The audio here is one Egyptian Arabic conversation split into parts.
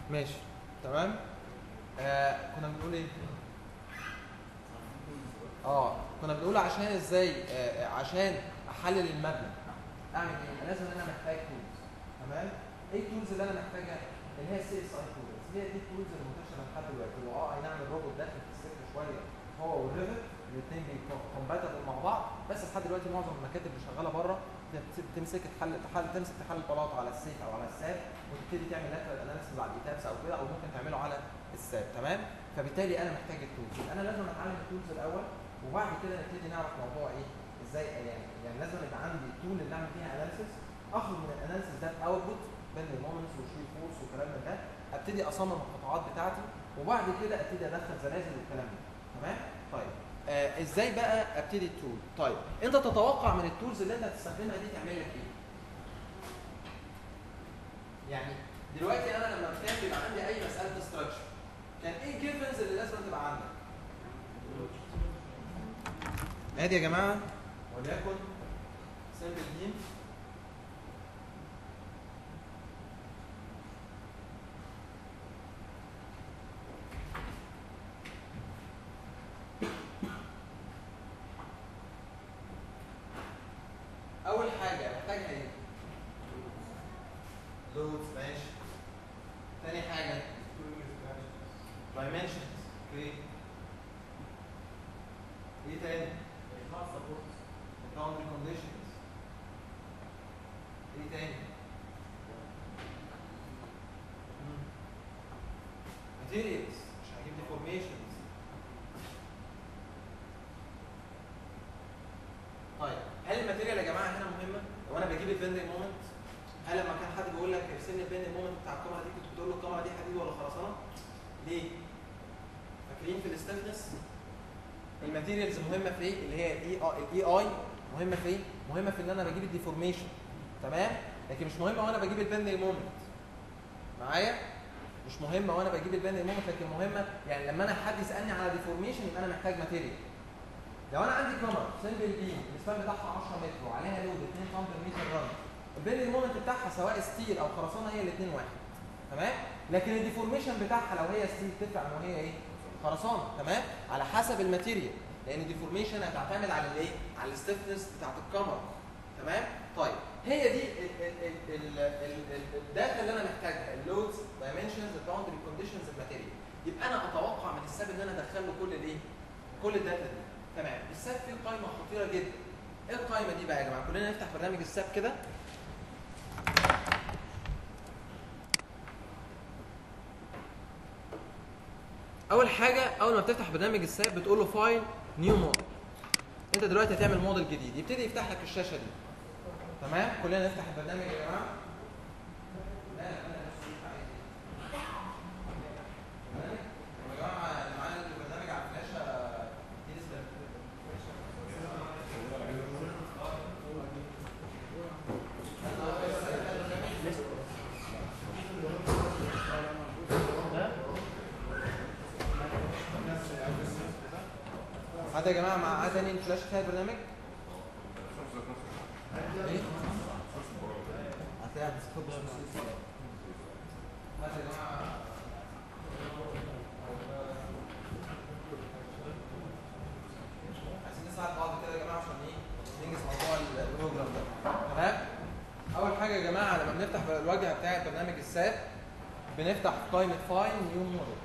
ماشي تمام آه كنا بنقول ايه اه كنا بنقول عشان ازاي آه عشان احلل المبنى اعمل ايه أنا لازم ان انا محتاج تولز تمام ايه التولز اللي انا محتاجها اللي هي السي اس اي تولز هي دي التولز اللي منتشره لحد دلوقتي هو اه اي نعم الروبوت داخل في السكه شويه هو والريفت الاثنين كومباتبل مع بعض بس لحد دلوقتي معظم المكاتب اللي شغاله بره تمسك- تمسك تحل تحل تمسك تحل البلاطه على السيف او على الساب وتبتدي تعمل لاترال اناليسيس على الايتابس او كده او ممكن تعمله على الساب تمام فبالتالي انا محتاج التولز يبقى انا لازم اتعلم التولز الاول وبعد كده نبتدي نعرف موضوع ايه ازاي يعني يعني لازم يبقى عندي التول اللي اعمل فيها اناليسيس اخرج من الاناليسيس ده اوتبوت بين المومنتس وشوي فورس وكلام من ده ابتدي اصمم القطاعات بتاعتي وبعد كده ابتدي ادخل زلازل والكلام ده تمام طيب آه ازاي بقى ابتدي التول طيب انت تتوقع من التولز اللي انت هتستخدمها دي تعمل لك ايه يعني دلوقتي انا لما كان بيبقى عندي اي مساله ستراكشر كان ايه الجيفنز اللي لازم تبقى عندك ادي يا جماعه وليكن سمبل بيم اول حاجه محتاجها ايه لودز ماشي تاني حاجه dimensions اوكي ايه تاني boundary conditions ايه تاني مم. materials عشان اجيب deformations طيب هل الماتيريال يا جماعه هنا مهمه؟ لو انا بجيب البندنج مومنت هل لما كان حد بيقول لك ارسم لي البندنج مومنت بتاع الكاميرا دي كنت بتقول له الكاميرا دي حديد ولا خرسانه؟ ليه؟ فاكرين في الاستفنس الماتيريالز مهمه في ايه؟ اللي هي الاي الاي اي مهمه في ايه؟ مهمه في ان انا بجيب الديفورميشن تمام؟ لكن مش مهمه وانا بجيب البندنج مومنت معايا؟ مش مهمه وانا بجيب البندنج مومنت لكن مهمه يعني لما انا حد يسالني على ديفورميشن يبقى انا محتاج ماتيريال لو انا عندي كاميرا سمبل بيم السبان بتاعها 10 متر وعليها لود 2 طن متر رن البندنج مومنت بتاعها سواء ستيل او خرسانه هي الاثنين واحد تمام لكن الديفورميشن بتاعها لو هي ستيل تدفع ان هي ايه خرسانه تمام على حسب الماتيريال لان الديفورميشن هتعتمد على الايه على الستفنس بتاعت الكاميرا تمام طيب هي دي ال- ال- ال- ال- ال- ال- الداتا اللي انا محتاجها اللودز دايمنشنز الباوندري كونديشنز الماتيريال يبقى انا اتوقع من الساب ان انا ادخل له كل الايه كل الداتا دي تمام الساب فيه قائمه خطيره جدا ايه القائمه دي بقى يا جماعه كلنا نفتح برنامج الساب كده اول حاجه اول ما بتفتح برنامج الساب بتقول له فايل نيو موديل انت دلوقتي هتعمل موديل جديد يبتدي يفتح لك الشاشه دي تمام كلنا نفتح البرنامج يا جماعه لا لا لا تمام؟ يا جماعه اللي معانا البرنامج على الفلاشه دي لسه هذا يا جماعه مع تاني الفلاش بتاع البرنامج ايه هتلاقيها بتاخد هذا يا جماعه عايزين نساعد بعض كده يا جماعه عشان ايه ننجز موضوع البروجرام ده تمام اول حاجه يا جماعه لما بنفتح الواجهه بتاعه برنامج السات بنفتح قائمه فاين نيو موديل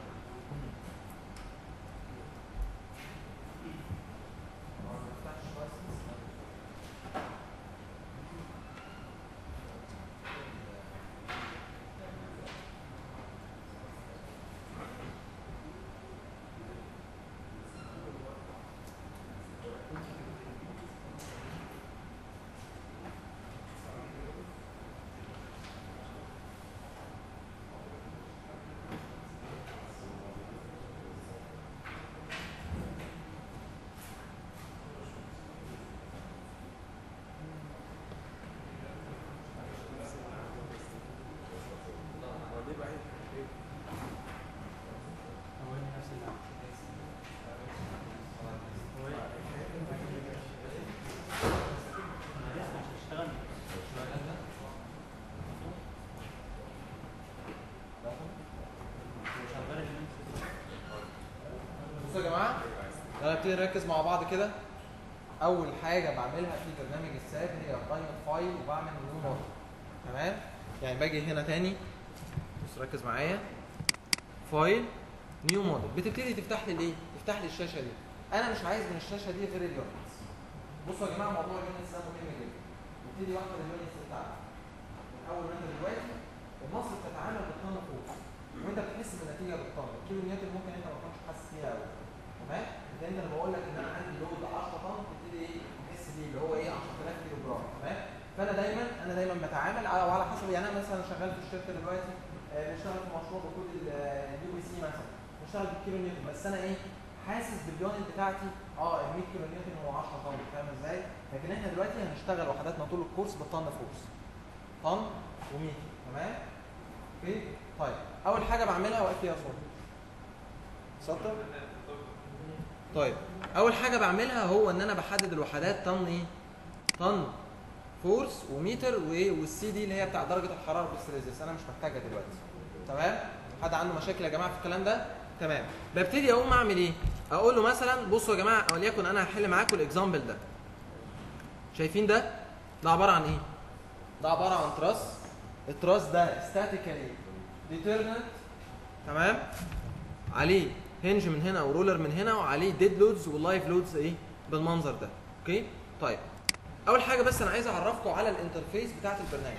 نبتدي نركز مع بعض كده اول حاجه بعملها في برنامج الساب هي قائمه فايل وبعمل نيو موديل تمام يعني باجي هنا تاني بص ركز معايا فايل نيو موديل بتبتدي تفتح لي الايه تفتح لي الشاشه دي انا مش عايز من الشاشه دي غير اليونتس بصوا يا جماعه موضوع اليونتس ده مهم جدا نبتدي واحده اليونتس بتاعتك من اول ما انت دلوقتي مصر بتتعامل بالطن فوق وانت بتحس بالنتيجه بالطن الكيلو نيوتن ممكن انت ما تكونش حاسس بيها قوي تمام لان انت لما بقول لك ان انا عندي لود 10 طن تبتدي ايه تحس بيه اللي هو ايه 10000 كيلو جرام تمام فانا دايما انا دايما بتعامل على وعلى حسب يعني انا مثلا شغال في الشركه دلوقتي آه، بشتغل في مشروع بكود اليو بي سي مثلا بشتغل بالكيلو نيوتن بس انا ايه حاسس باليونت بتاعتي اه ال 100 كيلو نيوتن هو 10 طن فاهم ازاي؟ لكن احنا دلوقتي هنشتغل وحداتنا طول الكورس بالطن فورس طن و100 تمام؟ اوكي؟ طيب اول حاجه بعملها واقف فيها صوت سطر طيب اول حاجه بعملها هو ان انا بحدد الوحدات طن ايه طن فورس ومتر وايه والسي دي اللي هي بتاع درجه الحراره بالسيليزيوس انا مش محتاجها دلوقتي تمام حد عنده مشاكل يا جماعه في الكلام ده تمام ببتدي اقوم اعمل ايه اقول له مثلا بصوا يا جماعه وليكن انا هحل معاكم الاكزامبل ده شايفين ده ده عباره عن ايه ده عباره عن تراس التراس ده ستاتيكالي ديترمنت تمام عليه هنج من هنا ورولر من هنا وعليه ديد لودز واللايف لودز ايه بالمنظر ده اوكي طيب اول حاجه بس انا عايز اعرفكم على الانترفيس بتاعت البرنامج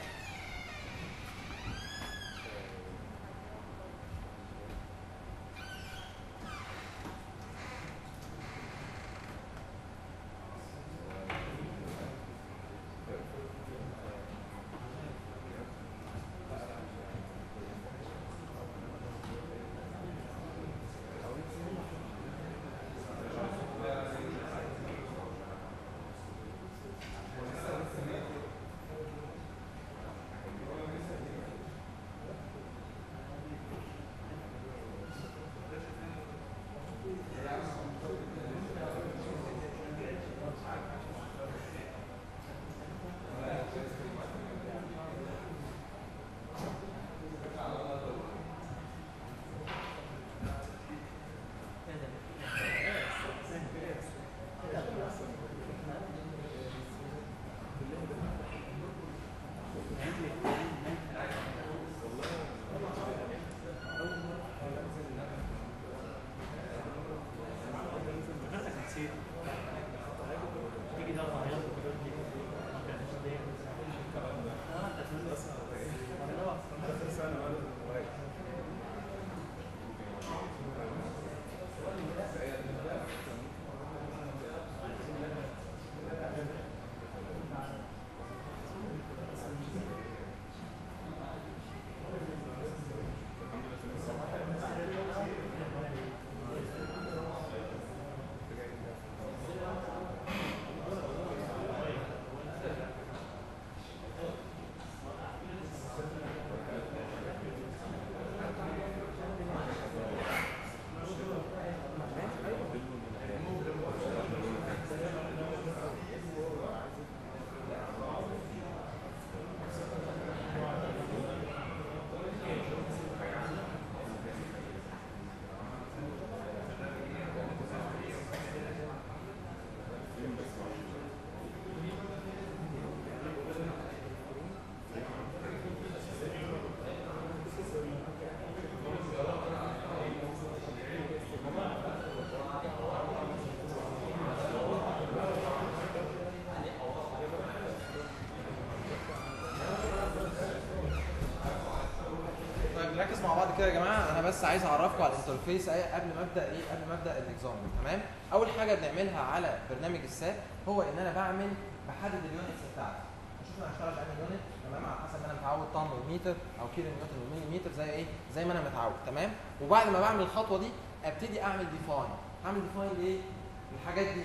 طيب نركز مع بعض كده يا جماعه انا بس عايز اعرفكم على الانترفيس ايه قبل ما ابدا ايه قبل ما ابدا الاكزامبل تمام اول حاجه بنعملها على برنامج الساب هو ان انا بعمل بحدد اليونتس بتاعتي اشوف انا هشتغل بأنهي يونت تمام على حسب ما انا متعود طن ومتر او كيلو نيوتن وملي متر زي ايه زي ما انا متعود تمام وبعد ما بعمل الخطوه دي ابتدي اعمل ديفاين اعمل ديفاين لايه الحاجات دي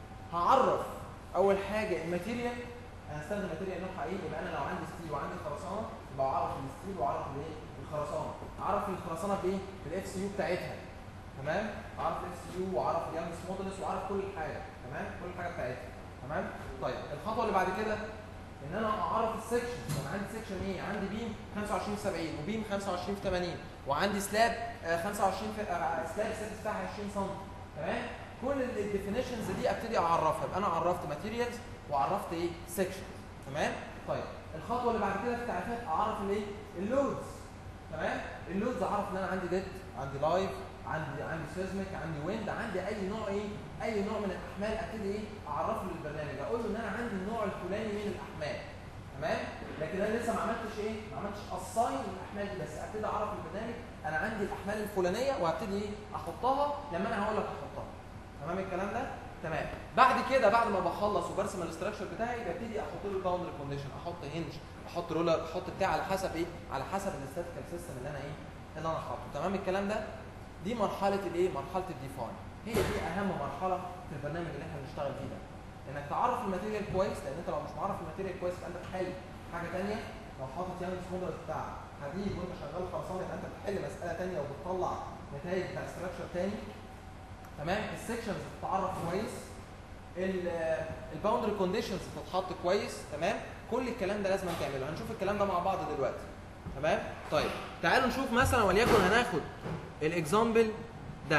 هعرف اول حاجه الماتيريال انا هستخدم ماتيريال نوعها ايه يبقى انا لو عندي ستيل وعندي خرسانه يبقى اعرف الستيل واعرف الايه الخرسانه اعرف الخرسانه بايه بالاف سي يو بتاعتها تمام اعرف الاف سي يو واعرف اليانجس مودلس واعرف كل حاجه تمام كل حاجه بتاعتها تمام طيب الخطوه اللي بعد كده ان انا اعرف السكشن انا عندي سكشن ايه عندي بيم 25 في 70 وبيم 25 في 80 وعندي سلاب آه، 25 في آه، سلاب السيرفيس بتاعها 20 سم تمام كل الديفينيشنز دي ابتدي اعرفها يبقى انا عرفت ماتيريالز وعرفت ايه سيكشن تمام طيب الخطوه اللي بعد كده في التعريفات اعرف الايه اللودز تمام اللودز اعرف ان انا عندي ديت عندي لايف عندي عندي سيزميك عندي ويند عندي اي نوع ايه اي نوع من الاحمال ابتدي ايه اعرفه للبرنامج اقول له ان انا عندي النوع الفلاني من الاحمال تمام لكن انا لسه ما عملتش ايه ما عملتش اساين الاحمال دي بس ابتدي اعرف البرنامج انا عندي الاحمال الفلانيه وهبتدي ايه احطها لما انا هقول لك احطها تمام الكلام ده تمام بعد كده بعد ما بخلص وبرسم الاستراكشر بتاعي ببتدي احط له الباوندري كونديشن احط هنج احط رولر احط بتاع على حسب ايه على حسب الاستاتيكال سيستم اللي انا ايه اللي انا حاطه تمام الكلام ده دي مرحله الايه مرحله الديفاين هي دي اهم مرحله في البرنامج اللي احنا بنشتغل فيه ده انك تعرف الماتيريال كويس لان انت لو مش معرف الماتيريال كويس يبقى انت بتحل حاجه ثانيه لو حاطط يعني موديل بتاع حديد وانت شغال خرسانه يبقى انت بتحل مساله ثانيه وبتطلع نتائج بتاع ستراكشر ثاني تمام السكشنز بتتعرف كويس الباوندري كونديشنز بتتحط كويس تمام كل الكلام ده لازم تعمله هنشوف الكلام ده مع بعض دلوقتي تمام طيب تعالوا نشوف مثلا وليكن هناخد الاكزامبل ده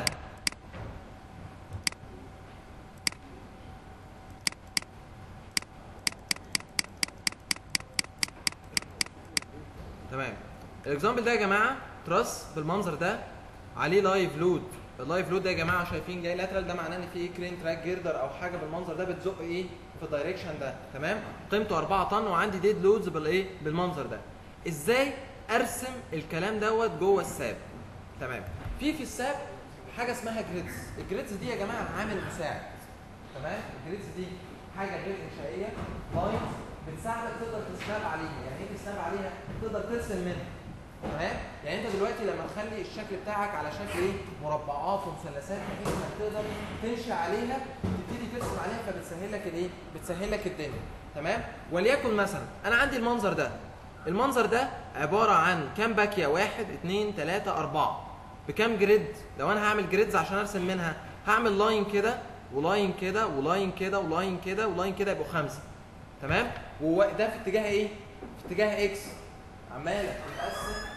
تمام الاكزامبل ده يا جماعه تراس بالمنظر ده عليه لايف لود اللايف لود ده يا جماعه شايفين جاي لاترال ده معناه ان في ايه كرين تراك جيردر او حاجه بالمنظر ده بتزق ايه في الدايركشن ده تمام قيمته 4 طن وعندي ديد لودز بالايه بالمنظر ده ازاي ارسم الكلام دوت جوه الساب تمام في في الساب حاجه اسمها جريدز الجريدز دي يا جماعه عامل مساعد تمام الجريدز دي حاجه غير انشائيه لاينز بتساعدك تقدر تسناب عليها يعني ايه تسناب عليها تقدر ترسم منها تمام يعني انت دلوقتي لما تخلي الشكل بتاعك على شكل ايه مربعات ومثلثات بحيث انك تقدر تنشئ عليها تبتدي ترسم عليها فبتسهل لك الايه بتسهل لك الدنيا تمام وليكن مثلا انا عندي المنظر ده المنظر ده عباره عن كام باكيه واحد اثنين ثلاثة أربعة بكام جريد لو انا هعمل جريدز عشان ارسم منها هعمل لاين كده ولاين كده ولاين كده ولاين كده ولاين كده يبقوا خمسه تمام وده في اتجاه ايه في اتجاه اكس عماله تتقسم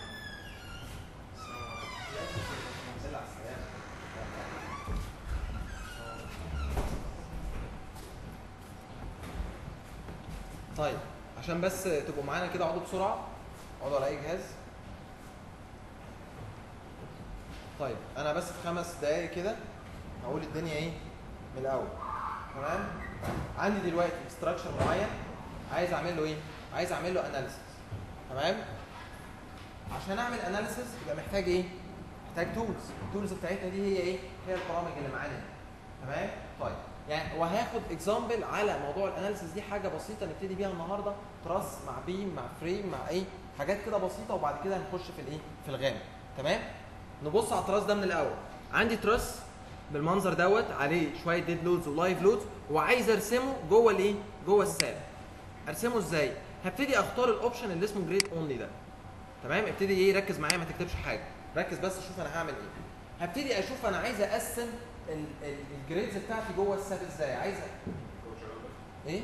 طيب عشان بس تبقوا معانا كده اقعدوا بسرعه اقعدوا على اي جهاز طيب انا بس في خمس دقايق كده هقول الدنيا ايه من الاول تمام عندي دلوقتي ستراكشر معين عايز اعمل له ايه عايز اعمل له اناليسيس تمام عشان اعمل اناليسيس يبقى محتاج ايه محتاج تولز التولز بتاعتنا دي هي ايه هي البرامج اللي معانا دي. تمام طيب يعني وهاخد اكزامبل على موضوع الاناليسيس دي حاجه بسيطه نبتدي بيها النهارده تراس مع بيم مع فريم مع ايه حاجات كده بسيطه وبعد كده هنخش في الايه في الغامق تمام نبص على التراس ده من الاول عندي تراس بالمنظر دوت عليه شويه ديد لودز ولايف لودز وعايز ارسمه جوه الايه جوه الساب ارسمه ازاي هبتدي اختار الاوبشن اللي اسمه جريد اونلي ده تمام ابتدي ايه ركز معايا ما تكتبش حاجه ركز بس شوف انا هعمل ايه هبتدي اشوف انا عايز اقسم ال- ال- الجريدز بتاعتي جوه الساب ازاي عايز ايه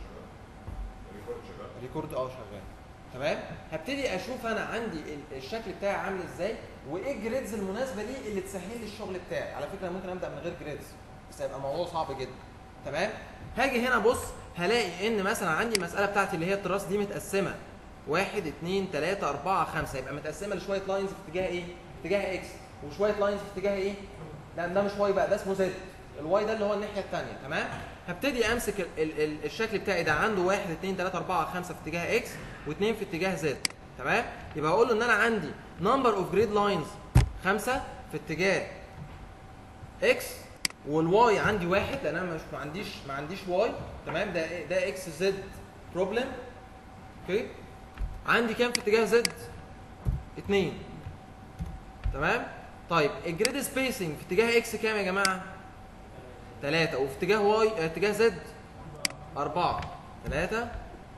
ريكورد اه شغال تمام هبتدي اشوف انا عندي ال- الشكل بتاعي عامل ازاي وايه الجريدز المناسبه لي اللي تسهل لي الشغل بتاعي على فكره ممكن ابدا من غير جريدز بس هيبقى الموضوع صعب جدا تمام هاجي هنا بص هلاقي ان مثلا عندي المساله بتاعتي اللي هي التراس دي متقسمه واحد اتنين تلاته اربعه خمسه يبقى متقسمه لشويه لاينز في اتجاه ايه؟ في اتجاه اكس وشويه لاينز في اتجاه ايه؟ لا ده مش واي بقى ده اسمه زد الواي ده اللي هو الناحيه الثانيه تمام؟ هبتدي امسك ال ال ال الشكل بتاعي ده عنده واحد اتنين تلاته اربعه خمسه في اتجاه اكس واثنين في اتجاه زد تمام؟ يبقى اقول له ان انا عندي نمبر اوف جريد لاينز خمسه في اتجاه اكس والواي عندي واحد لان انا مش ما عنديش ما عنديش واي تمام ده إيه؟ ده اكس زد بروبلم اوكي عندي كام في اتجاه زد؟ اتنين تمام؟ طيب الجريد سبيسنج في اتجاه اكس كام يا جماعه؟ ثلاثة وفي اتجاه واي اه، اتجاه زد أربعة ثلاثة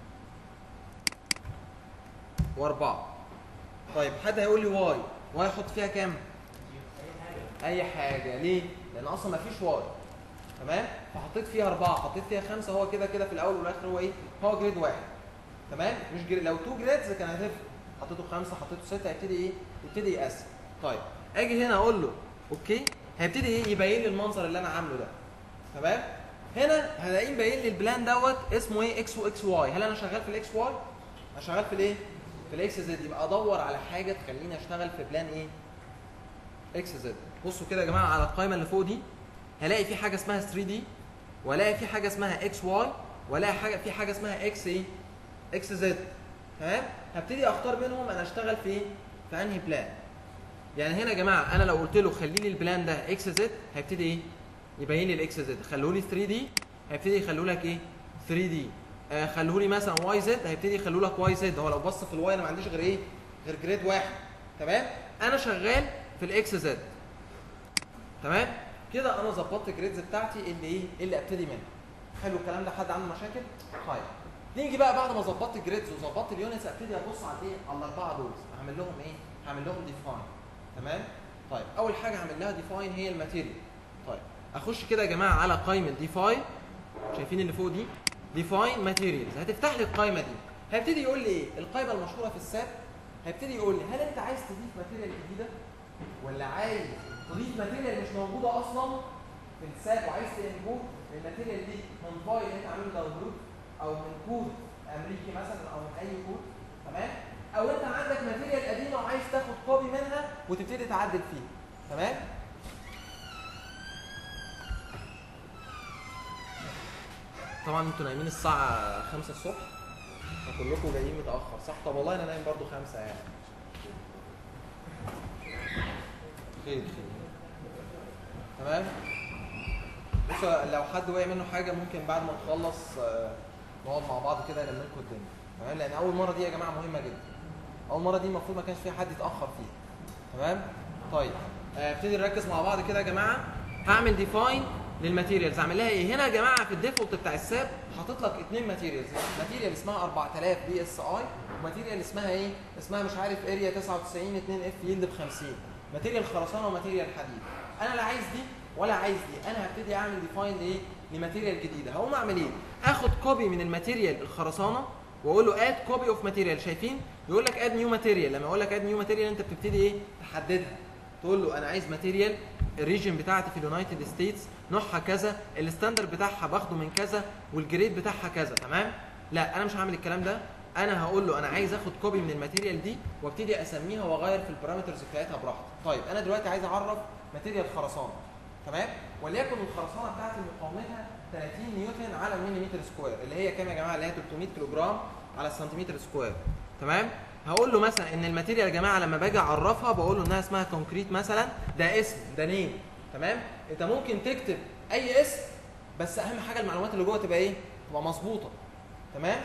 وأربعة طيب حد هيقول لي واي واي احط فيها كام؟ أي حاجة ليه؟ لأن أصلا ما فيش واي تمام؟ فحطيت فيها أربعة حطيت فيها خمسة هو كده كده في الأول والآخر هو إيه؟ هو جريد واحد تمام؟ مش جريد لو تو جريدز كان هتفرق حطيته خمسة حطيته ستة هيبتدي إيه؟ يبتدي يقسم طيب أجي هنا أقول له أوكي هيبتدي ايه يبين لي المنظر اللي انا عامله ده تمام هنا هلاقيه مبين لي البلان دوت اسمه ايه اكس واكس واي هل انا شغال في الاكس واي انا شغال في الايه في الاكس زد يبقى ادور على حاجه تخليني اشتغل في بلان ايه اكس زد بصوا كده يا جماعه على القائمه اللي فوق دي هلاقي في حاجه اسمها 3 دي والاقي في حاجه اسمها اكس واي والاقي حاجه في حاجه اسمها اكس ايه اكس زد تمام هبتدي اختار منهم انا اشتغل في ايه في انهي بلان يعني هنا يا جماعه انا لو قلت له خلي لي البلان ده اكس زد هيبتدي ايه يبين لي الاكس زد خلوه لي 3 دي هيبتدي يخلوا لك ايه 3 دي آه خلوه لي مثلا واي زد هيبتدي يخلوا لك واي زد هو لو بص في الواي انا ما عنديش غير ايه غير جريد واحد تمام انا شغال في الاكس زد تمام كده انا ظبطت الجريدز بتاعتي اللي ايه اللي ابتدي منها حلو الكلام ده حد عنده مشاكل طيب نيجي بقى بعد ما ظبطت الجريدز وظبطت اليونتس ابتدي ابص على ايه على الاربعه دول هعمل لهم ايه هعمل لهم ديفاين تمام طيب اول حاجه هعمل لها ديفاين هي الماتيريال طيب اخش كده يا جماعه على قائمه ديفاين شايفين اللي فوق دي ديفاين ماتيريالز هتفتح لي القائمه دي هيبتدي يقول لي ايه القائمه المشهوره في الساب هيبتدي يقول لي هل انت عايز تضيف ماتيريال جديده ولا عايز تضيف ماتيريال مش موجوده اصلا في الساب وعايز تنبوت الماتيريال دي من فايل انت عامله داونلود او من كود امريكي مثلا او من اي كود تمام او انت عندك ماتيريال قديمه وعايز تاخد كوبي منها وتبتدي تعدل فيها تمام طبعا انتوا نايمين الساعه 5 الصبح فكلكم جايين متاخر صح طب والله انا نايم برضو 5 يعني خير خير تمام بص لو حد وقع منه حاجه ممكن بعد ما نخلص آه، نقعد مع بعض كده نلم لكم الدنيا تمام لان اول مره دي يا جماعه مهمه جدا اول مره دي المفروض ما كانش فيها حد يتاخر فيها تمام طيب آه، ابتدي نركز مع بعض كده يا جماعه هعمل ديفاين للماتيريالز اعمل لها ايه هنا يا جماعه في الديفولت بتاع الساب حاطط لك اثنين ماتيريالز ماتيريال اسمها 4000 بي اس اي وماتيريال اسمها ايه اسمها مش عارف اريا 99 2 اف يلد ب 50 ماتيريال خرسانه وماتيريال حديد انا لا عايز دي ولا عايز دي انا هبتدي اعمل ديفاين لايه لماتيريال جديده هقوم اعمل ايه اخد كوبي من الماتيريال الخرسانه واقول له اد كوبي اوف ماتيريال شايفين يقول لك اد نيو ماتيريال لما يقول لك اد نيو ماتيريال انت بتبتدي ايه تحددها تقول له انا عايز ماتيريال الريجن بتاعتي في اليونايتد ستيتس نوعها كذا الستاندرد بتاعها باخده من كذا والجريد بتاعها كذا تمام لا انا مش هعمل الكلام ده انا هقول له انا عايز اخد كوبي من الماتيريال دي وابتدي اسميها واغير في البارامترز بتاعتها براحتي طيب انا دلوقتي عايز اعرف ماتيريال خرسانه تمام وليكن الخرسانه بتاعتي مقاومتها 30 نيوتن على المليمتر سكوير اللي هي كام يا جماعه اللي هي 300 كيلو جرام على السنتيمتر سكوير تمام هقول له مثلا ان الماتيريال يا جماعه لما باجي اعرفها بقول له انها اسمها كونكريت مثلا ده اسم ده نيم تمام انت ممكن تكتب اي اسم بس اهم حاجه المعلومات اللي جوه تبقى ايه تبقى مظبوطه تمام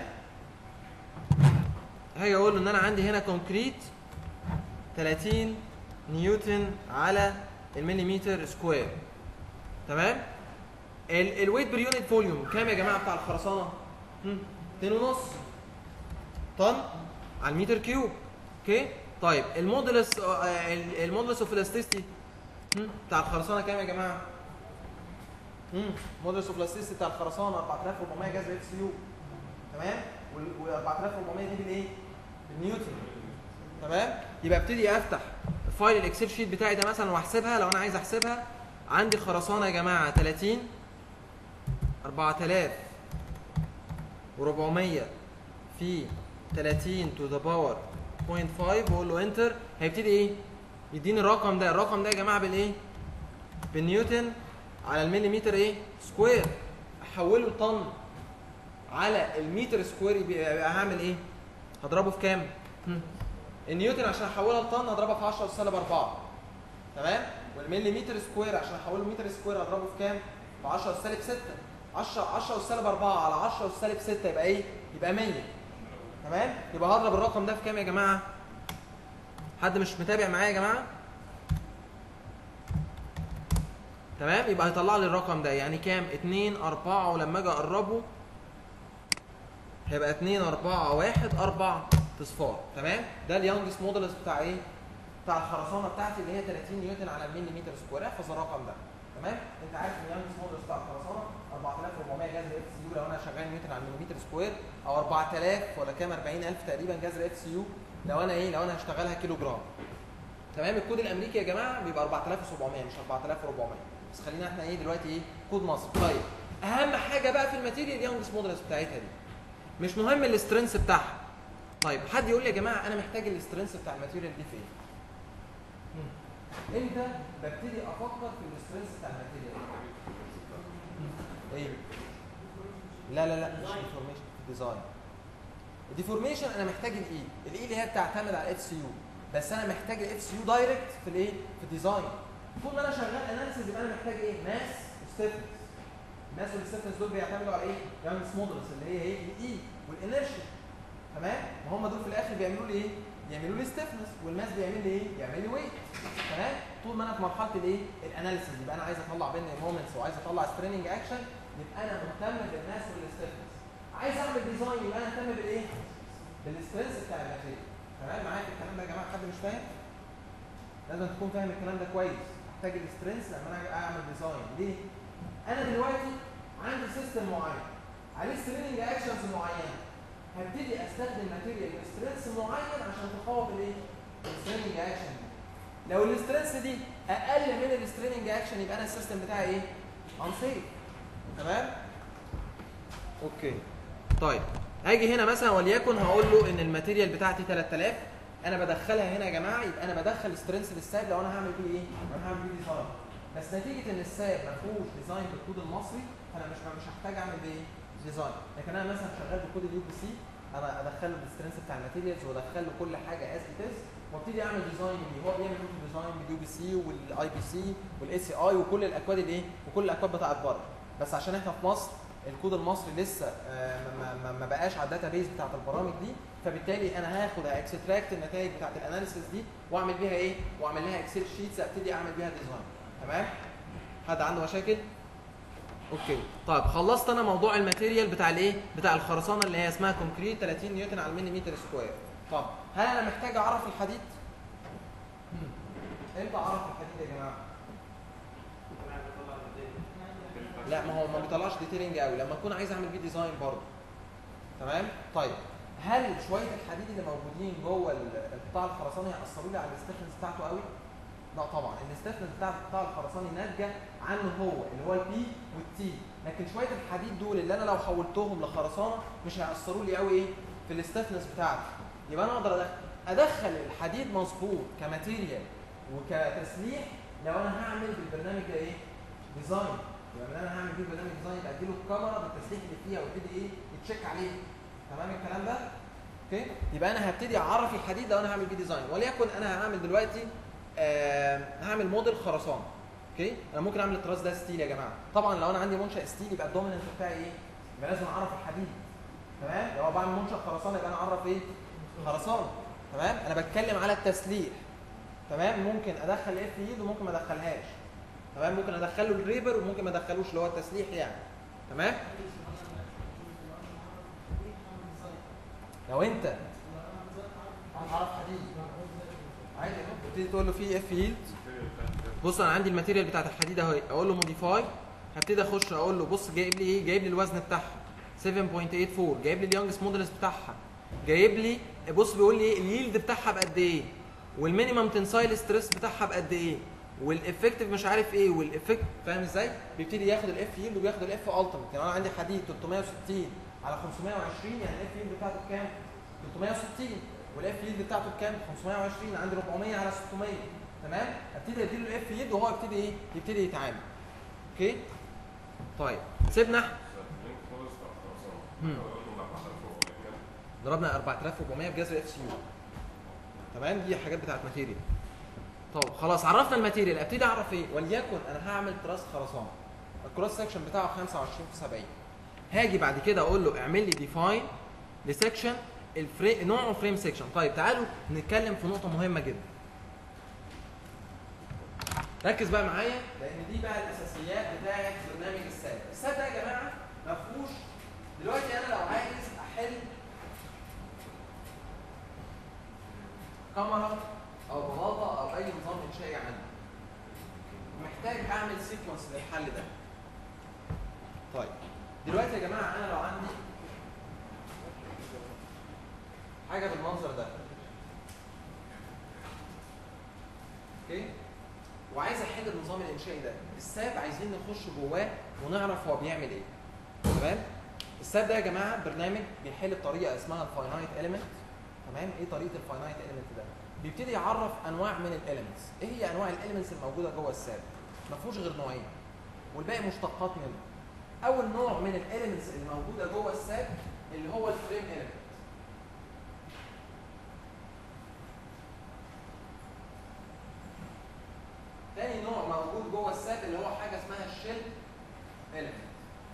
هاجي اقول له ان انا عندي هنا كونكريت 30 نيوتن على المليمتر سكوير تمام ال- الويت بير يونت فوليوم كام يا جماعه بتاع الخرسانه هم، اتنين ونص طن على المتر كيوب اوكي طيب المودلس آه، ال- المودلس اوف الاستيستي بتاع الخرسانه كام يا جماعه امم مودلس اوف الاستيستي بتاع الخرسانه 4400 جذر اكس يو تمام وال 4400 دي بالايه بالنيوتن تمام يبقى ابتدي افتح فايل الاكسل شيت بتاعي ده مثلا واحسبها لو انا عايز احسبها عندي خرسانه يا جماعه 30 4400 في 30 تو ذا باور 0.5 واقول له انتر هيبتدي ايه يديني الرقم ده الرقم ده يا جماعه بالايه بالنيوتن على المليمتر ايه سكوير احوله لطن على المتر سكوير يبقى يبقى هعمل ايه هضربه في كام هم. النيوتن عشان احولها لطن هضربها في 10 سالب 4 تمام والمليمتر سكوير عشان احوله متر سكوير هضربه في كام في 10 سالب 6 10 10 سالب 4 على 10 سالب 6 يبقى ايه يبقى 100 تمام يبقى هضرب الرقم ده في كام يا جماعه حد مش متابع معايا يا جماعه تمام يبقى هيطلع لي الرقم ده يعني كام 2 4 ولما اجي اقربه هيبقى 2 4 1 4 اصفار تمام ده اليانجست مودلس بتاع ايه بتاع الخرسانه بتاعتي اللي هي 30 نيوتن على المليمتر سكوير احفظ الرقم ده تمام انت عارف ان اليانجست مودلس بتاع الخرسانه 4400 جذر اف سي يو لو انا شغال نيوتن على المليمتر سكوير او 4000 ولا كام 40000 تقريبا جذر اف سي يو لو انا ايه لو انا هشتغلها كيلو جرام تمام الكود الامريكي يا جماعه بيبقى 4700 مش 4400 بس خلينا احنا ايه دلوقتي ايه كود مصر طيب اهم حاجه بقى في الماتيريال يونجز مودلز بتاعتها دي مش مهم الاسترنس بتاعها طيب حد يقول لي يا جماعه انا محتاج الاسترنس بتاع الماتيريال دي فين امتى ببتدي افكر في الاسترنس بتاع الماتيريال ايه لا لا لا مش ديفورميشن ديزاين الديفورميشن انا محتاج الاي الاي اللي هي بتعتمد على الاف سي يو بس انا محتاج الاف سي يو دايركت في الايه في الديزاين طول ما انا شغال اناليسيز يبقى انا محتاج ايه ماس وستيفنس الماس والستيفنس دول بيعتمدوا على ايه يانجز مودلز اللي هي ايه الاي والانرشيا تمام ما هم دول في الاخر بيعملوا لي ايه بيعملوا لي ستيفنس والماس بيعمل لي ايه بيعمل لي ويت تمام طول ما انا في مرحله الايه الاناليسيز يبقى انا عايز اطلع بين مومنتس وعايز اطلع ستريننج اكشن يبقى انا مهتم بالماس والستيفنس عايز اعمل ديزاين يبقى انا اهتم بالايه بالسترينث بتاع الماتيريال تمام معايا في الكلام ده يا جماعه حد مش فاهم لازم تكون فاهم الكلام ده كويس احتاج السترينث لما انا اعمل ديزاين ليه انا دلوقتي عندي سيستم معين عليه ستريننج اكشنز معينه هبتدي استخدم ماتيريال بسترينث معين عشان تقاوم الايه الستريننج اكشن لو السترينث دي اقل من الستريننج اكشن يبقى انا السيستم بتاعي ايه انسيف تمام اوكي طيب اجي هنا مثلا وليكن هقول له ان الماتيريال بتاعتي 3000 انا بدخلها هنا يا جماعه يبقى انا بدخل سترينث للساب لو انا هعمل بيه ايه؟ انا هعمل بيه ديزاين بس نتيجه ان الساب ما فيهوش ديزاين بالكود المصري فانا مش مش هحتاج اعمل بيه ايه؟ ديزاين لكن انا مثلا شغال بكود اليو بي سي انا ادخل له السترينث بتاع الماتيريالز وادخل له كل حاجه از ات از وابتدي اعمل ديزاين بيه هو بيعمل ديزاين باليو بي سي والاي بي سي والاي سي اي وكل الاكواد الايه؟ وكل الاكواد بتاعت بره بس عشان احنا في مصر الكود المصري لسه آه، ما, ما, ما بقاش على الداتا بيز بتاعت البرامج دي فبالتالي انا هاخد اكستراكت النتائج بتاعت الاناليسيس دي واعمل بيها ايه؟ واعمل لها اكسل شيتس ابتدي اعمل بيها ديزاين تمام؟ حد عنده مشاكل؟ اوكي طيب خلصت انا موضوع الماتيريال بتاع الايه؟ بتاع الخرسانه اللي هي اسمها كونكريت 30 نيوتن على المليمتر سكوير طب هل انا محتاج اعرف الحديد؟ مم. امتى اعرف الحديد يا جماعه؟ لا ما هو ما بيطلعش ديتيلنج قوي لما اكون عايز اعمل بيه ديزاين برضه تمام طيب هل شويه الحديد اللي موجودين جوه ال- القطاع الخرساني هيأثروا لي على الاستفنس بتاعته قوي لا طبعا الاستفنس بتاع القطاع الخرساني ناتجه عنه هو اللي هو البي والتي لكن شويه الحديد دول اللي انا لو حولتهم لخرسانه مش هيأثروا لي قوي ايه في الاستفنس بتاعتي يبقى انا اقدر أدخل, ادخل الحديد مظبوط كماتيريال وكتسليح لو انا هعمل بالبرنامج ده ايه ديزاين يبقى انا هعمل بيه برنامج ديزاين يبقى اديله الكاميرا بالتسليح اللي فيها وابتدي ايه يتشيك عليه تمام الكلام ده اوكي يبقى انا هبتدي اعرف الحديد لو انا هعمل بيه ديزاين وليكن انا هعمل دلوقتي آه هعمل موديل خرسانه اوكي انا ممكن اعمل التراس ده ستيل يا جماعه طبعا لو انا عندي منشا ستيل يبقى الدوميننت بتاعي ايه يبقى لازم اعرف الحديد تمام لو بعمل منشا خرسانه يبقى انا اعرف ايه خرسانه تمام انا بتكلم على التسليح تمام ممكن ادخل اف يد وممكن ما ادخلهاش تمام ممكن ادخله الريبر وممكن ما ادخلوش اللي هو التسليح يعني تمام لو انت هتعرف حديد عادي تبتدي تقول له في اف يلد بص انا عندي الماتيريال بتاعت الحديد اهي اقول له موديفاي هبتدي اخش اقول له بص جايب لي ايه جايب لي الوزن بتاعها 7.84 جايب لي اليونجست مودلس بتاعها جايب لي بص بيقول لي ايه اليلد بتاعها بقد ايه والمينيمم تنسايل ستريس بتاعها بقد ايه والافكتيف مش عارف ايه والافكت فاهم ازاي بيبتدي ياخد الاف يلد وبياخد الاف التيمت يعني انا عندي حديد 360 على 520 يعني الاف يلد بتاعته بكام 360 والاف يلد بتاعته بكام 520 عندي 400 على 600 تمام ابتدي اديله الاف يلد وهو يبتدي ايه يبتدي يتعامل اوكي طيب سيبنا احنا مم. ضربنا 4400 بجذر اف سي يو تمام دي حاجات بتاعت ماتيريال طب خلاص عرفنا الماتيريال ابتدي اعرف ايه وليكن انا هعمل تراس خرسانه الكروس سكشن بتاعه 25 في 70 هاجي بعد كده اقول له اعمل لي ديفاين لسكشن الفري... نوعه فريم سكشن طيب تعالوا نتكلم في نقطه مهمه جدا ركز بقى معايا لان دي بقى الاساسيات بتاعه برنامج الساب الساب ده يا جماعه ما فيهوش دلوقتي انا لو عايز احل كاميرا او بلاطه او اي نظام انشائي عندي محتاج اعمل سيكونس للحل ده طيب دلوقتي يا جماعه انا لو عندي حاجه بالمنظر ده وعايز احل النظام الانشائي ده الساب عايزين نخش جواه ونعرف هو بيعمل ايه تمام الساب ده يا جماعه برنامج بيحل بطريقه اسمها الفاينايت اليمنت تمام ايه طريقه الفاينايت اليمنت ده بيبتدي يعرف انواع من الاليمنتس ايه هي انواع الاليمنتس الموجوده جوه الساب ما فيهوش غير نوعين والباقي مشتقات منه اول نوع من الاليمنتس اللي موجوده جوه الساب اللي هو الفريم اليمنت تاني نوع موجود جوه الساب اللي هو حاجه اسمها الشيل اليمنت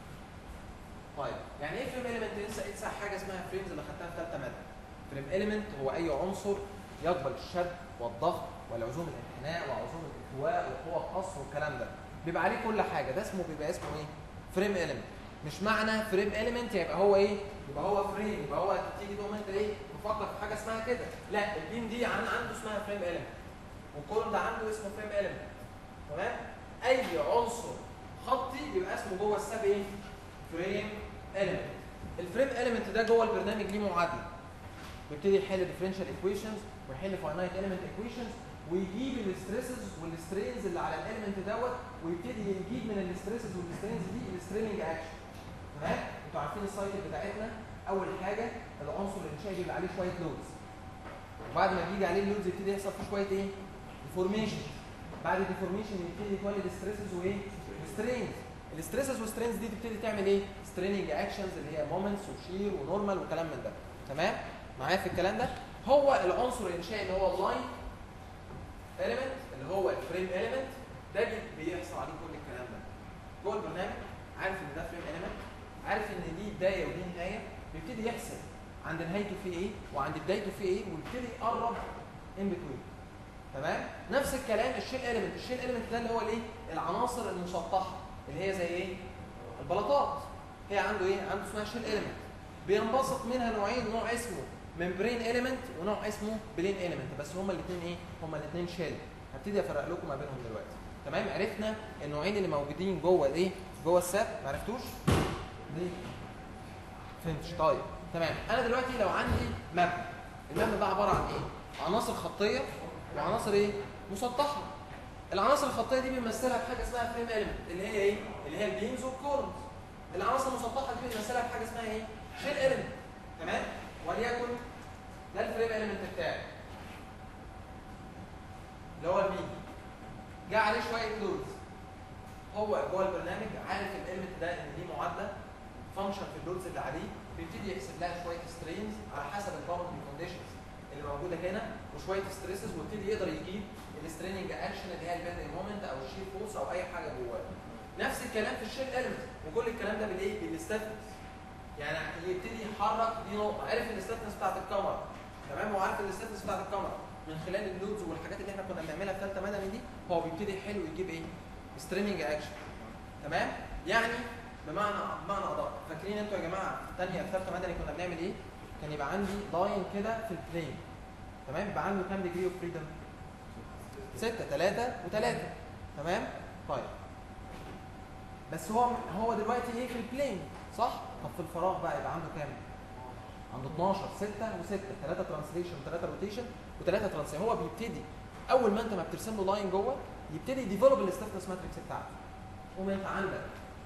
طيب يعني ايه فريم اليمنت انسى انسى حاجه اسمها فريمز اللي خدتها في ثالثه ماده فريم اليمنت هو اي عنصر يقبل الشد والضغط والعزوم الانحناء وعزوم الاحتواء وقوى القصر والكلام ده بيبقى عليه كل حاجه ده اسمه بيبقى اسمه ايه فريم اليمنت مش معنى فريم اليمنت يبقى هو ايه يبقى هو فريم يبقى هو تيجي تقوم انت ايه تفكر في حاجه اسمها كده لا البيم دي عن عنده اسمها فريم اليمنت والكولوم ده عنده اسمه فريم اليمنت تمام اي عنصر خطي بيبقى اسمه جوه الساب ايه فريم اليمنت الفريم اليمنت ده جوه البرنامج ليه معادله بيبتدي يحل ديفرنشال ايكويشنز ويحل فاينايت اليمنت ايكويشنز ويجيب الستريسز والسترينز اللي على الاليمنت دوت ويبتدي يجيب من الستريسز والسترينز دي الستريننج اكشن تمام انتوا عارفين السايكل بتاعتنا اول حاجه العنصر الانشائي بيبقى عليه شويه لودز وبعد ما بيجي عليه اللودز يبتدي يحصل فيه شويه ايه ديفورميشن بعد الديفورميشن يبتدي يتولد ستريسز وايه سترينز الستريسز والسترينز دي تبتدي تعمل ايه ستريننج اكشنز اللي هي مومنتس وشير ونورمال وكلام من ده تمام معايا في الكلام ده هو العنصر الانشائي اللي هو اللاين element اللي هو الفريم element ده بي- بيحصل عليه كل الكلام ده جوه البرنامج عارف ان ده فريم element عارف ان دي بدايه ودي نهايه بيبتدي يحسب عند نهايته في ايه وعند بدايته في ايه ويبتدي يقرب ان بتوين تمام نفس الكلام الشيل element الشيل element ده اللي هو الايه العناصر المسطحه اللي هي زي ايه البلاطات هي عنده ايه عنده اسمها شيل element بينبسط منها نوعين نوع اسمه ممبرين اليمنت ونوع اسمه بلين اليمنت بس هما الاثنين ايه هما الاثنين شيل هبتدي افرق لكم ما بينهم دلوقتي تمام عرفنا النوعين اللي موجودين جوه الايه جوه الساب ما عرفتوش ليه فهمتش طيب تمام انا دلوقتي لو عندي مبنى المبنى ده عباره عن ايه عناصر خطيه وعناصر ايه مسطحه العناصر الخطيه دي بنمثلها بحاجه اسمها فريم اليمنت اللي هي ايه اللي هي البيمز والكولمز العناصر المسطحه دي بنمثلها بحاجه اسمها ايه شيل اليمنت تمام وليكن ده الفريم اليمنت بتاعي اللي هو البي جه عليه شويه لودز هو جوه البرنامج عارف الاليمنت ده ان دي معادله فانكشن في اللودز اللي عليه بيبتدي يحسب لها شويه سترينز على حسب الباوندري كونديشنز اللي موجوده هنا وشويه ستريسز ويبتدي يقدر يجيب الستريننج اكشن اللي هي البندنج مومنت او الشير فورس او اي حاجه جواه نفس الكلام في الشيل اليمنت وكل الكلام ده بالايه بالاستاتيكس يعني يبتدي يحرك دي نقطه عارف الاستاتنس بتاعت الكاميرا تمام وعارف الاستاتنس بتاعت الكاميرا من خلال اللودز والحاجات اللي احنا كنا بنعملها في ثالثه مدني دي هو بيبتدي يحل ويجيب ايه ستريمنج اكشن تمام يعني بمعنى بمعنى ادق فاكرين انتوا يا جماعه في ثانيه في ثالثه مدني كنا بنعمل ايه كان يبقى عندي لاين كده في البلين تمام يبقى عنده كام ديجري اوف فريدم 6 3 و3 تمام طيب بس هو هو دلوقتي ايه في البلين صح طب في الفراغ بقى يبقى عنده كام عنده 12 6 و6 3 ترانسليشن و3 روتيشن و3 ترانسليشن هو بيبتدي اول ما انت ما بترسم له لاين جوه يبتدي يديفلوب الاستفنس ماتريكس بتاعته قوم انت عندك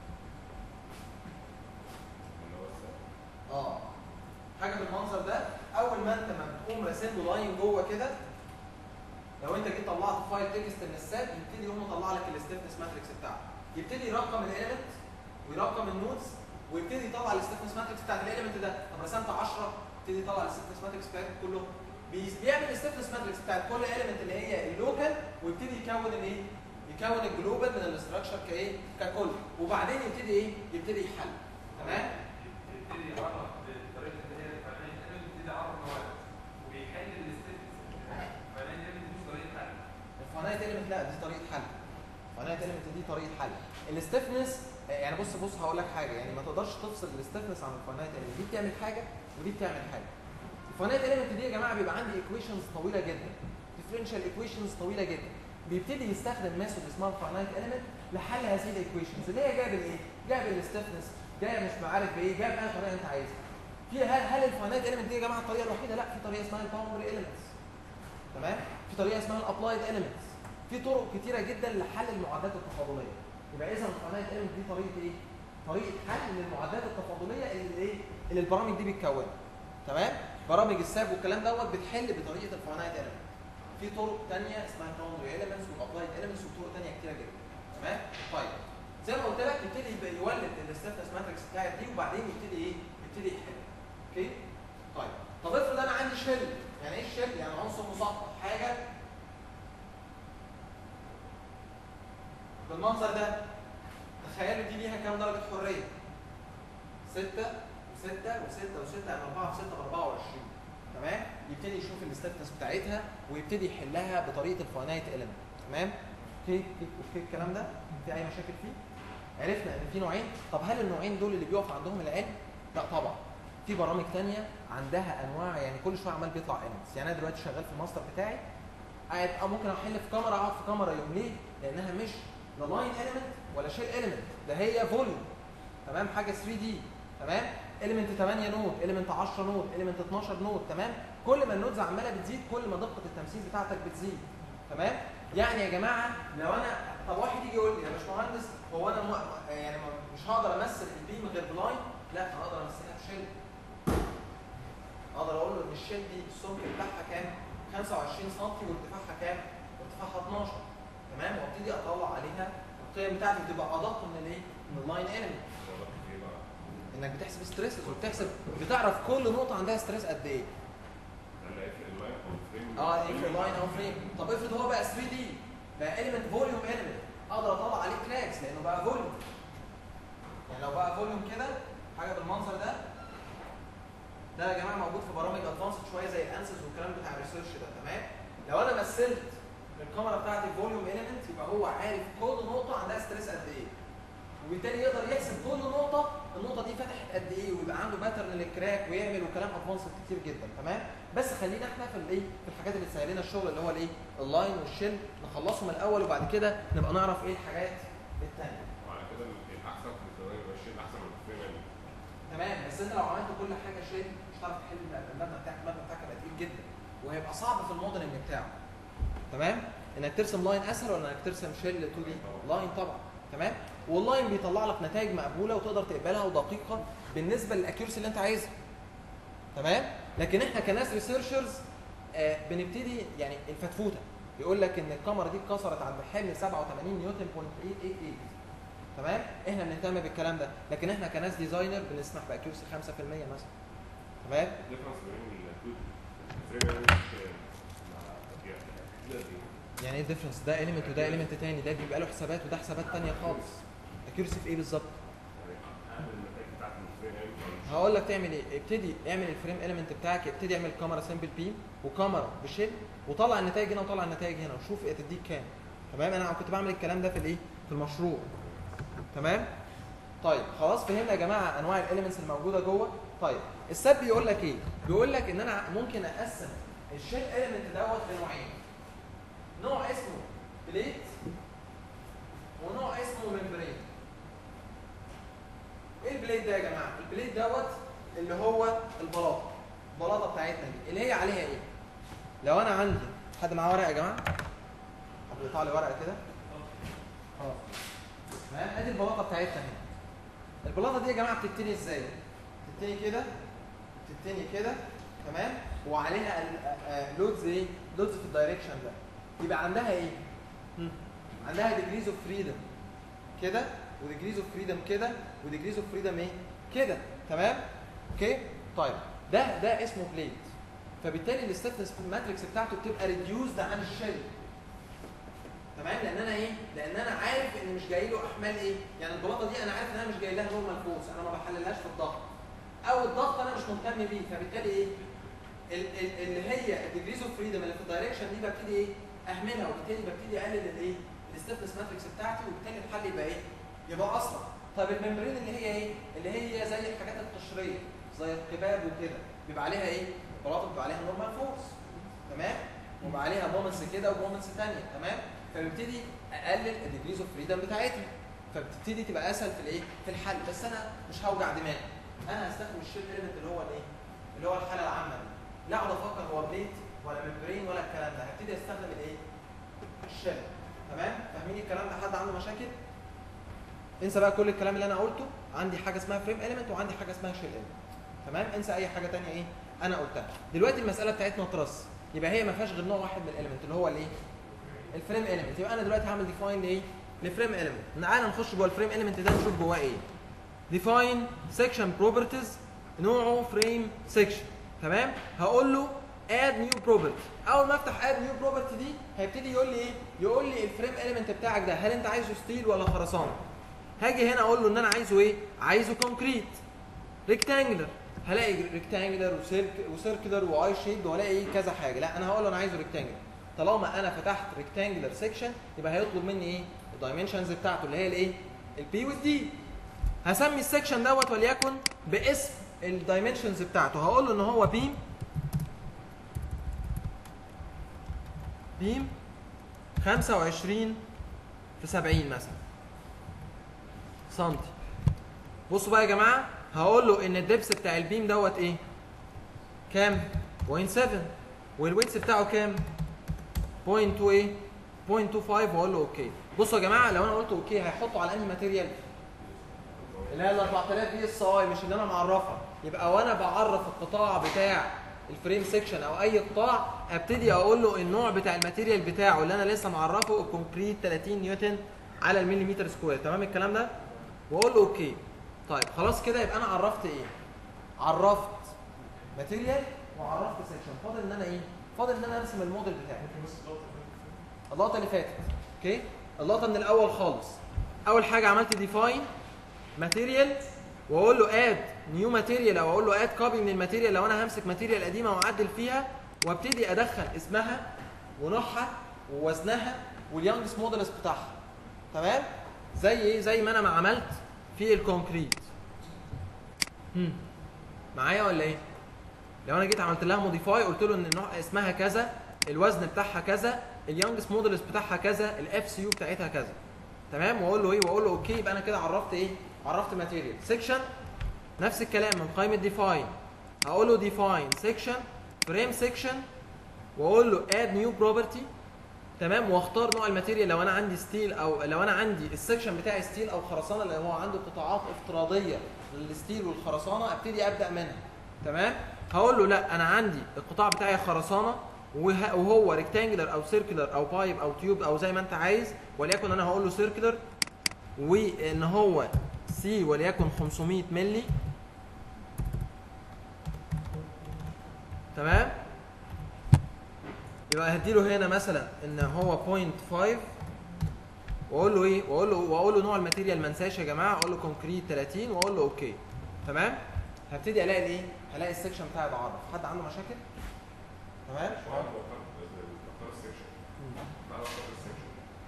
اه حاجه بالمنظر ده اول ما انت ما بتقوم راسم له لاين جوه كده لو انت جيت طلعت فايل تكست من السات يبتدي يقوم مطلع لك الاستفنس ماتريكس بتاعته يبتدي يرقم الاليمنت ويرقم النودز ويبتدي يطلع الاستفنس ماتريكس بتاعت الاليمنت ده طب رسمت 10 يبتدي يطلع الاستفنس ماتريكس بتاعتهم كلهم بي- بيعمل الاستفنس ماتريكس بتاعت كل اليمنت اللي هي اللوكال ويبتدي يكون الايه يكون الجلوبال من الاستراكشر كايه ككل وبعدين يبتدي ايه يبتدي يحل تمام يبتدي يعرف بطريقه اللي هي الفنان يبتدي يعرف مواد وبيحل الاستيتس الفنان دي مش طريقه حل الفنايت اليمنت لا دي طريقه حل الفنايت اليمنت دي طريقه حل الاستفنس يعني بص بص هقول لك حاجه يعني ما تقدرش تفصل الاستفنس عن الفنايت اليمنت دي بتعمل حاجه ودي بتعمل حاجه الفنايت اليمنت دي يا جماعه بيبقى عندي ايكويشنز طويله جدا ديفرنشال ايكويشنز طويله جدا بيبتدي يستخدم ميثود اسمها الفاينايت اليمنت لحل هذه الايكويشنز اللي هي جايب الايه؟ جايب الاستفنس جايب مش عارف بايه جايب اي طريقه انت عايزها في هل هل الفاينايت اليمنت دي يا جماعه الطريقه الوحيده؟ لا في طريقه اسمها الباوندري اليمنتس تمام؟ في طريقه اسمها الابلايد اليمنتس في طرق كتيره جدا لحل المعادلات التفاضليه يبقى اذا الفاينايت ايلمنت دي طريقه ايه طريقه حل للمعادلات التفاضليه اللي ايه اللي البرامج دي بتكونها تمام برامج الساب والكلام دوت بتحل بطريقه الفاينايت ايلمنت في طرق ثانيه اسمها باوندري ايلمنتس والابلايد ايلمنتس وطرق ثانيه كتيره جدا تمام طيب زي ما قلت لك يبتدي يبقى يولد الستاتس ماتريكس بتاعت دي وبعدين يبتدي ايه يبتدي يحل اوكي طيب طب افرض انا عندي شيل يعني ايه الشيل يعني عنصر مسطح حاجه بالمنظر ده تخيلوا دي ليها كام درجه حريه 6 و6 و6 و6 يعني 4 في 6 ب 24 تمام يبتدي يشوف الستاتس بتاعتها ويبتدي يحلها بطريقه الفاينايت ايلمنت تمام اوكي اوكي اوكي الكلام ده في اي مشاكل فيه عرفنا ان في نوعين طب هل النوعين دول اللي بيقف عندهم العلم لا طبعا في برامج تانية عندها انواع يعني كل شويه عمال بيطلع elements يعني انا دلوقتي شغال في الماستر بتاعي قاعد اه ممكن احل في كاميرا اقعد في كاميرا يوم ليه لانها مش لا لاين element ولا شيل element ده هي فوليوم تمام حاجه 3 دي تمام element 8 نود element 10 نود element 12 نود تمام كل ما النودز عماله بتزيد كل ما دقه التمثيل بتاعتك بتزيد تمام يعني يا جماعه لو انا طب واحد يجي يقول لي يا باشمهندس هو انا م... يعني م- مش هقدر امثل البيم غير بلاين لا انا اقدر امثلها بشيل اقدر اقول له ان الشيل دي السمك بتاعها كام 25 سم وارتفاعها كام ارتفاعها 12 تمام وابتدي اطلع عليها القيم بتاعتي بتبقى ادق من الايه من اللاين element انك بتحسب ستريسز وبتحسب بتعرف كل نقطه عندها ستريس قد ايه اه يفرق لاين او فريم طب افرض هو بقى 3 دي بقى element فوليوم element اقدر اطلع عليه كراكس لانه بقى فوليوم يعني لو بقى فوليوم كده حاجه بالمنظر ده ده يا جماعه موجود في برامج ادفانسد شويه زي الانسز والكلام بتاع الريسيرش ده تمام لو انا مثلت الكاميرا بتاعتي فوليوم element يبقى هو عارف كل نقطه عندها ستريس قد ايه وبالتالي يقدر يحسب كل نقطه النقطه دي فتحت قد ايه ويبقى عنده باترن للكراك ويعمل وكلام ادفانسد كتير جدا تمام بس خلينا احنا في الايه في الحاجات اللي تسهل لنا الشغل اللي هو الايه اللاين والشيل نخلصهم الاول وبعد كده نبقى نعرف ايه الحاجات الثانيه وعلى كده الاحسن في الثواني والشيء احسن من الفريم تمام بس انت لو عملت كل حاجه شيل مش هتعرف تحل المبنى بتاعك المبنى بتاعك هيبقى تقيل جدا وهيبقى صعب في الموديلنج بتاعه تمام انك ترسم لاين اسهل ولا انك ترسم شيل 2 دي لاين طبعا تمام واللاين بيطلع لك نتائج مقبوله وتقدر تقبلها ودقيقه بالنسبه للاكيورسي اللي انت عايزها تمام لكن احنا كناس ريسيرشرز آه بنبتدي يعني الفتفوته يقول لك ان الكاميرا دي اتكسرت عند حمل 87 نيوتن بوينت 888 تمام احنا بنهتم بالكلام ده لكن احنا كناس ديزاينر بنسمح باكيورسي 5% مثلا تمام الديفرنس بين التو الفريم والشيء يعني ايه الديفرنس ده اليمنت وده اليمنت تاني ده بيبقى له حسابات وده حسابات تانية خالص اكيورسي في ايه بالظبط اعمل النتائج بتاعت الفريم هقول لك تعمل ايه ابتدي اعمل الفريم اليمنت بتاعك ابتدي اعمل كاميرا سامبل بيم وكاميرا بشيل وطلع النتائج هنا وطلع النتائج هنا وشوف تديك كام تمام انا كنت بعمل الكلام ده في الايه في المشروع تمام طيب خلاص فهمنا يا جماعه انواع الاليمنتس الموجوده جوه طيب السب بيقول لك ايه بيقول لك ان انا ممكن اقسم الشيل اليمنت دوت لنوعين نوع اسمه بليت ونوع اسمه ممبرين ايه البليت ده يا جماعه البليت دوت اللي هو البلاطه البلاطه بتاعتنا دي اللي هي عليها ايه لو انا عندي حد معاه ورقه يا جماعه حد يقطع لي ورقه كده اه تمام ادي البلاطه بتاعتنا هنا البلاطه دي يا جماعه بتتني ازاي بتتني كده بتتني كده تمام وعليها لودز ايه لودز في الدايركشن ده يبقى عندها ايه هم. عندها ديجريز اوف فريدم كده وديجريز اوف فريدم كده وديجريز اوف فريدم ايه كده تمام اوكي طيب ده ده اسمه بليت فبالتالي الستاتس ماتريكس بتاعته بتبقى ريديوزد عن الشيل تمام لان انا ايه لان انا عارف ان مش جاي له احمال ايه يعني البلاطه دي انا عارف ان انا مش جاي لها نورمال فورس انا ما بحللهاش في الضغط او الضغط انا مش مهتم بيه فبالتالي ايه ال- ال- اللي هي الديجريز اوف فريدم اللي في الدايركشن دي ببتدي ايه اهملها وبالتالي ببتدي اقلل الايه الستاتس ماتريكس بتاعتي وبالتالي الحل يبقى ايه يبقى اصلا طب الممبرين اللي هي ايه اللي هي زي الحاجات القشريه زي القباب وكده بيبقى عليها ايه بلاطه بيبقى عليها نورمال فورس تمام وبقى عليها مومنتس كده ومومنتس ثانيه تمام فببتدي اقلل الديجريز اوف فريدم بتاعتها فبتبتدي تبقى اسهل في الايه في الحل بس انا مش هوجع دماغي انا هستخدم الشيل اليمنت اللي هو الايه اللي هو الحاله العامه دي لا اقعد افكر هو بليت ولا ممبرين ولا الكلام ده هبتدي استخدم الايه الشيل تمام فاهمين الكلام ده حد عنده مشاكل انسى بقى كل الكلام اللي انا قلته عندي حاجه اسمها فريم اليمنت وعندي حاجه اسمها شيل اليمنت تمام انسى اي حاجه تانية ايه انا قلتها دلوقتي المساله بتاعتنا تراس يبقى هي ما فيهاش غير نوع واحد من الاليمنت اللي هو الايه الفريم اليمنت يبقى انا دلوقتي هعمل ديفاين لايه لفريم اليمنت تعالى نخش جوه الفريم اليمنت ده نشوف جواه ايه ديفاين سيكشن بروبرتيز نوعه فريم سيكشن تمام هقول له اد نيو بروبرتي اول ما افتح اد نيو بروبرتي دي هيبتدي يقول لي ايه يقول لي الفريم اليمنت بتاعك ده هل انت عايزه ستيل ولا خرسانه هاجي هنا اقول له ان انا عايزه ايه عايزه كونكريت ريكتانجلر هلاقي ريكتانجلر وسيركلر واي شيب وهلاقي ايه كذا حاجه لا انا هقول له انا عايزه ريكتانجلر طالما انا فتحت ريكتانجلر سيكشن يبقى هيطلب مني ايه الدايمنشنز بتاعته اللي هي الايه البي والدي هسمي السكشن دوت وليكن باسم الدايمنشنز بتاعته هقول له ان هو بيم بيم 25 في 70 مثلا سنتي بصوا بقى يا جماعه هقول له ان الدبس بتاع البيم دوت ايه كام 0.7 والويتس بتاعه كام 0.2 ايه 0.25 واقول له اوكي بصوا يا جماعه لو انا قلت اوكي هيحطوا على انهي ماتيريال اللي هي ال 4000 دي اس اي مش اللي انا معرفها يبقى وانا بعرف القطاع بتاع الفريم سيكشن او اي قطاع ابتدي اقول له النوع بتاع الماتيريال بتاعه اللي انا لسه معرفه الكونكريت 30 نيوتن على المليمتر سكوير تمام الكلام ده واقول له اوكي طيب خلاص كده يبقى انا عرفت ايه عرفت ماتيريال وعرفت سيكشن فاضل ان انا ايه فاضل ان انا ارسم الموديل بتاعي اللقطه اللي فاتت اوكي اللقطه من الاول خالص اول حاجه عملت ديفاين ماتيريال واقول له اد نيو ماتيريال او اقول له اد كوبي من الماتيريال لو انا همسك ماتيريال قديمه واعدل فيها وابتدي ادخل اسمها ونوعها ووزنها واليانجس مودلس بتاعها تمام زي ايه زي ما انا ما عملت في الكونكريت هم. معايا ولا ايه لو انا جيت عملت لها موديفاي قلت له ان النوع اسمها كذا الوزن بتاعها كذا اليانجس مودلس بتاعها كذا الاف سي يو بتاعتها كذا تمام واقول له ايه واقول له اوكي يبقى انا كده عرفت ايه عرفت ماتيريال سيكشن نفس الكلام من قائمه ديفاين هقول له ديفاين سيكشن فريم سيكشن واقول له اد نيو بروبرتي تمام واختار نوع الماتيريال لو انا عندي ستيل او لو انا عندي السكشن بتاعي ستيل او خرسانه اللي هو عنده قطاعات افتراضيه للستيل والخرسانه ابتدي ابدا منها تمام هقول له لا انا عندي القطاع بتاعي خرسانه وه- وهو ريكتانجلر او سيركلر او بايب او تيوب او زي ما انت عايز وليكن انا هقول له سيركلر وان هو سي وليكن 500 مللي تمام يبقى هديله هنا مثلا ان هو 0.5 واقول له ايه واقول له واقول له نوع الماتيريال ما انساش يا جماعه اقول له كونكريت 30 واقول له اوكي تمام هبتدي الاقي الايه هلاقي السكشن بتاعي اتعرف حد عنده مشاكل تمام مش عارف اختار السكشن تعالى اختار السكشن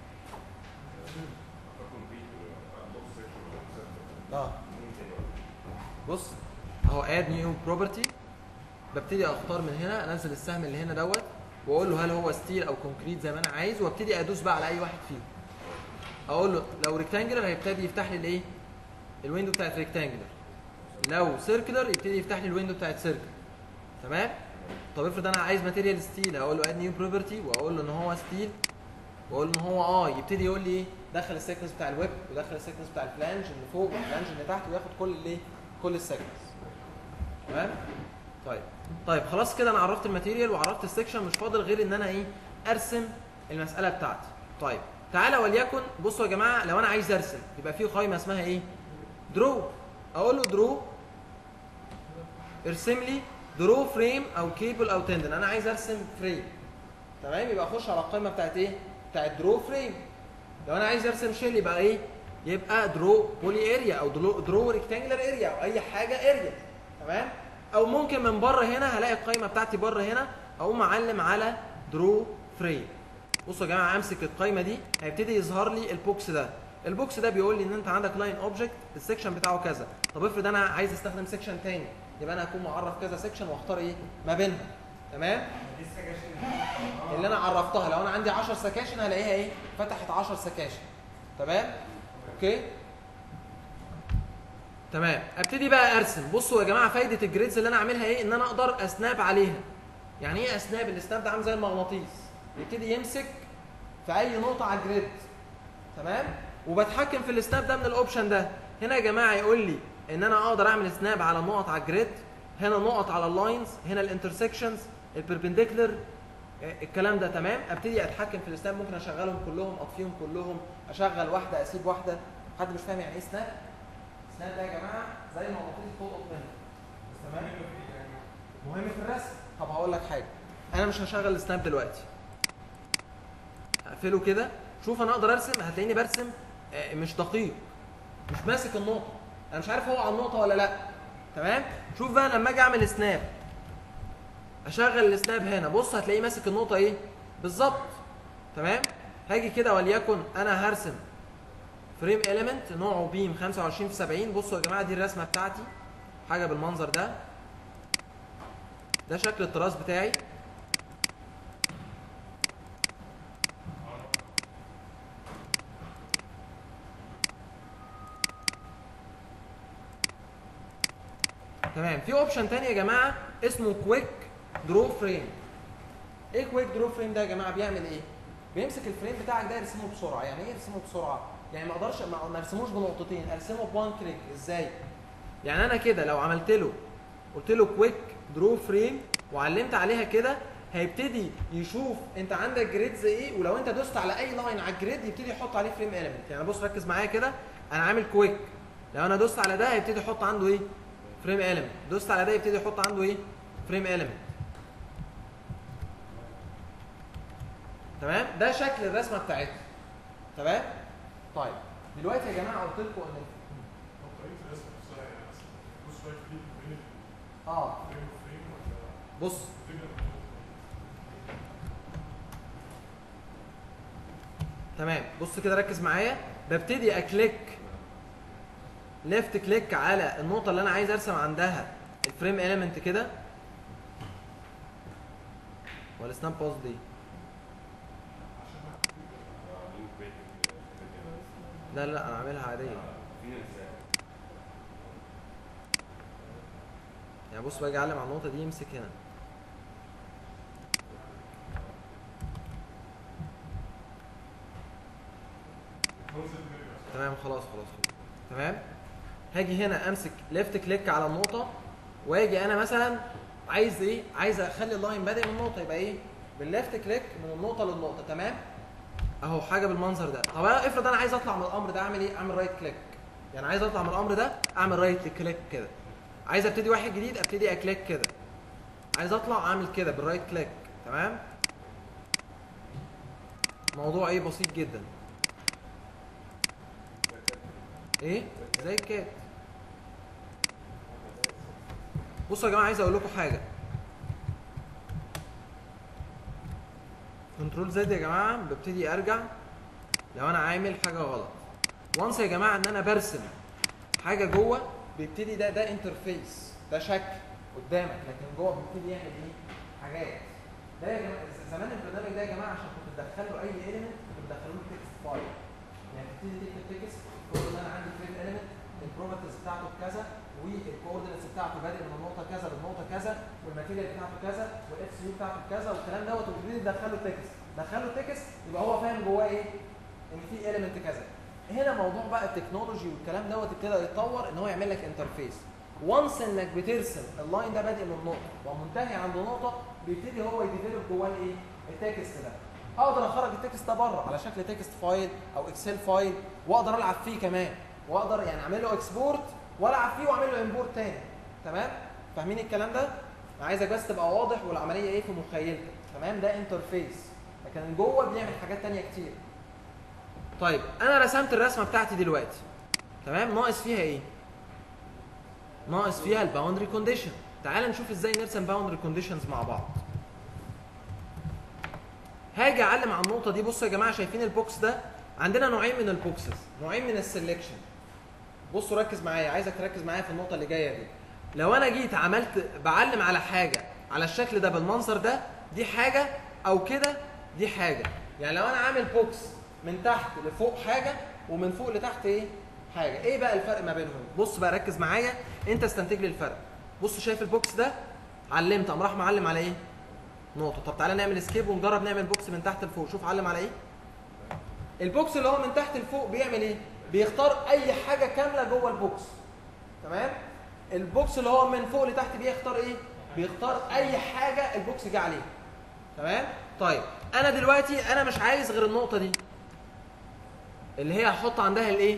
اختار كومبليت بوكس سكشن اه بص اهو اد نيو بروبرتي ببتدي اختار من هنا انزل السهم اللي هنا دوت واقول له هل هو ستيل او كونكريت زي ما انا عايز وابتدي ادوس بقى على اي واحد فيهم اقول له لو ريكتانجلر هيبتدي يفتح لي الايه الويندو بتاعت ريكتانجلر لو سيركلر يبتدي يفتح لي الويندو بتاعت سيركل تمام طب افرض انا عايز ماتيريال ستيل اقول له اد نيو بروبرتي واقول له ان هو ستيل واقول له ان هو اه يبتدي يقول لي ايه دخل السيكنس بتاع الويب ودخل السيكنس بتاع الفلانج اللي فوق والفلانج اللي تحت وياخد كل الايه كل السيكنس تمام طيب طيب خلاص كده انا عرفت الماتيريال وعرفت السكشن مش فاضل غير ان انا ايه ارسم المساله بتاعتي طيب تعالى وليكن بصوا يا جماعه لو انا عايز ارسم يبقى في قائمه اسمها ايه درو اقول له درو ارسم لي درو فريم او كيبل او تندن انا عايز ارسم فريم تمام يبقى اخش على القائمه بتاعت ايه بتاعت درو فريم لو انا عايز ارسم شيل يبقى ايه يبقى درو بولي اريا او درو, درو ريكتانجلر اريا او اي حاجه اريا تمام او ممكن من بره هنا هلاقي القائمه بتاعتي بره هنا اقوم معلم على درو فريم بصوا يا جماعه امسك القائمه دي هيبتدي يظهر لي البوكس ده البوكس ده بيقول لي ان انت عندك لاين اوبجكت السكشن بتاعه كذا طب افرض انا عايز استخدم سكشن تاني يبقى انا هكون معرف كذا سكشن واختار ايه ما بينهم تمام دي السكاشن اللي انا عرفتها لو انا عندي 10 سكاشن هلاقيها ايه فتحت 10 سكاشن تمام اوكي تمام ابتدي بقى ارسم بصوا يا جماعه فايده الجريدز اللي انا عاملها ايه ان انا اقدر اسناب عليها يعني ايه اسناب الاسناب ده عامل زي المغناطيس يبتدي يمسك في اي نقطه على الجريد تمام وبتحكم في السناب ده من الاوبشن ده هنا يا جماعه يقول لي ان انا اقدر اعمل سناب على نقط على الجريد هنا نقط على اللاينز هنا الانترسكشنز البربنديكولر الكلام ده تمام ابتدي اتحكم في السناب ممكن اشغلهم كلهم اطفيهم كلهم اشغل واحده اسيب واحده حد مش فاهم يعني ايه سناب سناب ده يا جماعه زي ما مغناطيس تلقط منه بس تمام مهم في الرسم طب هقول لك حاجه انا مش هشغل السناب دلوقتي هقفله كده شوف انا اقدر ارسم هتلاقيني برسم آه، مش دقيق مش ماسك النقطه انا مش عارف هو على النقطه ولا لا تمام شوف بقى لما اجي اعمل سناب اشغل السناب هنا بص هتلاقيه ماسك النقطه ايه بالظبط تمام هاجي كده وليكن انا هرسم فريم اليمنت نوعه بيم 25 في 70 بصوا يا جماعه دي الرسمه بتاعتي حاجه بالمنظر ده ده شكل التراس بتاعي تمام في اوبشن تاني يا جماعه اسمه كويك درو فريم ايه كويك درو فريم ده يا جماعه بيعمل ايه بيمسك الفريم بتاعك ده يرسمه بسرعه يعني ايه يرسمه بسرعه يعني ما اقدرش ما ما ارسموش بنقطتين ارسمه بوان كليك ازاي يعني انا كده لو عملت له قلت له كويك درو فريم وعلمت عليها كده هيبتدي يشوف انت عندك جريدز ايه ولو انت دوست على اي لاين على الجريد يبتدي يحط عليه فريم اليمنت يعني بص ركز معايا كده انا عامل كويك لو انا دوست على ده هيبتدي يحط عنده ايه فريم اليمنت دوست على ده يبتدي يحط عنده ايه فريم اليمنت تمام ده شكل الرسمه بتاعتنا تمام طيب دلوقتي يا جماعه قلت لكم ان طريقة الرسم نفسها يعني مثلا بص شوية في بين اه الفريم وفريم ولا بص تبدأ تمام بص كده ركز معايا ببتدي اكليك ليفت كليك على النقطه اللي انا عايز ارسم عندها الفريم اليمنت كده ولا سناب باوز دي لا لا انا عاملها عاديه يعني بص باجي اعلم على النقطه دي يمسك هنا تمام خلاص خلاص خلاص. تمام هاجي هنا امسك ليفت كليك على النقطه واجي انا مثلا عايز ايه عايز اخلي اللاين بادئ من النقطه يبقى ايه بالليفت كليك من النقطه للنقطه تمام اهو حاجه بالمنظر ده طب أنا افرض انا عايز اطلع من الامر ده اعمل ايه اعمل رايت كليك يعني عايز اطلع من الامر ده اعمل رايت كليك كده عايز ابتدي واحد جديد ابتدي اكليك كده عايز اطلع اعمل كده بالرايت كليك تمام موضوع ايه بسيط جدا ايه زي الكات بصوا يا جماعه عايز اقول لكم حاجه كنترول زد يا جماعه ببتدي ارجع لو انا عامل حاجه غلط وانس يا جماعه ان انا برسم حاجه جوه بيبتدي ده ده انترفيس ده شكل قدامك لكن جوه بيبتدي يعمل ايه حاجات ده يا جماعه زمان البرنامج ده يا جماعه عشان كنت تدخل له اي ايليمنت كنت تدخله له تكست فايل يعني تبتدي تكتب تكست تقول ان انا عندي فريم ايليمنت البروبرتيز بتاعته بكذا والكوردينتس بتاعته بادئ من النقطه كذا للنقطه كذا والماتيريال بتاعته كذا والاف سي يو بتاعته كذا والكلام دوت وتبتدي تدخله تكست دخله تكست يبقى هو فاهم جواه ايه ان في ايليمنت كذا هنا موضوع بقى التكنولوجي والكلام دوت ابتدى يتطور ان هو يعمل لك انترفيس وانس انك بترسم اللاين ده بادئ من نقطه ومنتهي عند نقطه بيبتدي هو يديفلوب جواه الايه التكست ده اقدر اخرج التكست ده بره على شكل تكست فايل او اكسل فايل واقدر العب فيه كمان واقدر يعني اعمل له اكسبورت والعب فيه واعمل له امبورت تاني تمام فاهمين الكلام ده انا عايزك بس تبقى واضح والعمليه ايه في مخيلتك تمام ده انترفيس لكن جوه بيعمل حاجات تانية كتير طيب انا رسمت الرسمه بتاعتي دلوقتي تمام ناقص فيها ايه ناقص فيها الباوندري كونديشن تعال نشوف ازاي نرسم باوندري كونديشنز مع بعض هاجي اعلم على النقطه دي بصوا يا جماعه شايفين البوكس ده عندنا نوعين من البوكسز نوعين من السلكشن بصوا ركز معايا عايزك تركز معايا في النقطه اللي جايه دي لو انا جيت عملت بعلم على حاجه على الشكل ده بالمنظر ده دي حاجه او كده دي حاجه يعني لو انا عامل بوكس من تحت لفوق حاجه ومن فوق لتحت ايه حاجه ايه بقى الفرق ما بينهم بص بقى ركز معايا انت استنتج لي الفرق بص شايف البوكس ده علمت قام راح معلم على ايه نقطه طب تعالى نعمل اسكيب ونجرب نعمل بوكس من تحت لفوق شوف علم على ايه البوكس اللي هو من تحت لفوق بيعمل ايه بيختار اي حاجه كامله جوه البوكس تمام البوكس اللي هو من فوق لتحت بيختار ايه بيختار اي حاجه البوكس جه عليه تمام طيب انا دلوقتي انا مش عايز غير النقطه دي اللي هي هحط عندها الايه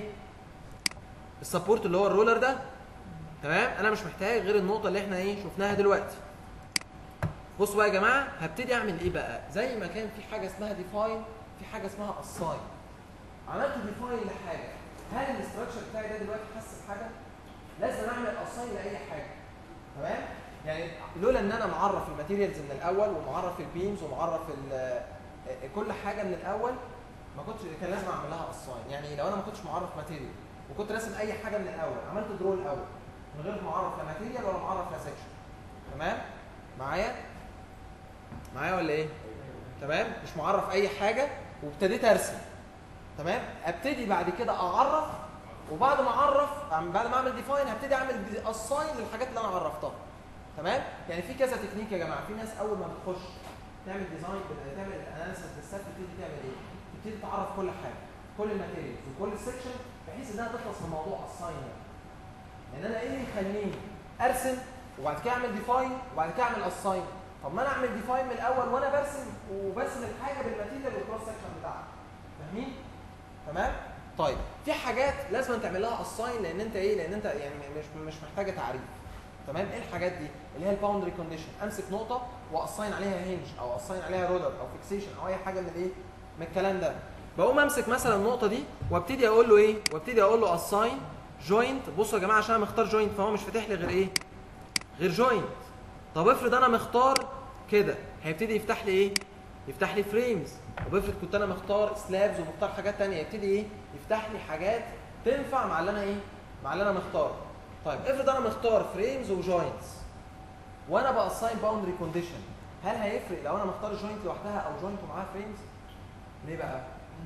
السبورت اللي هو الرولر ده تمام انا مش محتاج غير النقطه اللي احنا ايه شفناها دلوقتي بصوا بقى يا جماعه هبتدي اعمل ايه بقى زي ما كان في حاجه اسمها ديفاين في حاجه اسمها اساين عملت ديفاين لحاجه هل الاستراكشر بتاعي ده دلوقتي حس بحاجه لازم اعمل اساين لاي حاجه تمام يعني لولا ان انا معرف الماتيريالز من الاول ومعرف البيمز ومعرف ال- كل حاجه من الاول ما كنتش كان لازم اعمل لها اساين يعني لو انا ما كنتش معرف ماتيريال وكنت راسم اي حاجه من الاول عملت درو الاول من غير ما اعرف لا ماتيريال ولا معرف لا سكشن تمام معايا معايا ولا ايه تمام مش معرف اي حاجه وابتديت ارسم تمام ابتدي بعد كده اعرف وبعد ما اعرف أعمل- بعد ما اعمل ديفاين هبتدي اعمل اساين للحاجات اللي انا عرفتها تمام يعني في كذا تكنيك يا جماعه في ناس اول ما بتخش تعمل ديزاين تعمل اناليسيس للسيت تبتدي تعمل ايه تبتدي تعرف كل حاجه كل الماتيريالز وكل السكشن بحيث انها تخلص من موضوع الساين ده يعني انا ايه اللي يخليني ارسم وبعد كده اعمل ديفاين وبعد كده اعمل اساين طب ما انا اعمل ديفاين من الاول وانا برسم وبرسم الحاجه بالماتيريال والكروس سكشن بتاعها فاهمين تمام طيب في حاجات لازم تعمل لها اساين لان انت ايه لان انت يعني مش مش محتاجه تعريف تمام ايه الحاجات دي اللي هي الباوندري كونديشن امسك نقطه واساين عليها هنج او اساين عليها رولر او فيكسيشن او اي حاجه من الايه من الكلام ده بقوم امسك مثلا النقطه دي وابتدي اقول له ايه وابتدي اقول له اساين جوينت بصوا يا جماعه عشان انا مختار جوينت فهو مش فاتح لي غير ايه غير جوينت طب افرض انا مختار كده هيبتدي يفتح لي ايه يفتح لي فريمز طب افرض كنت انا مختار سلابز ومختار حاجات تانية يبتدي ايه يفتح لي حاجات تنفع مع اللي انا ايه مع اللي انا مختاره طيب افرض انا مختار فريمز وجوينتس وانا باساين باوندري كونديشن هل هيفرق لو انا مختار جوينت لوحدها او جوينت ومعاها فريمز ليه بقى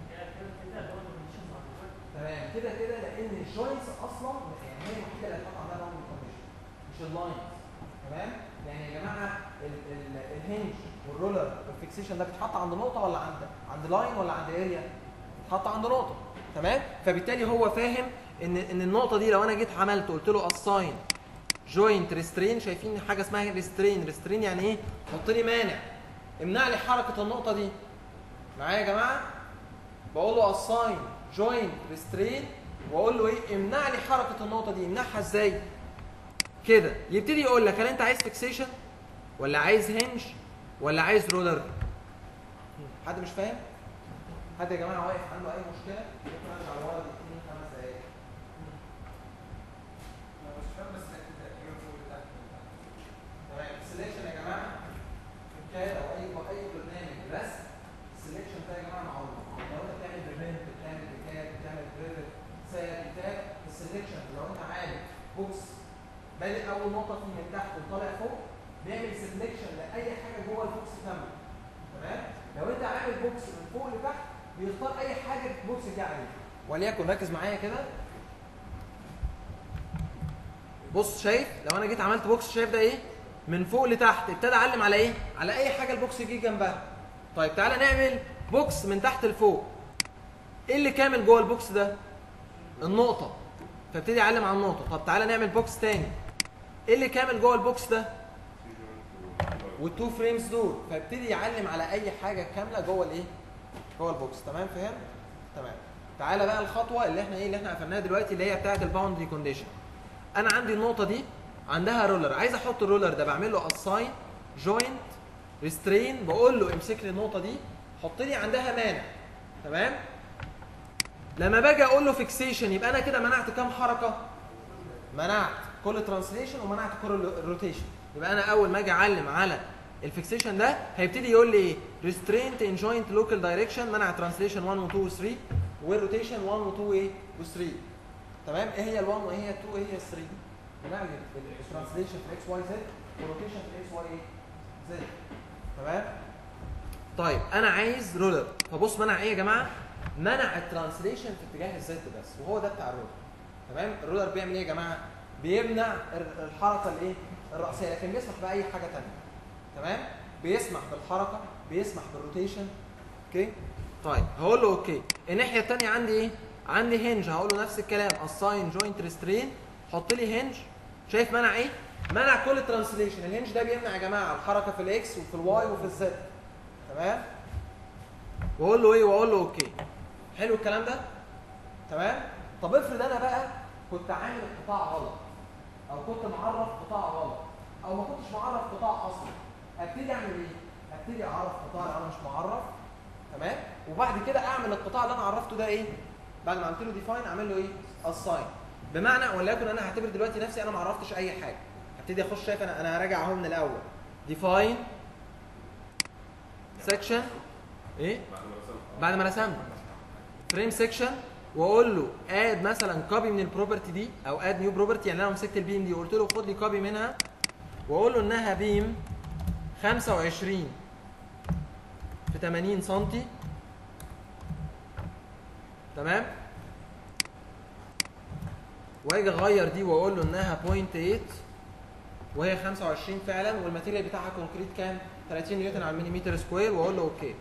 تمام كده كده لان الجوينتس اصلا يعني هي الوحيده اللي هتحط عندها باوندري كونديشن مش اللاينز تمام يعني يا جماعه ال- ال- الهنج والرولر والفيكسيشن ده بيتحط عند نقطه ولا عند عند لاين ولا عند اريا بيتحط عند نقطه تمام فبالتالي هو فاهم ان ان النقطه دي لو انا جيت عملت قلت له اساين جوينت ريسترين شايفين حاجه اسمها ريسترين ريسترين يعني ايه حط لي مانع امنع لي حركه النقطه دي معايا يا جماعه بقول له اساين جوينت ريسترين واقول له ايه امنع لي حركه النقطه دي امنعها ازاي كده يبتدي يقول لك هل انت عايز فيكسيشن ولا عايز هنج ولا عايز رولر حد مش فاهم حد يا جماعه واقف عنده اي مشكله ممكن ارجع لورا دقيقتين خمس دقايق انا مش فاهم بس انت تقريبا فوق لتحت تمام السلكشن يا جماعه في الكاد او اي اي برنامج رسم السلكشن ده يا جماعه معروف لو انت بتعمل برنامج بتعمل بكاد بتعمل بريفت ساب بتاع السلكشن لو انت عامل بوكس بادئ اول نقطه فيه من تحت وطالع فوق بيعمل سلكشن لاي حاجه جوه البوكس كامله تمام لو انت عامل بوكس من فوق لتحت بيختار اي حاجه البوكس جه عليه وليكن ركز معايا كده بص شايف لو انا جيت عملت بوكس شايف ده ايه من فوق لتحت ابتدى اعلم على ايه على اي حاجه البوكس يجي جنبها طيب تعالى نعمل بوكس من تحت لفوق ايه اللي كامل جوه البوكس ده النقطه فابتدي اعلم على النقطه طب تعالى نعمل بوكس تاني ايه اللي كامل جوه البوكس ده والتو فريمز دول فابتدي يعلم على اي حاجه كامله جوه الايه جوه البوكس تمام فهم تمام تعالى بقى الخطوه اللي احنا ايه اللي احنا قفلناها دلوقتي اللي هي بتاعه الباوندري كونديشن انا عندي النقطه دي عندها رولر عايز احط الرولر ده بعمل له اساين جوينت ريسترين بقول له امسك لي النقطه دي حط لي عندها مانع تمام لما باجي اقول له فيكسيشن يبقى انا كده منعت كام حركه منعت كل ترانسليشن ومنعت كل روتيشن يبقى انا اول ما اجي اعلم على الفيكسيشن ده هيبتدي يقول لي ايه ريسترينت ان جوينت لوكال دايركشن منع ترانسليشن 1 و 2 و 3 والروتيشن 1 و 2 ايه و 3 تمام ايه هي ال1 وايه هي ال2 وايه هي ال3 بنعمل الترانسليشن في اكس واي زد والروتيشن في اكس واي ايه زد تمام طيب انا عايز رولر فبص منع ايه يا جماعه منع الترانسليشن في اتجاه الزد بس وهو ده بتاع الرولر تمام الرولر بيعمل ايه يا جماعه بيمنع ال- الحركه الايه الراسيه لكن بيسمح باي حاجه ثانيه تمام بيسمح بالحركه بيسمح بالروتيشن اوكي طيب هقول له اوكي الناحيه الثانيه عندي ايه عندي هنج هقول له نفس الكلام اساين جوينت ريسترين حط لي هنج شايف منع ايه منع كل ترانسليشن الهنج ده بيمنع يا جماعه الحركه في الاكس وفي الواي وفي الزد تمام واقول له ايه واقول له اوكي حلو الكلام ده تمام طب افرض انا بقى كنت عامل القطاع غلط او كنت معرف قطاع غلط او ما كنتش معرف قطاع اصلا ابتدي اعمل ايه ابتدي اعرف قطاع اللي انا مش معرف تمام وبعد كده اعمل القطاع اللي انا عرفته ده ايه بعد ما عملت له ديفاين اعمل له ايه اساين بمعنى وليكن انا هعتبر دلوقتي نفسي انا ما عرفتش اي حاجه هبتدي اخش شايف انا انا هراجع اهو من الاول ديفاين سكشن ايه بعد ما رسمت بعد ما رسمت فريم سيكشن واقول له اد مثلا كوبي من البروبرتي دي او اد نيو بروبرتي يعني انا مسكت البيم دي وقلت له خد لي كوبي منها واقول له انها بيم 25 في 80 سم تمام واجي اغير دي واقول له انها 0.8 وهي 25 فعلا والماتيريال بتاعها كونكريت كام 30 نيوتن على المليمتر سكوير واقول له اوكي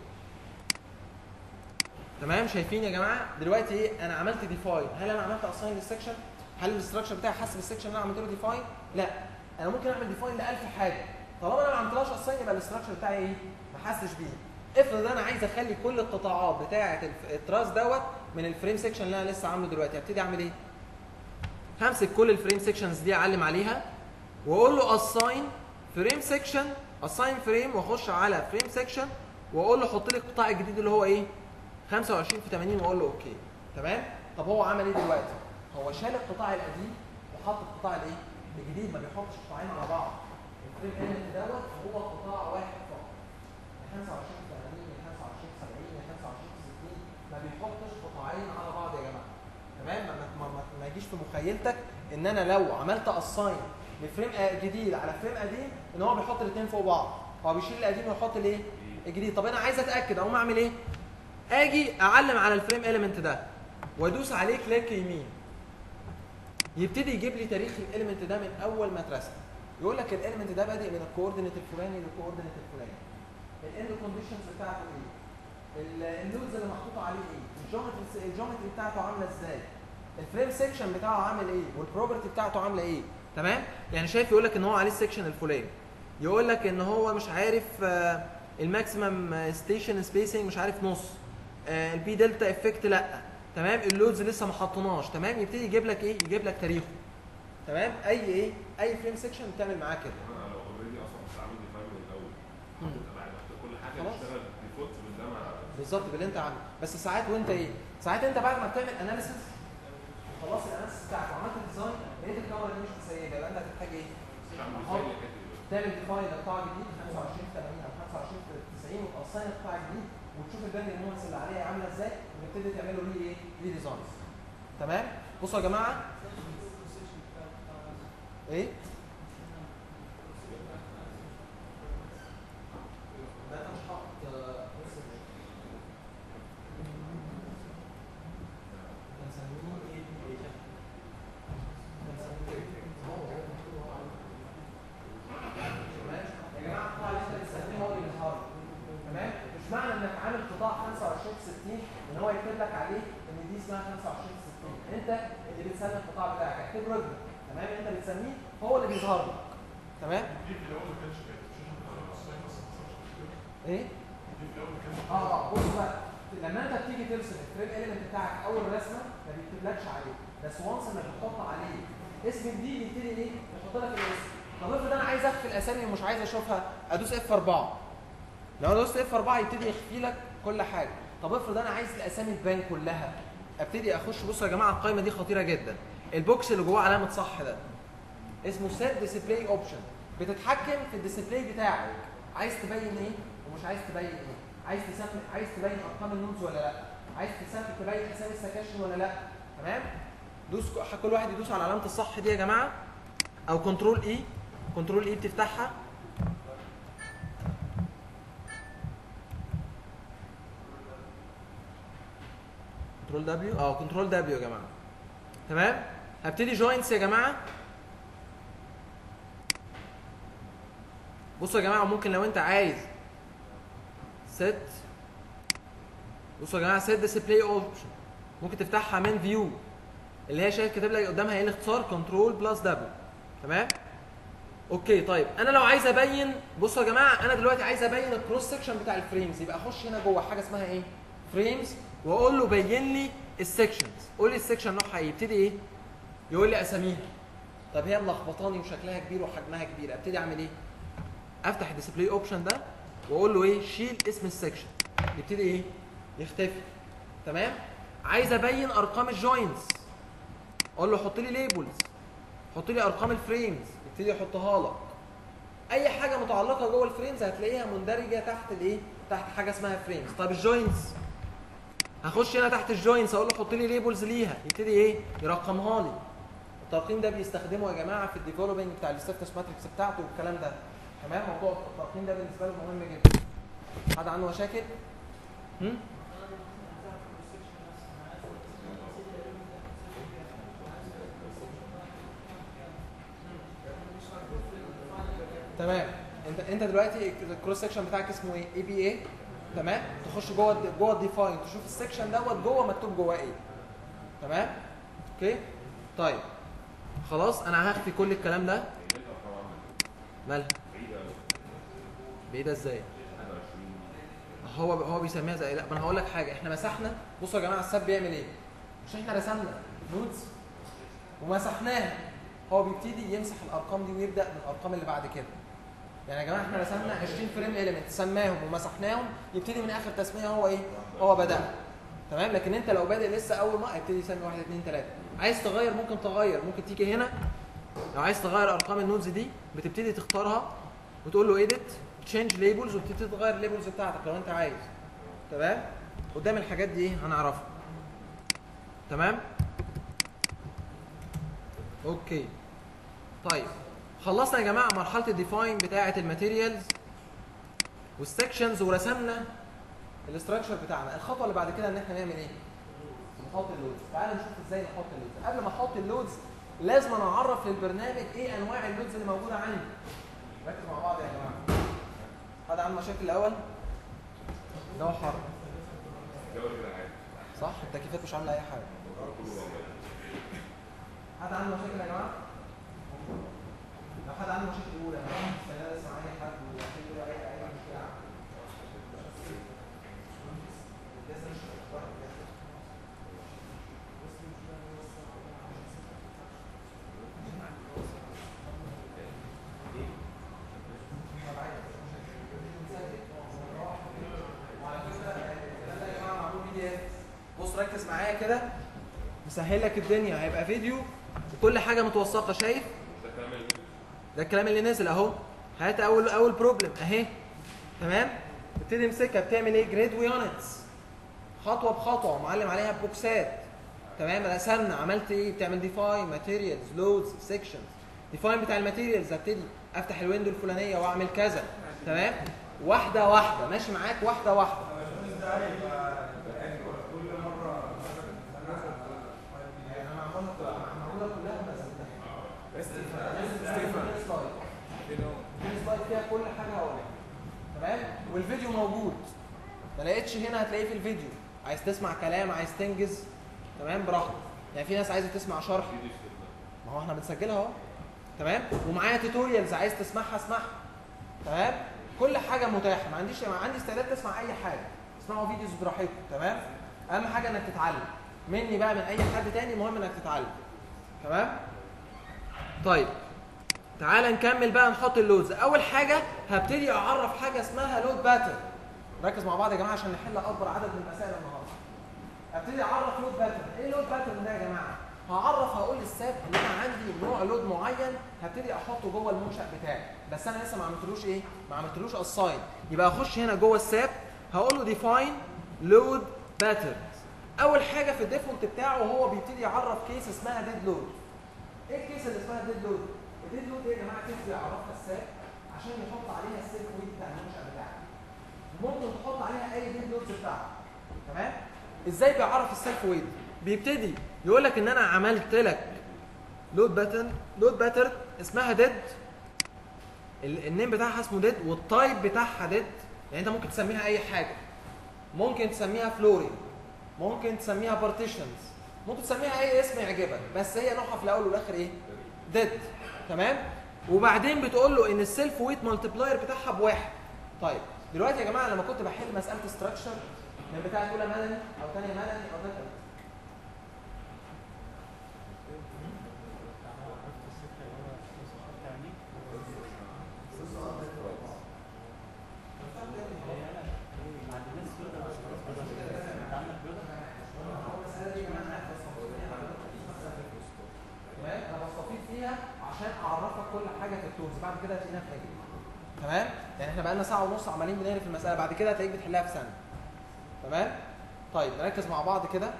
تمام شايفين يا جماعه دلوقتي ايه انا عملت ديفاين هل انا عملت اساين للسكشن هل الاستراكشر بتاعي حسب السكشن اللي انا عملت له ديفاين لا انا ممكن اعمل ديفاين ل 1000 حاجه طالما انا ما عملتلهاش اساين يبقى الاستراكشر بتاعي ايه ما حسش بيه افرض انا عايز اخلي كل القطاعات بتاعه الف- التراس دوت من الفريم سكشن اللي انا لسه عامله دلوقتي هبتدي اعمل ايه همسك كل الفريم سكشنز دي اعلم عليها واقول له اساين فريم سكشن اساين فريم واخش على فريم سكشن واقول له حط لي القطاع الجديد اللي هو ايه 25 في 80 واقول له اوكي تمام طب هو عمل ايه دلوقتي هو شال القطاع القديم وحط القطاع الايه الجديد ما بيحطش قطاعين على بعض الفريم ايلمنت دوت هو قطاع واحد فقط يا 25 في 80 يا 25 في 70 يا 25 في 60 ما بيحطش قطاعين على بعض يا جماعه تمام ما, ما, ما, ما يجيش في مخيلتك ان انا لو عملت اساين لفريم جديد على فريم قديم ان هو بيحط الاثنين فوق بعض هو بيشيل القديم ويحط الايه الجديد طب انا عايز اتاكد اقوم اعمل ايه اجي اعلم على الفريم اليمنت ده وادوس عليه كليك يمين يبتدي يجيب لي تاريخ الاليمنت ده من اول ما اترسم يقول لك الاليمنت ده بادئ من الكوردينيت الفلاني للكوردينيت الفلاني الاند كونديشنز بتاعته ايه ال- اللودز اللي محطوطه عليه ايه الجيومتري الجيومتري بتاعته عامله ازاي الفريم سيكشن بتاعه عامل ايه والبروبرتي بتاعته عامله ايه تمام يعني شايف يقول لك ان هو عليه السيكشن الفلاني يقول لك ان هو مش عارف آه، الماكسيمم ستيشن سبيسنج مش عارف نص آه، البي دلتا افكت لا تمام اللودز لسه ما حطيناش تمام يبتدي يجيب لك ايه يجيب لك تاريخه تمام اي ايه اي فريم سيكشن بتعمل معاه كده انا لو اوريدي اصلا كنت عامل ديفاين من الاول مم. حطيت ابعاد حطيت كل حاجه خلاص. اشتغل ديفولت بالده مع بالظبط باللي انت عامله بس ساعات وانت ايه ساعات انت بعد ما بتعمل اناليسيس وخلاص الاناليسيس بتاعك وعملت ديزاين لقيت الكاميرا دي مش مسيبه يبقى انت هتحتاج ايه تعمل أحط. ديزاين للحته دي تعمل ديفاين لقطاع جديد 25 في 80 او 25 في 90 وتقصين قطاع جديد وتشوف البند المونس اللي عليه عامله ازاي وتبتدي تعمل له ليه ايه؟ ليه ديزاين تمام؟ بصوا يا جماعه ايه؟ ده انت مش حاطط آه، رسم. بنسميه ايه؟ بنسميه ايه؟ هو هو مكتوب هو عليه. تمام يا جماعه القطاع اللي انت بتستخدمه هو اللي بيظهر لك. تمام مش معنى انك عامل قطاع 25 في 60 ان هو يكتب لك عليه ان دي اسمها 25 في 60 انت اللي بتسمي القطاع بتاعك اعتبره ابنك تمام انت بتسميه هو اللي بيظهر لك تمام ايه اه اه بص بقى لما انت بتيجي ترسم الفريم اليمنت بتاعك اول رسمه ما بيكتبلكش عليه بس وانس انك بتحط عليه اسم جديد يبتدي ايه يحط لك الاسم طب افرض انا عايز اخفي الاسامي ومش عايز اشوفها ادوس اف 4 لو انا دوست اف 4 يبتدي يخفي لك كل حاجه طب افرض انا عايز الاسامي تبان كلها ابتدي اخش بصوا يا جماعه القائمه دي خطيره جدا البوكس اللي جواه علامه صح ده اسمه سيت ديسبلاي اوبشن بتتحكم في الديسبلاي بتاعك عايز تبين ايه ومش عايز تبين ايه عايز تسمي عايز تبين ارقام النودز ولا لا عايز تسمي تبين اسامي السكاشن ولا لا تمام دوس كل واحد يدوس على علامه الصح دي يا جماعه او كنترول اي كنترول اي بتفتحها كنترول دبليو اه كنترول دبليو يا جماعه تمام هبتدي جوينتس يا جماعه بصوا يا جماعه ممكن لو انت عايز ست بصوا يا جماعه سيت ديسبلاي اوبشن ممكن تفتحها من فيو اللي هي شايف كاتب لك قدامها ايه الاختصار كنترول بلس دبل تمام اوكي طيب انا لو عايز ابين بصوا يا جماعه انا دلوقتي عايز ابين الكروس سكشن بتاع الفريمز يبقى اخش هنا جوه حاجه اسمها ايه فريمز واقول له بين لي السكشنز قول لي السكشن نوعها ايه يبتدي ايه يقول لي اساميها طب هي ملخبطاني وشكلها كبير وحجمها كبير ابتدي اعمل ايه افتح الديسبلاي اوبشن ده واقول له ايه شيل اسم السكشن يبتدي ايه يختفي تمام عايز ابين ارقام الجوينتس اقول له حط لي ليبلز حط لي ارقام الفريمز يبتدي يحطها لك اي حاجه متعلقه جوه الفريمز هتلاقيها مندرجه تحت الايه تحت حاجه اسمها فريمز طب الجوينتس هخش هنا تحت الجوينتس اقول له حط لي ليبلز ليها يبتدي ايه يرقمها لي الترقيم ده بيستخدمه يا جماعه في الديفلوبينج بتاع الستاتس ماتريكس بتاعته والكلام ده تمام موضوع الترقيم ده بالنسبه له مهم جدا حد عنده مشاكل هم؟ تمام انت انت دلوقتي الكروس سكشن بتاعك اسمه ايه اي بي اي تمام تخش جوه الد- جوه الديفاين تشوف السكشن دوت جوه مكتوب جواه ايه تمام اوكي طيب خلاص انا هخفي كل الكلام ده قيمتها طبعا مالها بعيدة بعيده ازاي 21 هو هو بيسميها زي لا ما انا هقول لك حاجه احنا مسحنا بصوا يا جماعه الساب بيعمل ايه مش احنا رسمنا نودز ومسحناها هو بيبتدي يمسح الارقام دي ويبدا بالارقام اللي بعد كده يعني يا جماعه احنا رسمنا 20 فريم اليمنت سماهم ومسحناهم يبتدي من اخر تسميه هو ايه هو بدا تمام لكن انت لو بادئ لسه اول ما هيبتدي يسمي 1 2 3 عايز تغير ممكن تغير ممكن تيجي هنا لو عايز تغير ارقام النودز دي بتبتدي تختارها وتقول له ايديت تشينج ليبلز وبتبتدي تغير الليبلز بتاعتك لو انت عايز تمام قدام الحاجات دي ايه هنعرفها تمام اوكي طيب خلصنا يا جماعه مرحله الديفاين بتاعه الماتيريالز والسكشنز ورسمنا الاستراكشر بتاعنا الخطوه اللي بعد كده ان احنا نعمل ايه نحط اللودز تعالوا نشوف ازاي نحط اللودز قبل ما احط اللودز لازم أنا اعرف للبرنامج ايه انواع اللودز اللي موجوده عندي ركز مع بعض يا جماعه حد عنده مشاكل الاول جو حر الجو كده عادي صح التكييفات مش عامله اي حاجه كله والله حد عنده مشاكل يا جماعه لو حد عنده مشاكل يقول انا مستني اسمع اي حد ويحكي له اي اي مشكله بص ركز معايا كده مسهل لك الدنيا هيبقى فيديو وكل حاجه متوثقه شايف ده كلام اللي ده الكلام اللي نازل اهو هات اول اول بروبلم اهي تمام تبتدي امسكها بتعمل ايه جريد ويونتس خطوه بخطوه ومعلم عليها بوكسات تمام رسمنا عملت ايه بتعمل ديفاين ماتيريالز لودز سيكشنز ديفاين بتاع الماتيريالز هبتدي افتح الويندو الفلانيه واعمل كذا تمام واحده واحده ماشي معاك واحده واحده السلايد فيها كل حاجه هقولها تمام والفيديو موجود ما لقيتش هنا هتلاقيه في الفيديو عايز تسمع كلام عايز تنجز تمام براحتك يعني في ناس عايزه تسمع شرح ما هو احنا بنسجلها اهو تمام ومعايا توتوريالز عايز تسمعها اسمعها تمام كل حاجه متاحه ما عنديش ما عندي استعداد تسمع اي حاجه اسمعوا فيديوز براحتكم تمام اهم حاجه انك تتعلم مني بقى من اي حد تاني المهم انك تتعلم تمام طيب تعال نكمل بقى نحط اللودز اول حاجه هبتدي اعرف حاجه اسمها لود باترن ركز مع بعض يا جماعه عشان نحل اكبر عدد من المسائل النهارده هبتدي اعرف لود باترن ايه لود باترن ده يا جماعه هعرف هقول للساب ان انا عندي نوع لود معين هبتدي احطه جوه المنشا بتاعي بس انا لسه ما عملتلوش ايه ما عملتلوش اساين يبقى اخش هنا جوه الساب هقول له ديفاين لود باترن اول حاجه في الديفولت بتاعه هو بيبتدي يعرف كيس اسمها ديد لود ايه الكيس اللي اسمها ديد لود الديد لود دي يا جماعه كيس بيعرفها الساب عشان يحط عليها السيلف ويت بتاع المنشا بتاعك ممكن تحط عليها اي ديد لودز بتاعك تمام ازاي بيعرف السيلف ويت بيبتدي يقول لك ان انا عملت لك لود باترن لود باترن اسمها ديد النيم بتاعها اسمه ديد والتايب بتاعها ديد يعني انت ممكن تسميها اي حاجه ممكن تسميها فلورينج ممكن تسميها بارتيشنز ممكن تسميها اي اسم يعجبك بس هي نوعها في الاول والاخر ايه ديد تمام وبعدين بتقول له ان السيلف ويت مالتبلاير بتاعها بواحد طيب دلوقتي يا جماعه لما كنت بحل مساله ستراكشر من بتاعه اولى مدني او ثانيه مدني او ثالثه تمام انا بستفيد فيها عشان اعرفك كل حاجه في التولز بعد كده هتلاقينا في حاجه تمام يعني احنا بقالنا ساعه ونص عمالين بنقرا في المساله بعد كده هتلاقيك بتحلها في ثانيه تمام طيب نركز مع بعض كده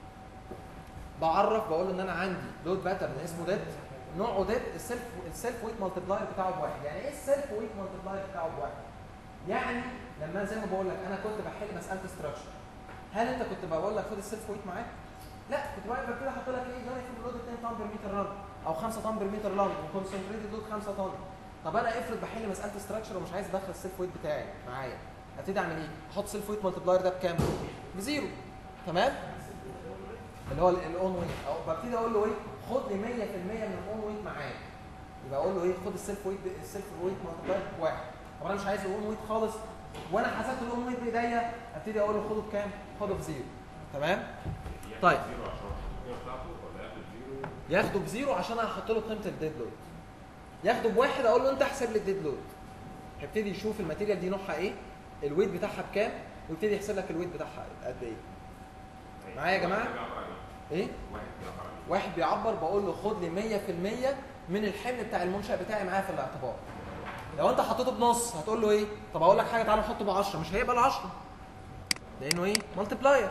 بعرف بقول له ان انا عندي لود باترن اسمه ديد نوعه ديد السيلف السيلف ويت مالتبلاير بتاعه بواحد يعني ايه السيلف ويت مالتبلاير بتاعه بواحد يعني لما زي ما بقول لك انا كنت بحل مساله ستراكشر هل انت كنت بقول لك خد السيلف ويت معاك لا كنت واقف كده حاطط لك ايه جاري في لود 2 طن بر متر رن او 5 طن بر متر رن وكونسنتريتد لود 5 طن طب انا افرض بحل مساله ستراكشر ومش عايز ادخل السيلف ويت بتاعي معايا ابتدي اعمل ايه؟ احط سيلف ويت مالتبلاير ده بكام؟ بزيرو تمام؟ اللي هو الاون ويت او ببتدي اقول له ايه؟ خد لي 100% من الاون ويت معاك يبقى اقول له ايه؟ خد السيلف ويت السيلف ويت مالتبلاير بواحد طب انا مش عايز الاون ويت خالص وانا حسبت الاون ويت بايديا ابتدي اقول له خده بكام؟ خده بزيرو تمام؟ طيب. ياخد زيرو عشان القيمه بتاعته ولا ياخد زيرو ياخده بزيرو عشان انا هحط له قيمه الديد لود ياخده بواحد اقول له انت احسب لي الديد لود هيبتدي يشوف الماتيريال دي نوعها ايه الويت بتاعها بكام ويبتدي يحسب لك الويت بتاعها قد ايه معايا يا جماعة؟ واحد بيعبر عليه. ايه واحد بيعبر عليه. واحد بيعبر بقول له خد لي 100% من الحمل بتاع المنشأ بتاعي معايا في الاعتبار لو انت حطيته بنص هتقول له ايه طب اقول لك حاجه تعالى نحطه ب 10 مش هيبقى ال 10 لانه ايه مالتبلاير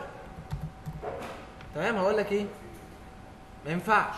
تمام هقول لك ايه ما ينفعش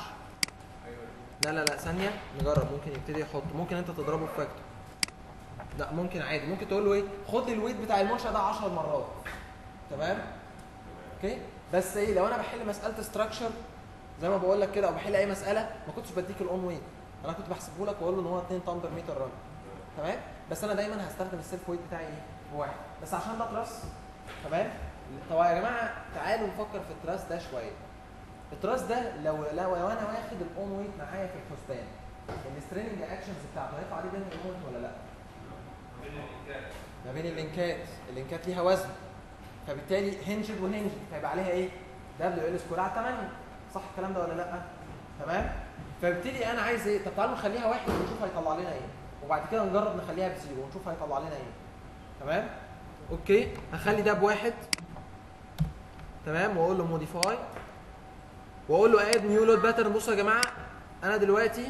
لا لا لا ثانيه نجرب ممكن يبتدي يحط ممكن انت تضربه في فاكتور لا ممكن عادي ممكن تقول له ايه خد لي الويت بتاع المنشأ ده 10 مرات تمام اوكي بس ايه لو انا بحل مساله ستراكشر زي ما بقول لك كده او بحل اي مساله ما كنتش بديك الاون ويت انا كنت بحسبه لك واقول له ان هو 2 طن بر متر رن تمام بس انا دايما هستخدم السيلف ويت بتاعي ايه بواحد بس عشان ده تراس تمام طب يا جماعه تعالوا نفكر في التراس ده شويه التراس ده لو لو, لو انا واخد الاون ويت معايا في الحسبان الستريننج اكشنز بتاعته هيطلع عليه بين الاون ولا لا بين الانتاج ما بين اللينكات اللينكات ليها وزن فبالتالي هنجد وهنجد فيبقى عليها ايه دبليو ال سكوير على 8 صح الكلام ده ولا لا تمام فبالتالي انا عايز ايه طب تعالوا نخليها واحد ونشوف هيطلع لنا ايه وبعد كده نجرب نخليها بزيرو ونشوف هيطلع لنا ايه تمام اوكي هخلي ده بواحد تمام واقول له موديفاي واقول له اد نيو لود باترن بصوا يا جماعه انا دلوقتي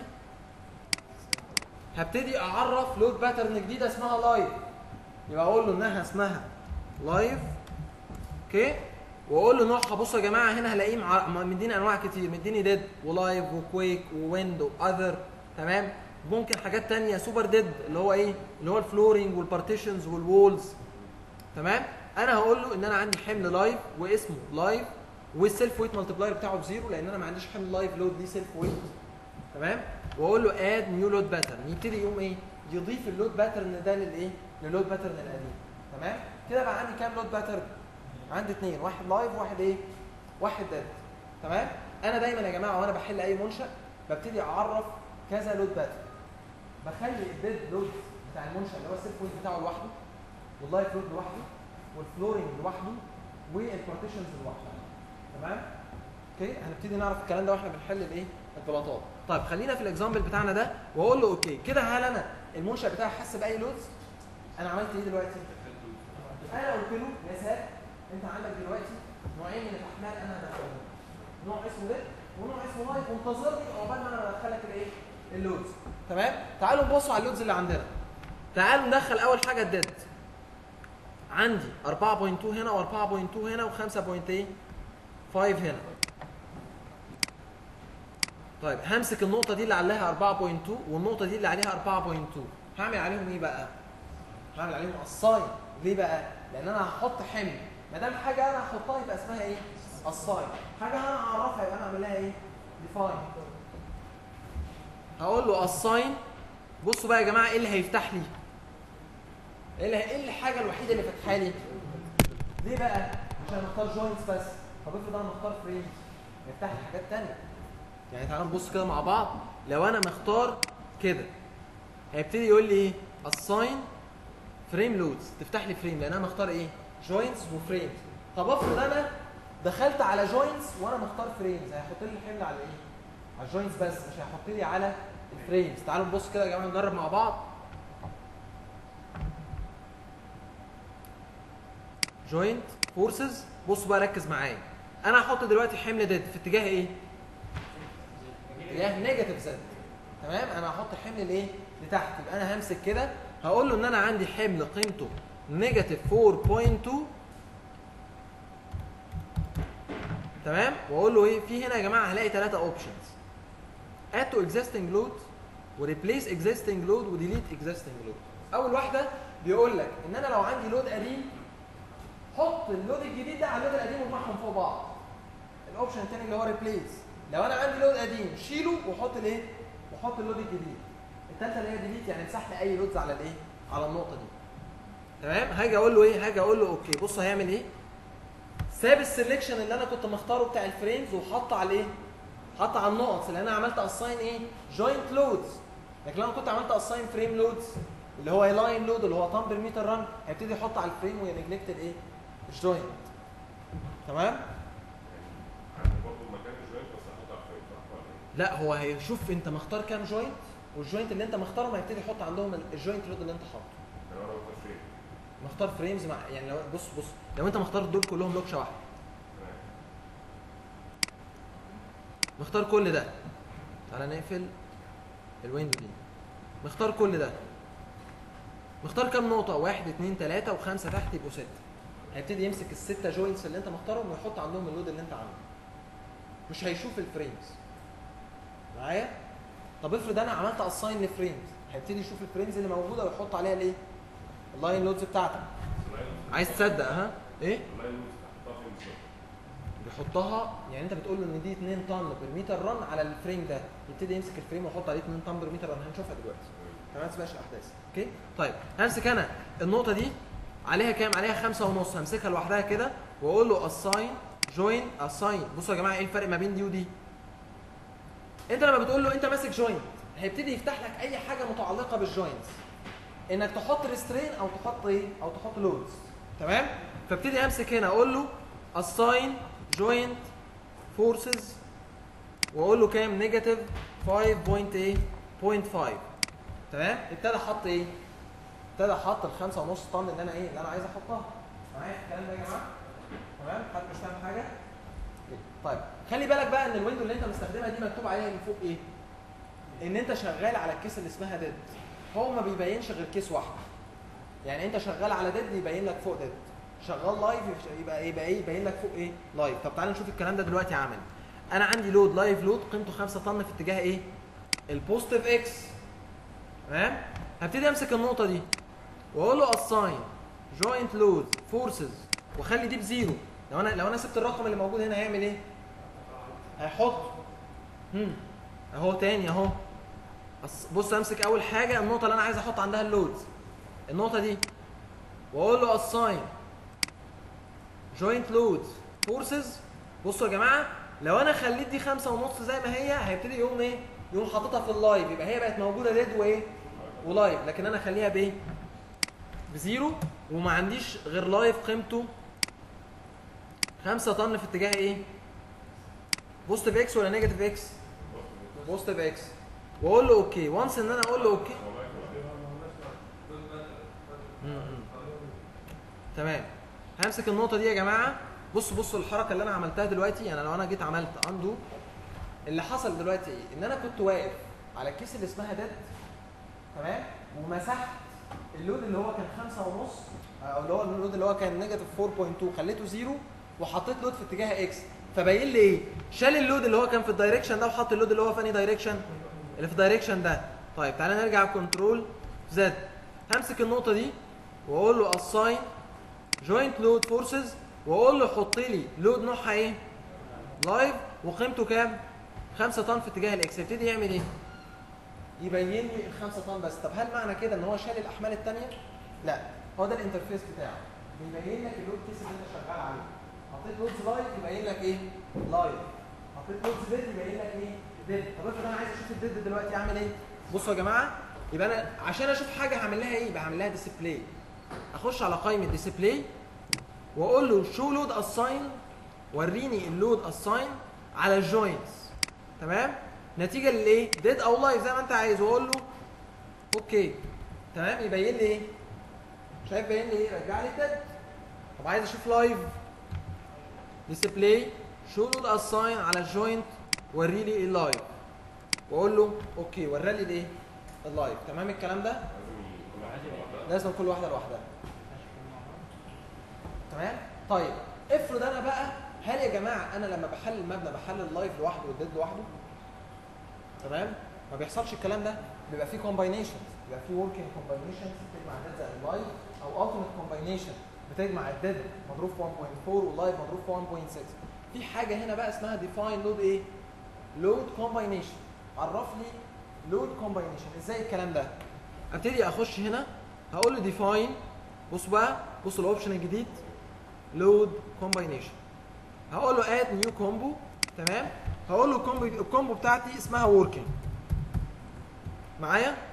هبتدي اعرف لود باترن جديده اسمها لايف يبقى اقول له انها اسمها لايف اوكي واقول له نوعها بصوا يا جماعه هنا هلاقيه مع... م- مديني انواع كتير مديني ديد ولايف وكويك وويند واذر تمام ممكن حاجات تانية سوبر ديد اللي هو ايه اللي هو الفلورينج والبارتيشنز والوولز تمام انا هقول له ان انا عندي حمل لايف واسمه لايف والسيلف ويت مالتبلاير بتاعه بزيرو لان انا ما عنديش حمل لايف لود ليه سيلف ويت تمام واقول له اد نيو لود باترن يبتدي يقوم ايه يضيف اللود باترن ده للايه للود باترن القديم تمام كده بقى عندي كام لود باترن عندي اثنين واحد لايف وواحد ايه واحد ديد تمام انا دايما يا جماعه وانا بحل اي منشا ببتدي اعرف كذا لود باترن بخلي الديد لود بتاع المنشا اللي هو السيلف ويت بتاعه لوحده واللايف لود لوحده والفلورنج لوحده والبارتيشنز لوحده تمام اوكي هنبتدي نعرف الكلام ده واحنا بنحل الايه البلاطات طيب خلينا في الاكزامبل بتاعنا ده واقول له اوكي كده هل انا المنشا بتاعي حس باي لودز انا عملت ايه دلوقتي انا قلت له يا ساد انت عندك دلوقتي نوعين من الاحمال انا هدخلهم نوع اسمه ده ونوع اسمه لايف وانتظرني عقبال ما انا بدخلك الايه اللودز تمام تعالوا نبصوا على اللودز اللي عندنا تعالوا ندخل اول حاجه الديد عندي 4.2 هنا و4.2 هنا و5.5 هنا طيب همسك النقطة دي اللي عليها 4.2 والنقطة دي اللي عليها 4.2 هعمل عليهم ايه بقى؟ هعمل عليهم الصاين ليه بقى؟ لأن أنا هحط حمل ما دام حاجة أنا هحطها يبقى اسمها ايه؟ الصاين حاجة أنا أعرفها يبقى أنا أعمل لها ايه؟ ديفاين هقول له الصاين بصوا بقى يا جماعة ايه اللي هيفتح لي؟ ايه اللي ايه الحاجة الوحيدة اللي فاتحة لي؟ ليه بقى عشان اختار جوينتس بس طب افرض انا مختار فريمز يفتح لي حاجات تانية يعني تعالى نبص كده مع بعض لو انا مختار كده هيبتدي يقول لي ايه assign فريم لودز تفتح لي فريم لان انا مختار ايه جوينتس وفريمز طب افرض انا دخلت على جوينتس وانا مختار فريمز هيحط لي الحمل على ايه على الجوينتس بس مش هيحط لي على الفريمز تعالوا نبص كده يا جماعه نجرب مع بعض جوينت فورسز بص بقى ركز معايا انا هحط دلوقتي حمل ديد في اتجاه ايه اتجاه نيجاتيف زد تمام انا هحط الحمل الايه لتحت يبقى انا همسك كده هقول له ان انا عندي حمل قيمته نيجاتيف 4.2 تمام واقول له ايه في هنا يا جماعه هلاقي ثلاثه اوبشنز add to existing load وريبليس existing load وديليت existing load اول واحده بيقول لك ان انا لو عندي لود قديم حط اللود الجديد ده على اللود القديم واجمعهم فوق بعض الاوبشن الثاني اللي هو ريبليس لو انا عندي لود قديم شيله وحط الايه وحط اللود الجديد الثالثه اللي هي ديليت يعني امسح لي اي لودز على الايه على النقطه دي تمام هاجي اقول له ايه هاجي اقول له اوكي بص هيعمل ايه ساب السلكشن اللي انا كنت مختاره بتاع الفريمز وحط على ايه حط على النقط لان انا عملت اساين ايه جوينت لودز لكن لو انا كنت عملت اساين فريم لودز اللي هو لاين لود اللي هو تمبر متر ران هيبتدي يحط على الفريم وينجلكت الايه الجوينت تمام عندي برضه مكان الجوينت بس هحط على الفريم صح ولا ايه؟ لا هو هيشوف انت مختار كام جوينت والجوينت اللي انت مختارهم هيبتدي يحط عندهم الجوينت لود اللي انت حاطه يعني انا بختار فريم مختار فريمز مع يعني لو بص بص لو انت مختار دول كلهم لوكشه واحده تمام مختار كل ده تعالى نقفل الويندو دي مختار كل ده مختار كام نقطة؟ واحد اتنين تلاتة وخمسة تحت يبقوا ستة. هيبتدي يمسك الستة جوينتس اللي انت مختارهم ويحط عندهم اللود اللي انت عامله. مش هيشوف الفريمز. معايا؟ طب افرض انا عملت اساين لفريمز، هيبتدي يشوف الفريمز اللي موجودة ويحط عليها الايه؟ اللاين لودز بتاعتك. عايز تصدق ها؟ ايه؟ والله يوز هحطها فين بالظبط؟ بيحطها يعني انت بتقول له ان دي 2 طن بير متر رن على الفريم ده يبتدي يمسك الفريم ويحط عليه 2 طن بير متر رن هنشوفها دلوقتي تمام ما تسبقش الاحداث اوكي طيب همسك انا النقطه دي عليها كام عليها خمسة ونص همسكها لوحدها كده واقول له اساين جوين اساين بصوا يا جماعه ايه الفرق ما بين دي ودي انت لما بتقول له انت ماسك جوينت هيبتدي يفتح لك اي حاجه متعلقه بالجوينتس انك تحط ريسترين او تحط ايه او تحط لودز تمام فابتدي امسك هنا اقول له assign joint forces واقول له كام نيجاتيف 5.8 تمام ابتدى حط ايه ابتدى حط الخمسة ونص طن اللي انا ايه اللي انا عايز احطها معايا في الكلام ده يا جماعه تمام حد مش فاهم حاجه طيب خلي بالك بقى ان الويندو اللي انت مستخدمها دي مكتوب عليها من فوق ايه ان انت شغال على الكيس اللي اسمها ديد هو ما بيبينش غير كيس واحده يعني انت شغال على ديد يبين لك فوق ديد شغال لايف يبقى ايه يبقى ايه يبين لك فوق ايه لايف طب تعالى نشوف الكلام ده دلوقتي عملي انا عندي لود لايف لود قيمته 5 طن في اتجاه ايه البوزيتيف اكس تمام هبتدي امسك النقطه دي واقول له assign joint load forces واخلي دي بزيرو لو انا لو انا سبت الرقم اللي موجود هنا هيعمل ايه هيحط هم اهو تاني اهو أص- بص امسك اول حاجه النقطه اللي انا عايز احط عندها اللود النقطه دي واقول له assign joint load forces بصوا يا جماعه لو انا خليت دي خمسة ونص زي ما هي هيبتدي يقوم ايه يقوم حاططها في اللايف يبقى هي بقت موجوده ديد وايه ولايف لكن انا اخليها بايه بزيرو وما عنديش غير لايف قيمته 5 طن في اتجاه ايه بوزيتيف اكس ولا نيجاتيف اكس بوزيتيف اكس واقول له اوكي وانس ان انا اقول له اوكي م- م. تمام همسك النقطه دي يا جماعه بصوا بصوا الحركه اللي انا عملتها دلوقتي يعني لو انا جيت عملت اندو اللي حصل دلوقتي ايه ان انا كنت واقف على الكيس اللي اسمها ديد تمام ومسحت اللود اللي هو كان خمسة ونص او اللي هو اللود اللي هو كان نيجاتيف 4.2 خليته زيرو وحطيت لود في اتجاه اكس فبين لي ايه شال اللود اللي هو كان في الدايركشن ده وحط اللود اللي هو في انهي دايركشن اللي في الدايركشن ده طيب تعالى نرجع كنترول زد همسك النقطه دي واقول له assign joint load forces واقول له حط لي لود نوعها ايه لايف وقيمته كام 5 طن في اتجاه الاكس يبتدي يعمل ايه يبين لي ال 5 طن بس طب هل معنى كده ان هو شال الاحمال الثانيه لا هو ده الانترفيس بتاعه بيبين لك اللود كيس اللي انت شغال عليه حطيت لودز لايف يبين لك ايه لايف حطيت لودز ديد يبين لك ايه ديد طب افرض انا عايز اشوف الديد دلوقتي اعمل ايه بصوا يا جماعه يبقى انا عشان اشوف حاجه هعمل لها ايه يبقى هعمل لها ديسبلاي اخش على قائمه ديسبلاي واقول له شو لود اساين وريني اللود اساين على الجوينتس تمام نتيجه للايه ديد او لايف زي ما انت عايز واقول له اوكي تمام يبين لي ايه شايف باين لي ايه رجع لي الديد طب عايز اشوف لايف ديسبلاي شو لود اساين على الجوينت وري لي اللايف واقول له اوكي ورى لي الايه اللايف تمام الكلام ده لازم كل واحده لوحدها تمام طيب افرض انا بقى هل يا جماعه انا لما بحلل المبنى بحلل اللايف لوحده والديد لوحده تمام ما بيحصلش الكلام ده بيبقى فيه كومباينيشن بيبقى فيه وركينج كومباينيشن بتجمع الديد زائد اللايف او التيميت كومباينيشن بتجمع الديد مضروب في 1.4 واللايف مضروب في 1.6 في حاجه هنا بقى اسمها ديفاين لود ايه لود كومباينيشن عرف لي لود كومباينيشن ازاي الكلام ده ابتدي اخش هنا هقول له ديفاين بص بقى بص الاوبشن الجديد لود كومباينيشن هقول له اد نيو كومبو تمام هقول له الكومبو الكومبو بتاعتي اسمها وركينج معايا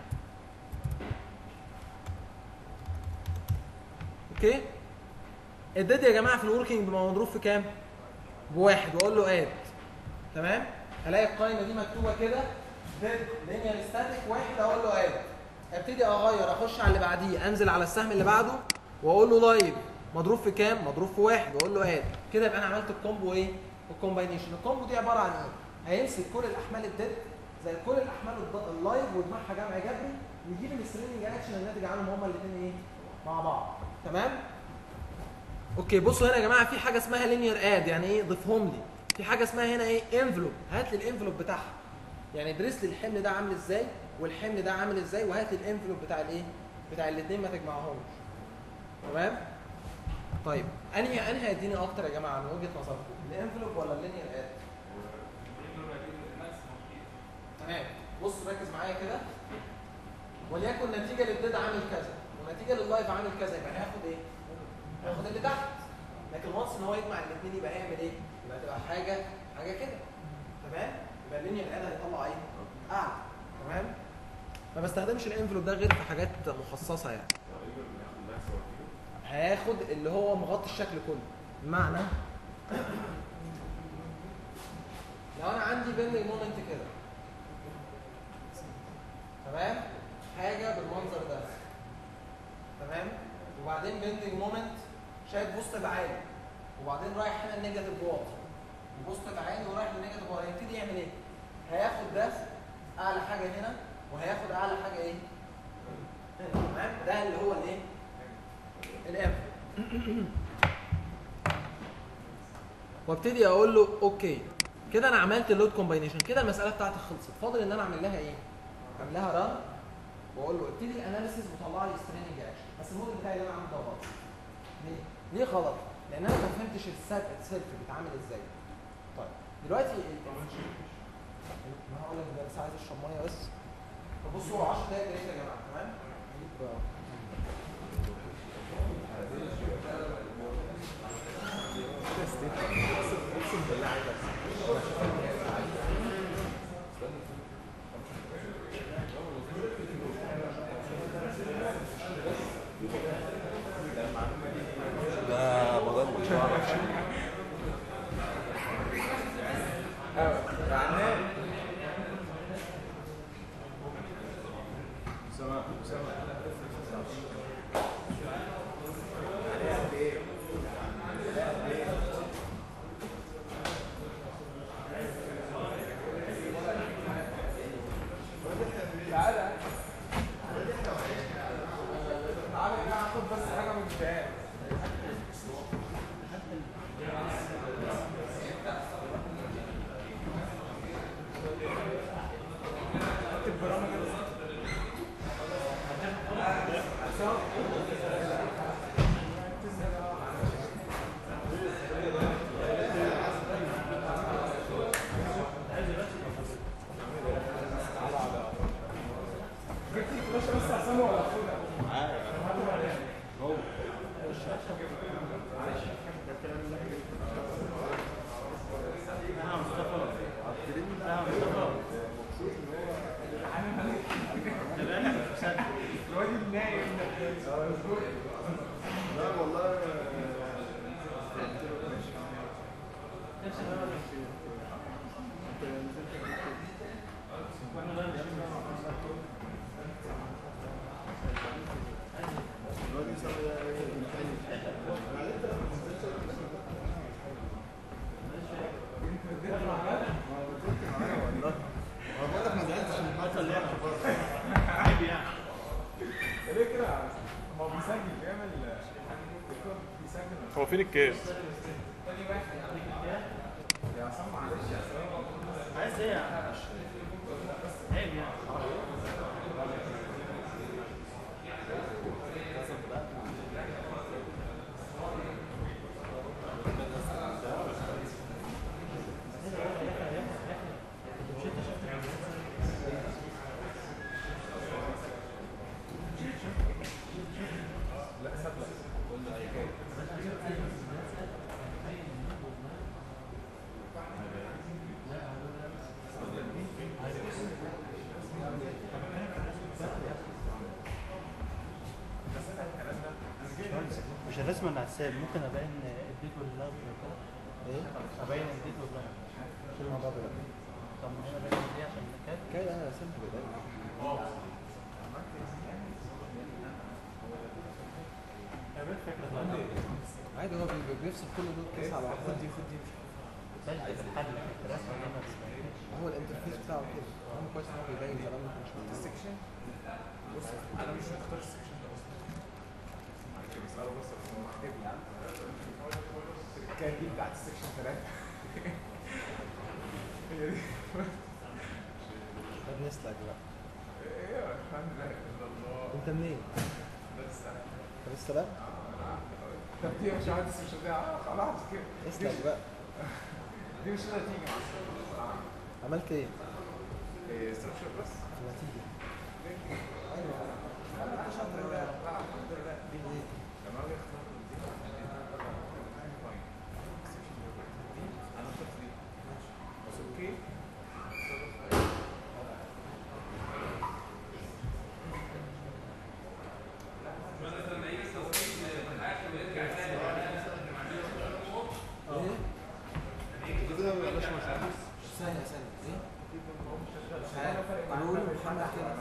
اوكي الديد يا جماعه في الوركينج بيبقى مضروب في كام بواحد واقول له اد تمام هلاقي القائمه دي مكتوبه كده ديد لينير ستاتيك واحد اقول له اد ابتدي اغير اخش على اللي بعديه انزل على السهم اللي بعده واقول له لايف مضروب في كام مضروب في واحد واقول له اد كده يبقى انا عملت الكومبو ايه الكومباينيشن الكومبو دي عباره عن ايه هيمسك كل الاحمال الديد زي كل الاحمال الض- اللايف ويجمعها جمع جبري ويجيب الستريننج اكشن الناتج عنهم هما الاثنين ايه مع بعض تمام اوكي بصوا هنا يا جماعه في حاجه اسمها لينير اد يعني ايه ضيفهم لي في حاجه اسمها هنا ايه انفلوب هات لي الانفلوب بتاعها يعني ادرس لي الحمل ده عامل ازاي والحمل ده عامل ازاي وهات لي الانفلوب بتاع الايه بتاع الاثنين ما تجمعهمش تمام طيب انهي انهي هيديني اكتر يا جماعه من وجهه نظركم الانفلوب ولا اللينير اد تمام بص ركز معايا كده وليكن نتيجه للديد عامل كذا ونتيجه لللايف عامل كذا يبقى هياخد ايه؟ هياخد اللي تحت لكن وانس ان هو يجمع الاثنين يبقى هيعمل ايه؟ يبقى تبقى حاجه حاجه كده تمام؟ يبقى اللينير اد هيطلع ايه؟ اعلى تمام؟ ما بستخدمش الانفلوب ده غير في حاجات مخصصه يعني هياخد اللي هو مغطي الشكل كله بمعنى لو انا عندي بيندنج مومنت كده تمام حاجه بالمنظر ده تمام وبعدين بيندنج مومنت شايف بوست عالي وبعدين رايح هنا النيجاتيف واطي وبوست عالي ورايح للنيجاتيف واطي هيبتدي يعمل ايه؟ هياخد ده اعلى حاجه هنا وهياخد اعلى حاجه ايه؟ هنا تمام ده اللي هو الايه؟ الاف وابتدي اقول له اوكي كده انا عملت اللود كومباينيشن كده المساله بتاعتي خلصت فاضل ان انا اعمل لها ايه اعمل لها ران واقول له ابتدي الاناليسيس وطلع لي ستريننج اكشن بس الموديل بتاعي اللي انا عامله ده غلط ليه ليه غلط لان انا ما فهمتش السيلف اتسيلف بيتعامل ازاي طيب دلوقتي ال- ما هقول لك ده بس عايز اشرب ميه بس طب بصوا 10 دقايق بريك يا جماعه تمام ده مضل ما اعرفش تعالى يا جماعه خد بس حاجه من البيان بقول لك ما زعلتش من الحركه اللي ليه كده هو بيسجل بيعمل الدكتور بيسجل هو فين الكاس؟ يا عصام معلش يا عصام عايز ايه يا عم؟ عيب يعني لا سبلة قلنا اي حاجه مش الرسمة اللي على الساب ممكن ابين اديت ولا لا ايه؟ ابين اديت ولا لا شيل الموضوع ده طب ما هنا باين دي عشان الكاد كده انا سمت بداية عادي هو بي- بيفصل كل دول كيس على بعض خد دي خد دي سجل في الحل لكن الرسمة دي ما بتبينش هو الانترفيس بتاعه كده اهم كويس ان هو بيبين كلام انت مش موجود السكشن بص انا مش مختار السكشن ده اصلا معلش بس انا بص هو مكتوب لي التركات دي بتاعت السكشن ثلاثة هي دي طب نسلك بقى ايه الحمد لله الا الله انت منين؟ ده السلام طب السلام طب دي مش عادي السكشن ده آه، خلاص كده اسلك بقى دي مش هتيجي مع السكشن عملت ايه؟ ايه ستراكشر بس النتيجة ايوه لا الحمد لله لا الحمد لله دي ايه؟ لما اجي اختار دي انا اخترت دي بس اوكي ايه؟ كده يا باشا مش عارف ثانية ثانية ايه؟ مش عارف قالوا لي محمد كده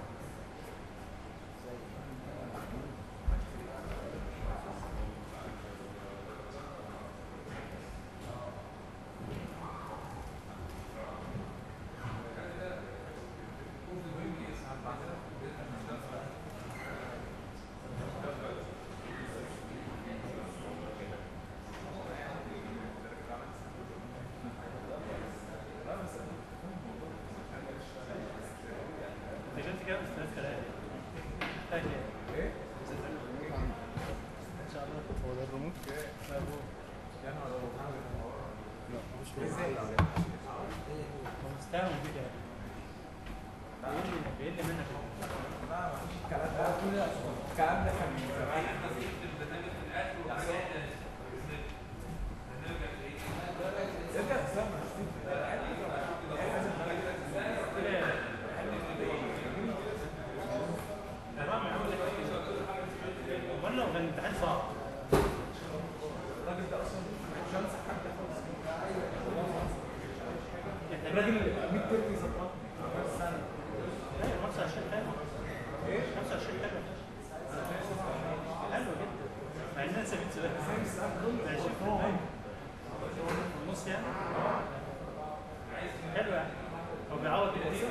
انت جبت كام استاذ كلام محتاج ايه؟ ايه ان شاء الله هو ده الريموت؟ يا نهار ابيض لا مش ازاي هو مستعمل دي كده بيقل لي بيقل لي منك لا مفيش الكلام ده الكلام ده كان من زمان ارجع استنى امال لو كان الامتحان صعب الراجل ده اصلا مش هنسى حد خالص احنا الراجل 100 ترم يظبطني بس انا لا 25 حلو ايه 25 حلو حلو جدا مع ان انا سبت سؤال زي السؤال كله 20% ونص يعني حلو يعني هو بيعوض كتير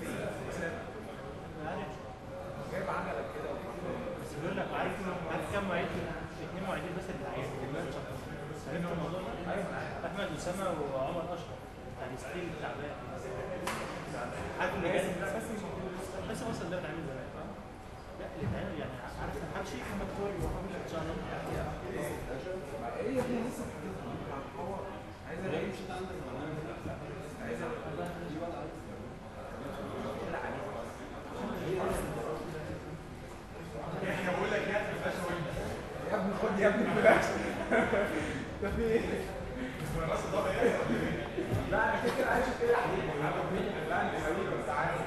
عارف جايب عجله كده بس بيقول لك عارف عارف كم معيد اثنين معيدين بس اللي عارف عرفت الموضوع ده؟ ايوه انا عارف احمد اسامه وعمر اشرف يعني ستيل تعبان عارف اللي جاي بس وصل ده بتعمل زمان لا اللي اتعمل يعني عارف الحبشي محمد كوري وحبشي ان شاء الله ما ايه يا ابني لسه هتحور عايز الاقي مش عايز يا ابني خد يا ابني الفلاش ده في ايه؟ لا انا كده كده عايش كده يا حبيبي لا انت حبيبي بس عايز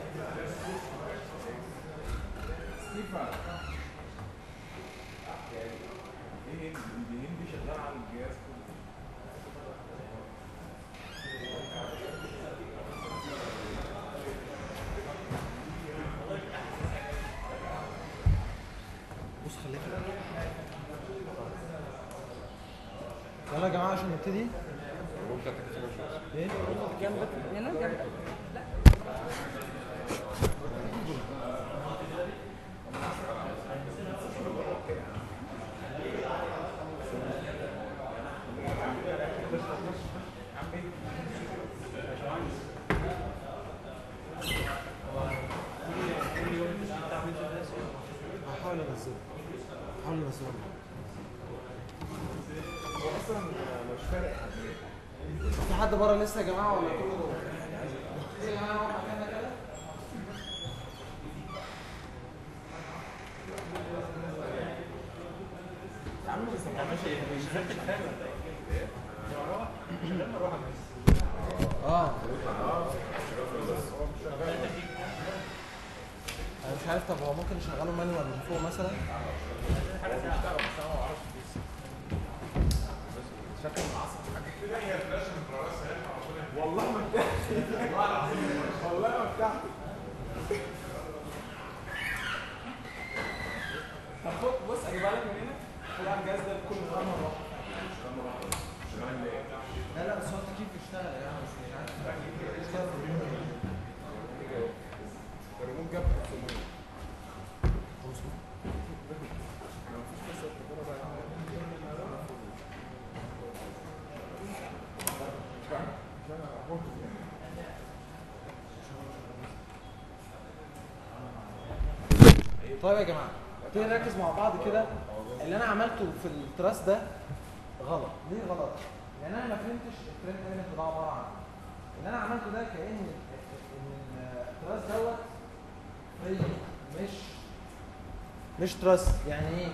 ستيفن يلا يا جماعه عشان نبتدي ممكن تكتب شويه ايه جنبك هنا جنبك هحاول انزله هحاول انزله هو اصلا مش فارق في حد بره لسه يا جماعه ولا كله جوه؟ إيه يا جماعه نقعد مكاننا كده اه انا مش عارف طب هو ممكن نشغله مانوال من فوق مثلا شكل العصر والله ما بتاعتي والله ما بتاعتي طب خد بص اجيبها لك من هنا خد على الجهاز ده بكل مره مره واحده لا لا بس هو التكييف بيشتغل يا جماعه بس مش عارف بيشتغل في اليوم الريموت جاب 500 ما فيش قصه التجربه بقى طيب يا جماعه تيجي نركز مع بعض كده اللي انا عملته في التراس ده غلط ليه غلط لان انا ما فهمتش الترند ايلمنت ده عباره عن إيه. اللي انا عملته ده كان ان التراس دوت فري مش مش تراس يعني ايه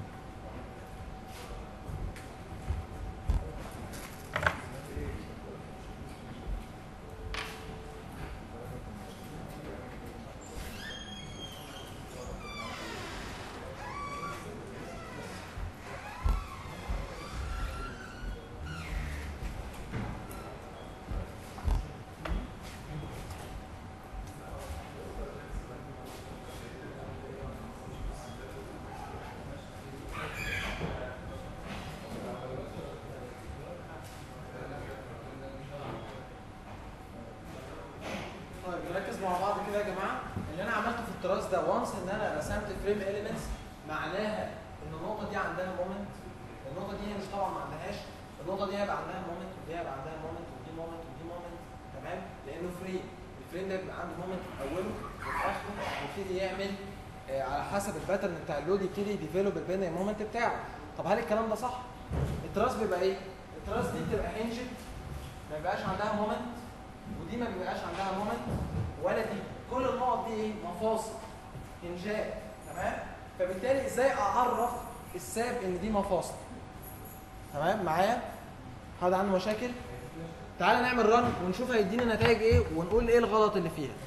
طيب نركز مع بعض كده يا جماعه اللي انا عملته في التراس ده وانس ان انا رسمت فريم اليمنتس معناها ان النقطه دي عندها مومنت النقطه دي هي مش طبعا ما عندهاش النقطه دي هيبقى عندها مومنت ودي هيبقى عندها مومنت ودي مومنت ودي مومنت تمام لانه فريم الفريم ده بيبقى عنده مومنت في اوله وفي اخره يبتدي يعمل آه، على حسب الباترن بتاع اللود يبتدي يديفلوب البين مومنت بتاعه طب هل الكلام ده صح؟ التراس بيبقى ايه؟ التراس دي بتبقى هنجد ما بيبقاش عندها مومنت ودي ما بيبقاش عندها مومنت ولا دي كل النقط دي ايه مفاصل انجاب تمام فبالتالي ازاي اعرف الساب ان دي مفاصل تمام معايا حد عنده مشاكل تعالى نعمل رن ونشوف هيدينا نتائج ايه ونقول ايه الغلط اللي فيها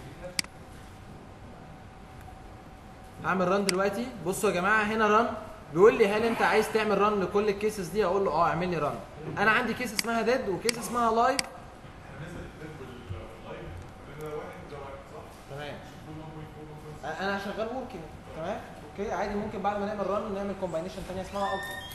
هعمل رن دلوقتي بصوا يا جماعه هنا رن بيقول لي هل انت عايز تعمل رن لكل الكيسز دي اقول له اه اعمل لي رن انا عندي كيس اسمها ديد وكيس اسمها لايف تمام انا شغال وركينج تمام اوكي عادي ممكن بعد ما نعمل رن نعمل كومباينيشن ثانيه اسمها الترا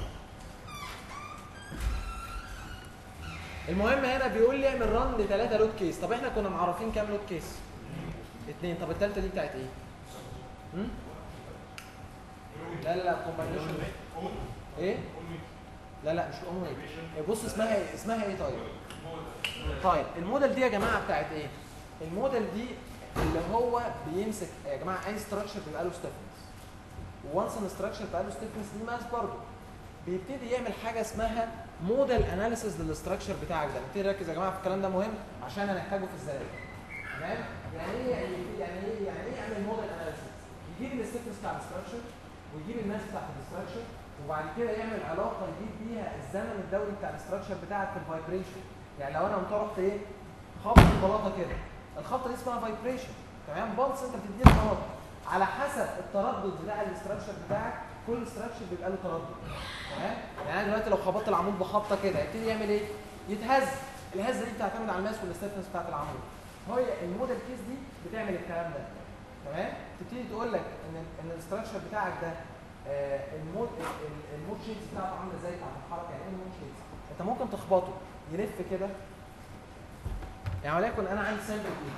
المهم هنا بيقول لي اعمل رن لثلاثه لود كيس طب احنا كنا معرفين كام لود كيس اثنين طب الثالثه دي بتاعت ايه هم؟ لا لا لا كومباينيشن ايه لا لا مش الاون ويت بص اسمها ايه اسمها ايه طيب طيب الموديل دي يا جماعه بتاعت ايه الموديل دي اللي هو بيمسك يا جماعه اي ستراكشر بيبقى له ستيفنس وانس ان ستراكشر بيبقى له ستيفنس دي ماس برضه بيبتدي يعمل حاجه اسمها موديل اناليسيز للستراكشر بتاعك ده نبتدي نركز يا جماعه في الكلام ده مهم عشان هنحتاجه في الزلازل تمام يعني ايه يعني إيه- يعني ايه يعني ايه يعمل موديل اناليسيز يجيب الستيفنس بتاع الستراكشر ويجيب الماس بتاعت الستراكشر وبعد كده يعمل علاقه يجيب بيها الزمن الدوري بتاع الستراكشر بتاعك في الفايبريشن يعني لو انا قمت رحت ايه خبط البلاطه كده الخبطه دي اسمها فايبريشن تمام بلس انت بتديها تردد على حسب التردد بتاع الاستراكشر بتاعك كل استراكشر بيبقى له تردد تمام يعني انا دلوقتي لو خبطت العمود بخبطه كده هيبتدي يعمل ايه يتهز الهزه دي بتعتمد على الماس والستيفنس بتاعت العمود هي الموديل كيس دي بتعمل الكلام ده تمام تبتدي تقول لك ان ان الاستراكشر بتاعك ده آه، المود ال- ال- المود شيدز بتاعته عامله ازاي بتاعت الحركه يعني ايه المود شيدز انت ممكن تخبطه يلف كده يعني وليكن انا عندي سامبل دي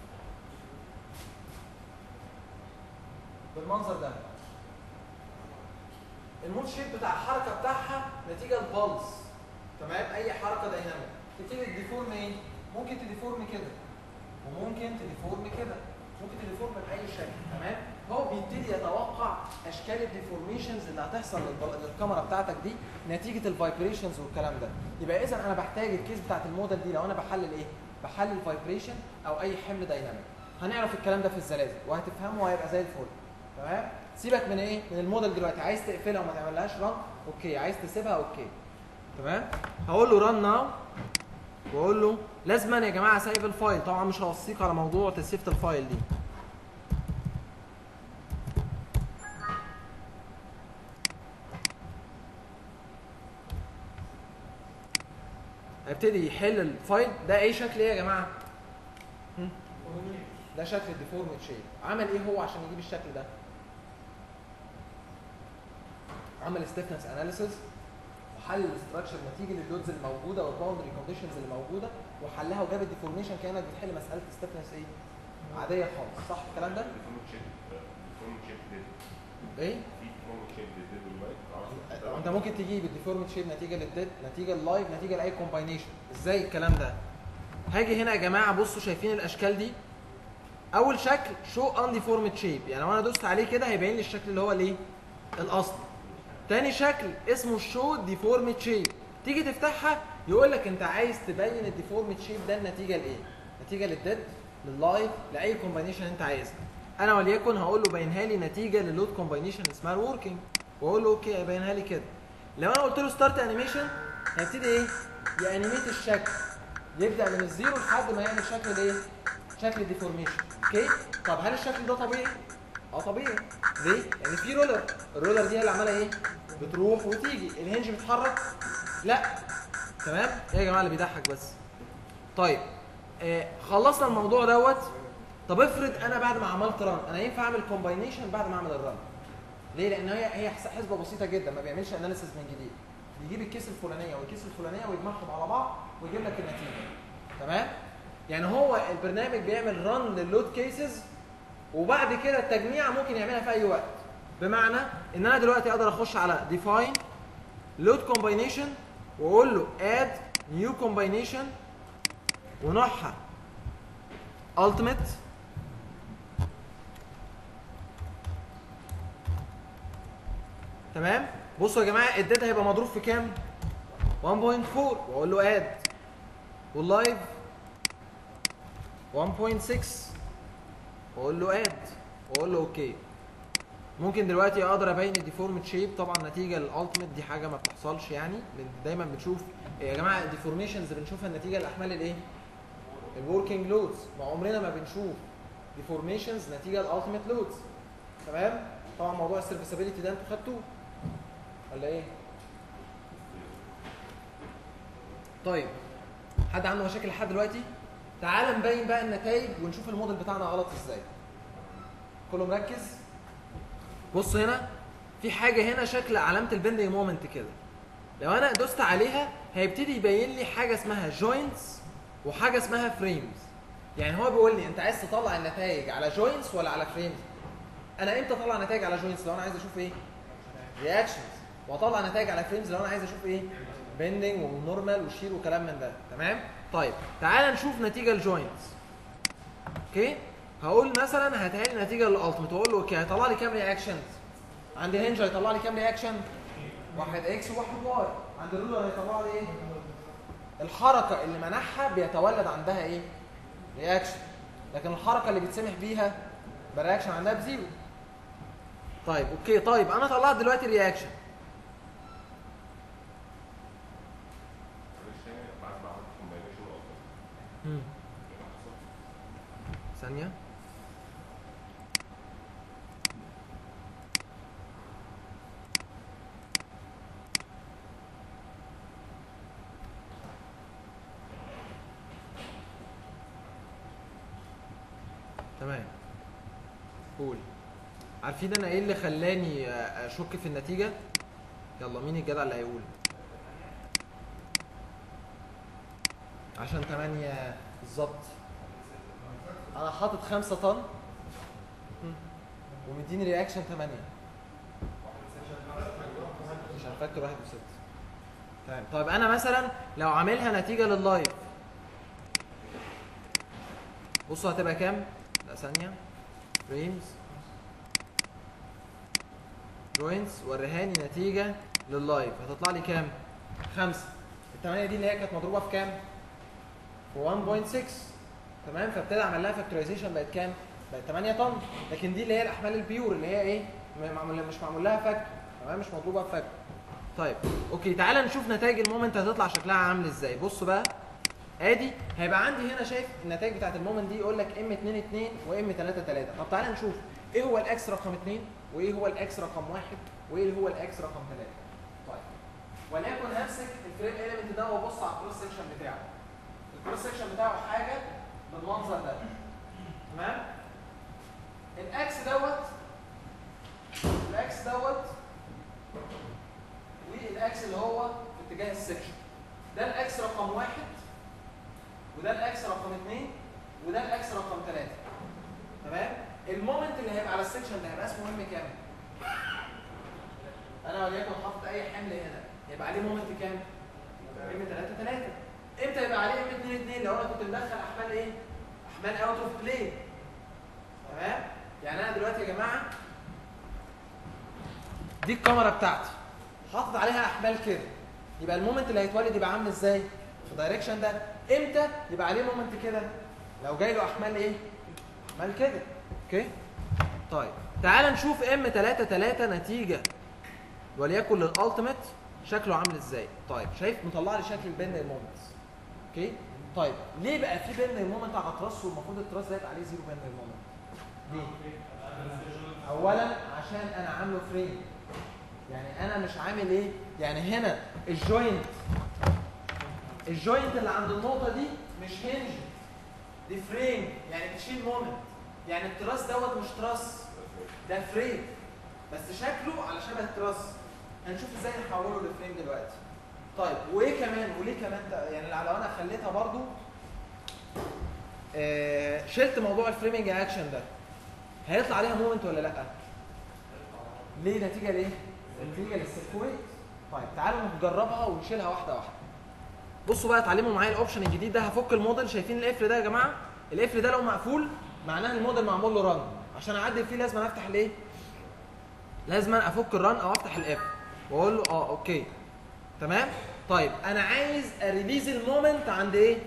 بالمنظر ده المود شيب بتاع الحركه بتاعها نتيجه البلس تمام اي حركه دايناميك تبتدي تديفورم ايه ممكن تديفورم كده وممكن تديفورم كده ممكن تديفورم باي شكل تمام هو بيبتدي يتوقع اشكال الديفورميشنز اللي هتحصل للبل- للكاميرا بتاعتك دي نتيجه الفايبريشنز والكلام ده يبقى اذا انا بحتاج الكيس بتاعت الموديل دي لو انا بحلل ايه بحلل فايبريشن او اي حمل دايناميك هنعرف الكلام ده في الزلازل وهتفهمه وهيبقى زي الفل تمام سيبك من ايه من الموديل دلوقتي عايز تقفلها وما تعملهاش ران اوكي عايز تسيبها اوكي تمام هقول له ران ناو واقول له لازما يا جماعه سايب الفايل طبعا مش هوصيك على موضوع تسيفه الفايل دي هيبتدي يحل الفايل ده ايه شكل ايه يا جماعه هم؟ ده شكل الديفورمد شيب عمل ايه هو عشان يجيب الشكل ده عمل ستيفنس اناليسيس وحل الاستراكشر نتيجه لللودز الموجوده والباوندري كونديشنز اللي موجوده وحلها وجاب الديفورميشن كانك بتحل مساله ستيفنس ايه عاديه خالص صح الكلام ده الفورم شيب الفورم شيب ديد ايه في فورم شيب ديد دلوقتي انت ممكن تجيب الديفورمد شيب نتيجه للديد نتيجه لللايف نتيجه لاي كومباينيشن ازاي الكلام ده هاجي هنا يا جماعه بصوا شايفين الاشكال دي اول شكل شو ان ديفورمد شيب يعني لو انا دوست عليه كده هيبين لي الشكل اللي هو الايه الاصلي تاني شكل اسمه شو ديفورمد شيب تيجي تفتحها يقول لك انت عايز تبين الديفورمد شيب ده النتيجه لايه نتيجه للديد لللايف لاي كومباينيشن انت عايزها انا وليكن هقول له بينها لي نتيجه للود كومباينيشن اسمها الوركينج واقول له اوكي بينها لي كده لو انا قلت له ستارت انيميشن هيبتدي ايه يانيميت الشكل يبدا من الزيرو لحد ما يعمل شكل الايه شكل الديفورميشن اوكي طب هل الشكل ده طبيعي اه طبيعي ليه يعني في رولر الرولر دي هي اللي عماله ايه بتروح وتيجي الهنج بيتحرك لا تمام ايه يا جماعه اللي بيضحك بس طيب آه خلصنا الموضوع دوت طب افرض انا بعد ما عملت ران انا ينفع اعمل كومباينيشن بعد ما اعمل الران ليه لان هي هي حس- حسبه بسيطه جدا ما بيعملش اناليسيس من جديد بيجيب الكيس الفلانيه والكيس الفلانيه ويجمعهم على بعض ويجيب لك النتيجه تمام يعني هو البرنامج بيعمل ران لللود كيسز وبعد كده التجميع ممكن يعملها في اي وقت بمعنى ان انا دلوقتي اقدر اخش على define load combination واقول له add new combination ونوعها ultimate تمام بصوا يا جماعه الداتا هيبقى مضروب في كام 1.4 واقول له add واللايف 1.6 واقول له اد واقول له اوكي ممكن دلوقتي اقدر ابين الديفورمد شيب طبعا نتيجه للالتيميت دي حاجه ما بتحصلش يعني لأن دايما بنشوف يا جماعه الديفورميشنز بنشوفها نتيجه لاحمال الايه الوركينج لودز ما عمرنا ما بنشوف ديفورميشنز نتيجه للالتيميت لودز تمام طبعا موضوع السيرفيسابيلتي ده انتوا خدتوه ولا ايه طيب حد عنده مشاكل لحد دلوقتي تعال نبين بقى النتائج ونشوف الموديل بتاعنا غلط ازاي كله مركز بص هنا في حاجه هنا شكل علامه البندنج مومنت كده لو انا دوست عليها هيبتدي يبين لي حاجه اسمها جوينتس وحاجه اسمها فريمز يعني هو بيقول لي انت عايز تطلع النتائج على جوينتس ولا على فريمز انا امتى اطلع نتائج على جوينتس لو انا عايز اشوف ايه رياكشنز واطلع نتائج على فريمز لو انا عايز اشوف ايه بندنج ونورمال وشير وكلام من ده تمام طيب تعال نشوف نتيجه الجوينتس اوكي هقول مثلا هاتها لي نتيجه للالتيميت واقول له اوكي هيطلع لي كام رياكشنز عند الهنج هيطلع لي كام رياكشن واحد اكس وواحد واي عند الرولر هيطلع لي ايه الحركه اللي منعها بيتولد عندها ايه رياكشن لكن الحركه اللي بيتسمح بيها برياكشن عندها بزيرو طيب اوكي طيب انا طلعت دلوقتي رياكشن معلش تاني بعد ما عملت كومباينيشن اصلا ثانيه تمام قول عارفين انا ايه اللي خلاني آه، اشك في النتيجه يلا مين الجدع اللي هيقول عشان 8 بالظبط انا حاطط 5 طن مم. ومديني رياكشن 8 عشان فاكر واحد وستة تمام طيب انا مثلا لو عاملها نتيجه لللايف بصوا هتبقى كام؟ لا ثانيه فريمز جوينتس وريهاني نتيجه لللايف هتطلع لي كام؟ خمسة الثمانية دي اللي هي كانت مضروبة في كام؟ في 1.6 تمام فابتدى اعمل لها فاكتورايزيشن بقت كام؟ بقت 8 طن لكن دي اللي هي الاحمال البيور اللي هي ايه؟ م- معمول مش معمول لها فاكتور تمام مش مضروبة في فاكتور طيب اوكي تعالى نشوف نتائج المومنت هتطلع شكلها عامل ازاي بصوا بقى ادي هيبقى عندي هنا شايف النتائج بتاعت المومنت دي يقول لك ام 2 2 وام 3 3 طب تعالى نشوف ايه هو الاكس رقم 2 وايه هو الاكس رقم 1 وايه هو الاكس رقم 3 طيب وليكن همسك الفريم اليمنت ده وابص على الكروس سكشن بتاعه الكروس سكشن بتاعه حاجه بالمنظر ده تمام الاكس دوت الاكس دوت والاكس اللي هو في اتجاه السكشن ده الاكس رقم واحد وده الاكس رقم اثنين وده الاكس رقم ثلاثة تمام المومنت اللي هيبقى على السكشن ده هيبقى اسمه ام كام انا وليكن حاطط اي حمل هنا يبقى عليه مومنت كام ام 3 3 امتى يبقى عليه ام 2 2 لو انا كنت مدخل احمال ايه احمال اوت اوف بلاي تمام يعني انا دلوقتي يا جماعه دي الكاميرا بتاعتي حاطط عليها احمال كده يبقى المومنت اللي هيتولد يبقى عامل ازاي في الدايركشن ده امتى يبقى عليه مومنت كده لو جاي له احمال ايه احمال كده اوكي طيب تعال نشوف ام 3 3 نتيجه وليكن للالتيميت شكله عامل ازاي طيب شايف مطلع لي شكل البند مومنتس اوكي طيب ليه بقى في بند مومنت على التراس والمفروض التراس ده يبقى عليه زيرو بند مومنت ليه اولا عشان انا عامله فريم يعني انا مش عامل ايه يعني هنا الجوينت الجوينت اللي عند النقطه دي مش هنج دي فريم يعني تشيل مومنت يعني التراس دوت مش تراس ده فريم بس شكله على شبه التراس هنشوف ازاي نحوله لفريم دلوقتي طيب وايه كمان وليه كمان ده؟ يعني لو انا خليتها برضو آه شلت موضوع الفريمنج اكشن ده هيطلع عليها مومنت ولا لا ليه نتيجه ليه نتيجه للسيركويت طيب تعالوا نجربها ونشيلها واحده واحده بصوا بقى اتعلموا معايا الاوبشن الجديد ده هفك الموديل شايفين القفل ده يا جماعه القفل ده لو مقفول معناها الموديل معمول له رن عشان اعدل فيه لازم افتح الايه لازم افك الرن او افتح القفل واقول له اه اوكي تمام طيب انا عايز اريليز المومنت عند ايه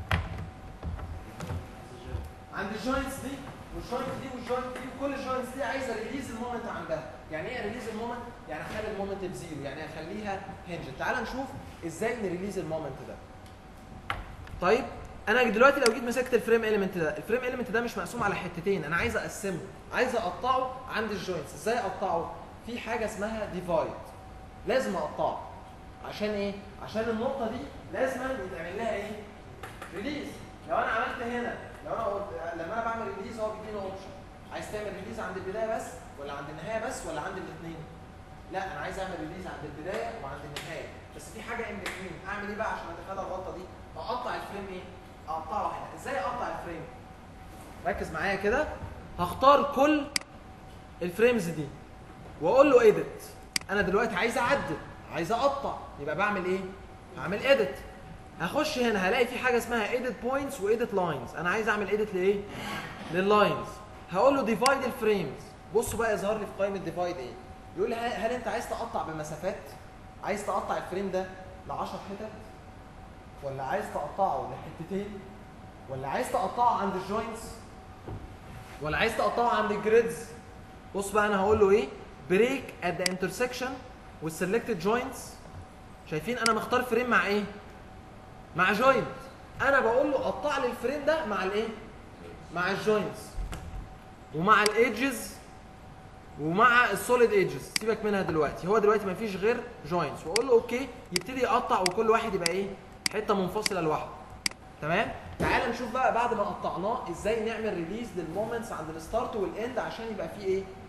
عند الجوينتس دي والجوينت دي والجوينت دي وكل الجوينتس دي عايز اريليز المومنت عندها يعني ايه اريليز المومنت يعني اخلي المومنت بزيرو يعني اخليها هنج تعال نشوف ازاي نريليز المومنت ده طيب انا دلوقتي لو جيت مسكت الفريم اليمنت ده الفريم اليمنت ده مش مقسوم على حتتين انا عايز اقسمه عايز اقطعه عند الجوينتس ازاي اقطعه في حاجه اسمها ديفايد لازم اقطعه عشان ايه عشان النقطه دي لازم يتعمل لها ايه ريليز لو انا عملت هنا لو انا قلت لما انا بعمل ريليز هو بيديني اوبشن عايز تعمل ريليز عند البدايه بس ولا عند النهايه بس ولا عند الاثنين لا انا عايز اعمل ريليز عند البدايه وعند النهايه بس في حاجه ان بتوين اعمل ايه بقى عشان اتفادى الغلطه دي اقطع الفريم ايه اقطعه هنا ازاي اقطع الفريم ركز معايا كده هختار كل الفريمز دي واقول له ايديت انا دلوقتي عايز اعدل عايز اقطع يبقى بعمل ايه هعمل ايديت هخش هنا هلاقي في حاجه اسمها ايديت بوينتس وايديت لاينز انا عايز اعمل ايديت لايه لللاينز هقول له ديفايد الفريمز بصوا بقى يظهر لي في قائمه ديفايد ايه يقول لي هل هل انت عايز تقطع بمسافات عايز تقطع الفريم ده ل 10 حتت ولا عايز تقطعه لحتتين ولا عايز تقطعه عند الجوينتس ولا عايز تقطعه عند الجريدز بص بقى انا هقول له ايه بريك ات ذا انترسكشن والسلكتد جوينتس شايفين انا مختار فريم مع ايه مع جوينت انا بقول له قطع لي الفريم ده مع الايه مع الجوينتس ومع الايدجز ومع السوليد ايدجز سيبك منها دلوقتي هو دلوقتي ما فيش غير جوينتس واقول له اوكي يبتدي يقطع وكل واحد يبقى ايه حته منفصله لوحده تمام تعال نشوف بقى بعد ما قطعناه ازاي نعمل ريليز للمومنتس عند الستارت والاند عشان يبقى فيه ايه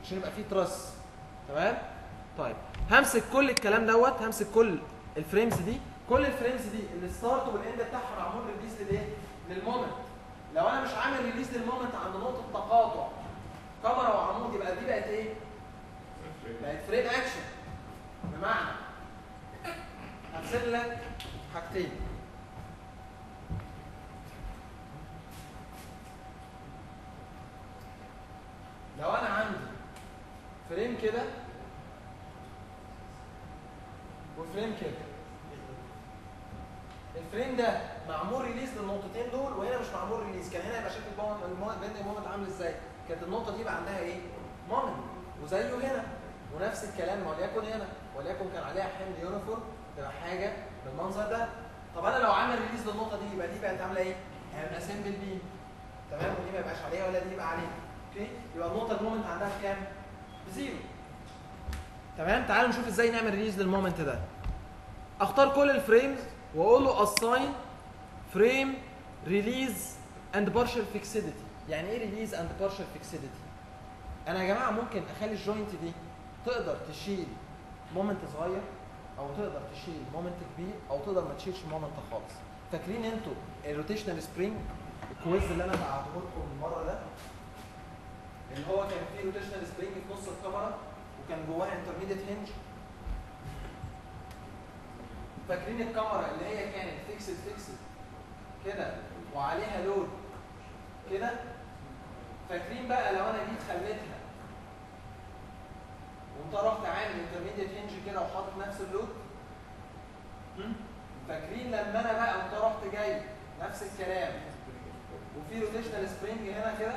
عشان يبقى فيه تراس تمام طيب همسك كل الكلام دوت همسك كل الفريمز دي كل الفريمز دي الستارت والاند بتاعها معمول ريليز للايه للمومنت لو انا مش عامل ريليز للمومنت عند نقطه تقاطع كاميرا وعمود يبقى دي بقت ايه بقت فريم اكشن بمعنى هرسم لك حاجتين لو انا عندي فريم كده وفريم كده الفريم ده معمول ريليز للنقطتين دول وهنا مش معمول ريليز كان هنا يبقى شكل المومنت المومنت بين المومنت عامل ازاي كانت النقطه دي يبقى عندها ايه مومنت وزيه هنا ونفس الكلام وليكن هنا وليكن كان عليها حمل يونيفورم تبقى حاجه بالمنظر ده طب انا لو عامل ريليز للنقطه دي يبقى دي بقت عامله ايه هيبقى سمبل بيم تمام ودي ما يبقاش عليها ولا دي يبقى عليها اوكي يبقى النقطه المومنت عندها بكام بزيرو تمام تعالوا نشوف ازاي نعمل ريليز للمومنت ده اختار كل الفريمز واقول له assign frame release and partial fixity يعني ايه release and partial fixity انا يا جماعه ممكن اخلي الجوينت دي تقدر تشيل مومنت صغير او تقدر تشيل مومنت كبير او تقدر ما تشيلش مومنت خالص فاكرين انتوا الروتيشنال سبرينج الكويز اللي انا بعته لكم المره ده اللي هو كان فيه روتيشنال سبرينج في نص الكاميرا وكان جواه انترميديت هنج فاكرين الكاميرا اللي هي كانت فيكسد فيكسد كده وعليها لود كده فاكرين بقى لو انا جيت خليتها وانت رحت عامل انترميديت هنج كده وحاطط نفس اللود هم؟ فاكرين لما انا بقى وانت رحت جاي نفس الكلام وفي روتيشنال سبرينج هنا كده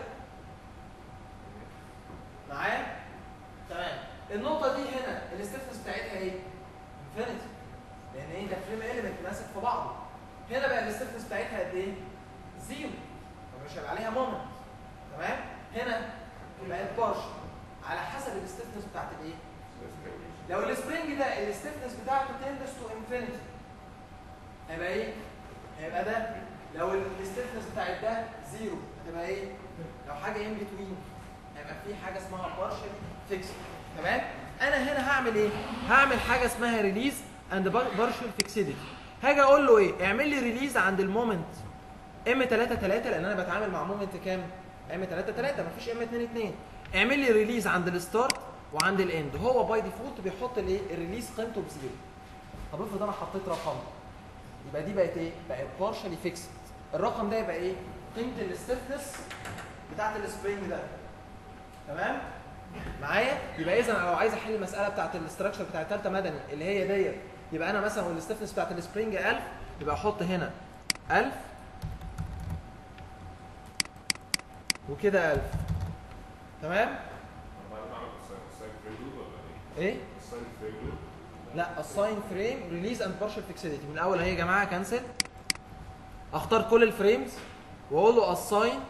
معايا تمام النقطه دي هنا الاستفنس بتاعتها ايه انفينيتي لان ايه ده فريم اليمنت ماسك في بعضه هنا بقى الاستفنس بتاعتها قد ايه زيرو فمش هيبقى عليها مومنت تمام هنا بقت بارشل على حسب الاستفنس بتاعت الايه لو السبرينج ده الاستفنس بتاعته تندس تو انفينيتي هيبقى ايه هيبقى ده لو الاستفنس بتاعت ده زيرو هتبقى ايه لو حاجه ان بتوين هيبقى في حاجه اسمها بارشل فيكس تمام انا هنا هعمل ايه هعمل حاجه اسمها ريليز اند بارشل فيكسيديتي هاجي اقول له ايه اعمل لي ريليز عند المومنت ام 3 3 لان انا بتعامل مع مومنت كام ام 3 3 مفيش ام 2 2 اعمل لي ريليز عند الستارت وعند الاند هو باي ديفولت بيحط الايه الريليز قيمته بزيرو طب افرض انا حطيت رقم يبقى دي بقت ايه بقت بارشلي فيكسد الرقم ده يبقى ايه قيمه الاستفنس بتاعت السبرينج ده تمام معايا يبقى اذا لو عايز احل المساله بتاعت الاستراكشر بتاعت ثالثه مدني اللي هي ديت يبقى انا مثلا والاستفنس بتاعت السبرينج 1000 يبقى احط هنا 1000 وكده 1000 تمام بعد ما عملت الساين فريم لود ولا ايه؟ ايه الساين فريم لود لا الساين فريم ريليز اند بارشل فيكسيتي من الاول اهي يا جماعه كنسل اختار كل الفريمز واقول له الساين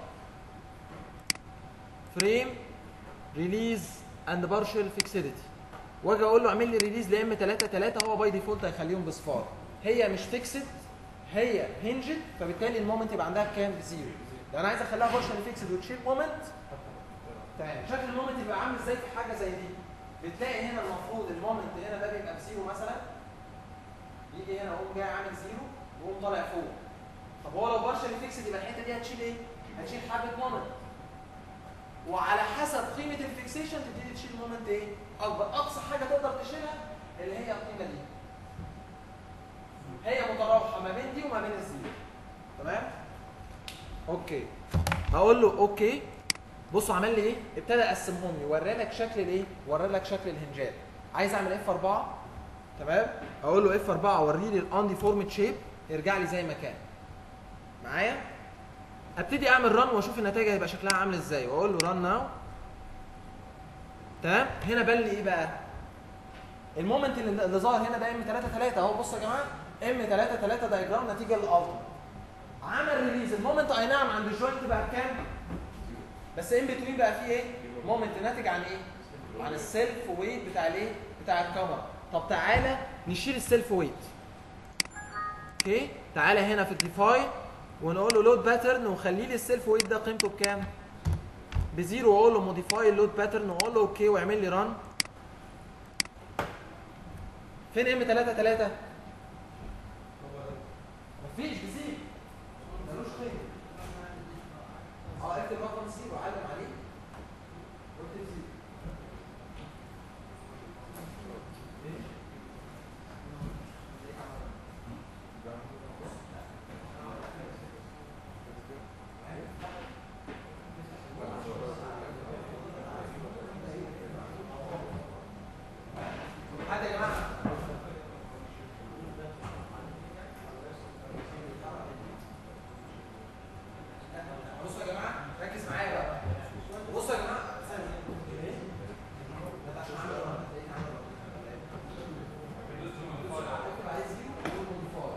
فريم ريليز اند بارشل فيكسيتي واجي اقول له اعمل لي ريليز لام 3 3 هو باي ديفولت هيخليهم بصفار هي مش فيكسد هي هنجد فبالتالي المومنت يبقى عندها كام بزيرو لو انا عايز اخليها بارشل فيكسد وتشيل مومنت تمام شكل المومنت يبقى عامل ازاي في حاجه زي دي بتلاقي هنا المفروض المومنت هنا ده بيبقى بزيرو مثلا يجي هنا اقوم جاي عامل زيرو واقوم طالع فوق طب هو لو بارشل فيكسد يبقى الحته دي هتشيل ايه؟ هتشيل حبه مومنت وعلى حسب قيمه الفيكسيشن تبتدي تشيل مومنت ايه؟ اكبر اقصى حاجه تقدر تشيلها اللي هي القيمه دي هي متراوحه ما بين دي وما بين الزيرو تمام؟ اوكي هقول له اوكي بصوا عمل لي ايه؟ ابتدى اقسمهم لي ورى لك شكل الايه؟ ورى لك شكل الهنجات عايز اعمل اف 4 تمام؟ اقول له اف 4 وري لي الاندي فورمد شيب يرجع لي زي ما كان معايا؟ ابتدي اعمل رن واشوف النتائج هيبقى شكلها عامل ازاي واقول له رن ناو تمام؟ هنا بان لي ايه بقى؟ المومنت اللي اللي ظاهر هنا ده ام 3 3 اهو بصوا يا جماعه ام 3 3 دايجرام نتيجه للالتر عمل ريليز المومنت اي نعم عند الجوينت بقى بكام؟ بس ان بتوين بقى فيه ايه؟ مومنت ناتج عن ايه؟ عن السيلف ويت بتاع الايه؟ بتاع الكاميرا. طب تعالى نشيل السيلف ويت. اوكي؟ تعالى هنا في الديفاي ونقول له لود باترن وخلي لي السيلف ويت ده قيمته بكام؟ بزيرو واقول له موديفاي اللود باترن واقول له اوكي واعمل لي ران فين ام 3 3 مفيش بزيرو ملوش قيمه اه اكتب رقم زيرو علم عليه واكتب زيرو حد يا جماعه بصوا يا جماعه ركز معايا بقى بصوا يا جماعه ثانيه ده عشان اعمل رن هتلاقيني عامل رن. اكتب عليه زيرو ويقول موديفاي.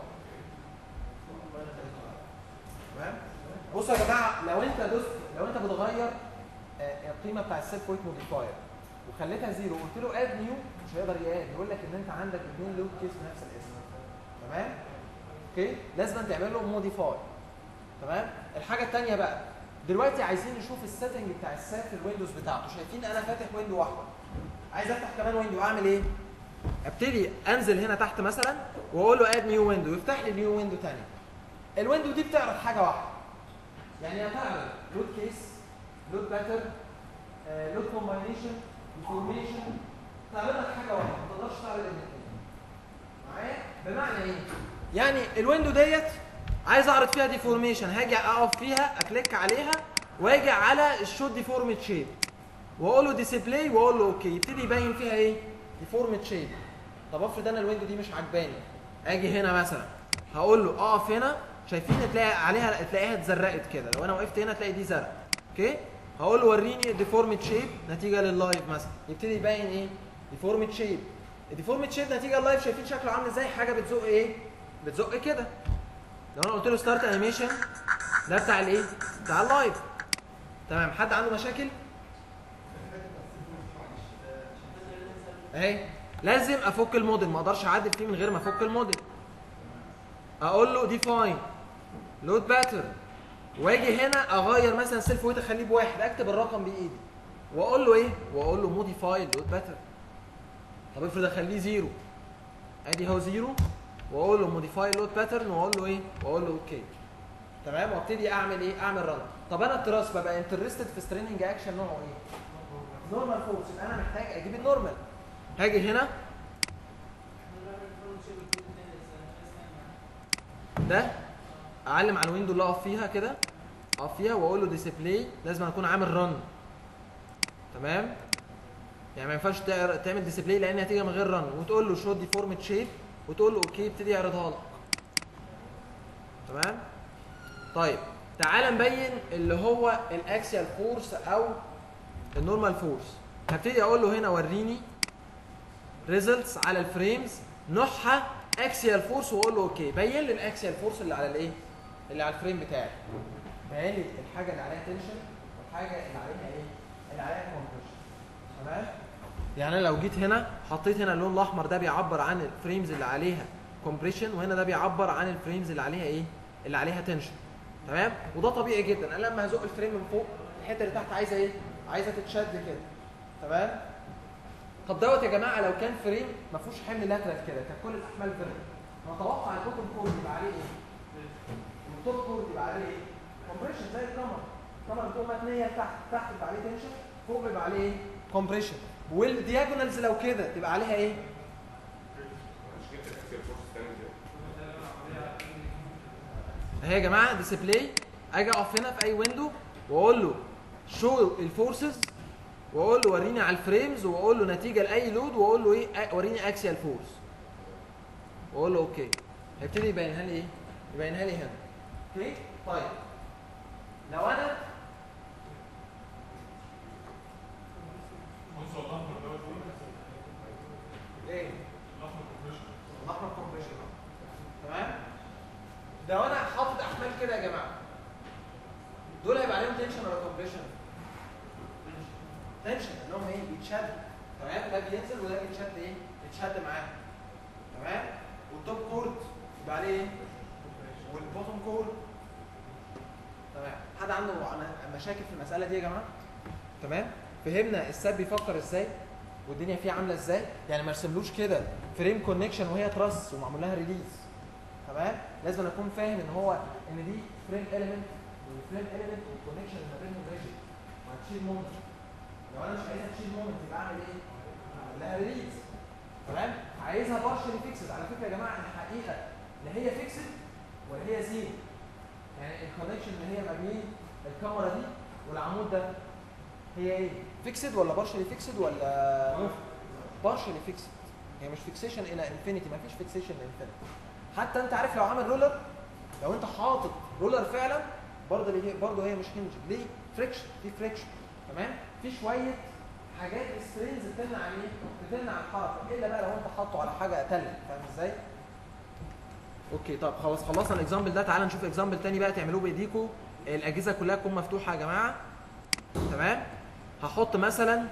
تمام بصوا يا جماعه لو انت دوست لو انت بتغير آه، القيمه بتاع السيلف ويت موديفاير وخليتها زيرو وقلت له اد نيو مش هيقدر ياد يقول لك ان انت عندك اثنين لود كيس بنفس الاسم تمام اوكي لازم تعمل له موديفاي تمام الحاجه الثانيه بقى دلوقتي عايزين نشوف السيتنج بتاع السات في الويندوز بتاعته شايفين انا فاتح ويندو واحده عايز افتح كمان ويندو اعمل ايه ابتدي انزل هنا تحت مثلا واقول له اد نيو ويندو يفتح لي نيو ويندو ثاني الويندو دي بتعرض حاجه واحده يعني هتعرض لود كيس لود باتر لود كومباينيشن انفورميشن تعرض لك حاجه واحده ما تقدرش تعرض الاثنين معايا بمعنى ايه يعني الويندو ديت عايز اعرض فيها ديفورميشن هاجي اقف فيها اكليك عليها واجي على الشوت ديفورمت شيب واقول له ديسبلاي واقول له اوكي يبتدي يبين فيها ايه ديفورمت شيب طب افرض انا الويندو دي مش عجباني اجي هنا مثلا هقول له اقف هنا شايفين تلاقي عليها تلاقيها اتزرقت كده لو انا وقفت هنا تلاقي دي زرق اوكي هقول له وريني ديفورمت شيب نتيجه لللايف مثلا يبتدي يبين ايه ديفورمت شيب الديفورمت شيب نتيجه لللايف شايفين شكله عامل ازاي حاجه بتزق ايه بتزق كده لو انا قلت له ستارت انيميشن ده بتاع الايه بتاع اللايف تمام حد عنده مشاكل اهي لازم افك الموديل ما اقدرش اعدل فيه من غير ما افك الموديل اقول له ديفاين لود باتر واجي هنا اغير مثلا سيلف ويت اخليه بواحد اكتب الرقم بايدي واقول له ايه واقول له موديفاي لود باتر طب افرض اخليه زيرو ادي هو زيرو واقول له موديفاي لود باترن واقول له ايه واقول له اوكي تمام وابتدي اعمل ايه اعمل رن طب انا التراس ببقى انترستد في ستريننج اكشن نوعه ايه نورمال فورس يبقى انا محتاج اجيب النورمال هاجي هنا ده اعلم على الويندو اللي اقف فيها كده اقف فيها واقول له ديسبلاي لازم اكون عامل رن تمام يعني ما ينفعش تعر- تعمل ديسبلاي لان هتيجي من غير رن وتقول له شو ديفورمت شيب وتقول له اوكي يبتدي يعرضها لك تمام طيب تعال نبين اللي هو الاكسيال فورس او النورمال فورس هبتدي اقول له هنا وريني ريزلتس على الفريمز نوعها اكسيال فورس واقول له اوكي بين لي الاكسيال فورس اللي على الايه اللي على الفريم بتاعي بين لي الحاجه اللي عليها تنشن والحاجه اللي عليها ايه اللي عليها كومبريشن تمام يعني انا لو جيت هنا حطيت هنا اللون الاحمر ده بيعبر عن الفريمز اللي عليها كومبريشن وهنا ده بيعبر عن الفريمز اللي عليها ايه اللي عليها تنشن تمام وده طبيعي جدا انا لما هزق الفريم من فوق الحته اللي تحت عايزه ايه عايزه تتشد كده تمام طب دوت يا جماعه لو كان فريم ما فيهوش حمل لاترال كده كان كل الاحمال فريم نتوقع البوتوم كورد يبقى عليه ايه والتوب كورد يبقى عليه ايه كومبريشن زي الكاميرا الكاميرا بتبقى متنيه لتحت تحت يبقى عليه تنشن فوق بيبقى عليه ايه كومبريشن والدياجونالز لو كده تبقى عليها ايه مش جبت الاكسل فورس تاني ازاي؟ اهي يا جماعه ديسبلاي اجي اقف هنا في اي ويندو واقول له شو الفورسز واقول له وريني على الفريمز واقول له نتيجه لاي لود واقول له ايه أ- وريني اكسيال فورس واقول له اوكي هيبتدي يبينها لي ايه يبينها لي هنا اوكي طيب لو انا ايه الاحمر كومبريشن تمام لو انا حاطط احمال كده يا جماعه دول هيبقى عليهم تنشن ولا كومبريشن تنشن انهم ايه بيتشد تمام ده بينزل وده بيتشد ايه بيتشد معاه تمام والتوب كورد يبقى عليه ايه والبوتوم كورد تمام حد عنده عم- مشاكل في المساله دي يا جماعه تمام فهمنا الساب بيفكر ازاي والدنيا فيه عامله ازاي يعني ما ارسملوش كده فريم كونكشن وهي تراس ومعمول لها ريليز تمام لازم اكون فاهم ان هو ان دي فريم اليمنت والفريم اليمنت والكونكشن اللي ما بينهم ريجيد وهتشيل مومنت لو انا مش عايزها تشيل مومنت يبقى اعمل ايه؟ اعمل لها ريليز تمام عايزها بارشلي فيكسد على فكره يا جماعه الحقيقه لا هي فيكسد ولا هي زيرو يعني الكونكشن اللي هي ما بين الكاميرا دي والعمود ده هي ايه؟ فيكسد ولا بارشلي فيكسد ولا بارشلي فيكسد هي مش فيكسيشن الى انفينيتي ما فيش فيكسيشن لانفينيتي حتى انت عارف لو عامل رولر لو انت حاطط رولر فعلا برضه اللي هي برضه هي مش هنج ليه؟ فريكشن في فريكشن تمام؟ في شويه حاجات سترينز بتمنع ايه؟ بتمنع الحركه الا بقى لو انت حاطه على حاجه تلج فاهم ازاي؟ اوكي طب خلاص خلصنا الاكزامبل ده تعالى نشوف اكزامبل تاني بقى تعملوه بايديكم الاجهزه كلها تكون مفتوحه يا جماعه تمام هحط مثلا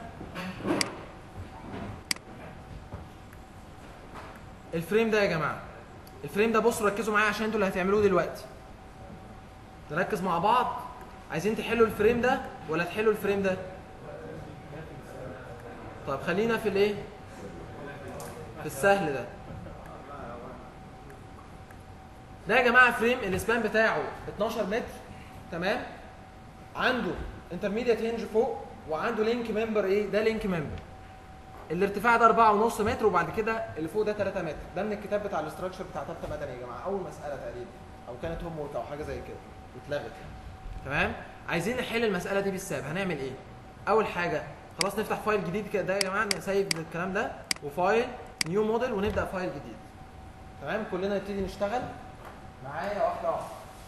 الفريم ده يا جماعه الفريم ده بصوا ركزوا معايا عشان انتوا اللي هتعملوه دلوقتي نركز مع بعض عايزين تحلوا الفريم ده ولا تحلوا الفريم ده طيب خلينا في الايه في السهل ده ده يا جماعه فريم الاسبان بتاعه 12 متر تمام عنده انترميديت هنج فوق وعنده لينك ممبر ايه ده لينك ممبر الارتفاع ده 4.5 متر وبعد كده اللي فوق ده 3 متر ده من الكتاب بتاع الاستراكشر بتاع ثالثه مدني يا جماعه اول مساله تقريبا او كانت هوم ورك او حاجه زي كده واتلغت يعني. تمام عايزين نحل المساله دي بالساب هنعمل ايه اول حاجه خلاص نفتح فايل جديد كده ده يا جماعه نسيب الكلام ده وفايل نيو موديل ونبدا فايل جديد تمام كلنا نبتدي نشتغل معايا واحده واحده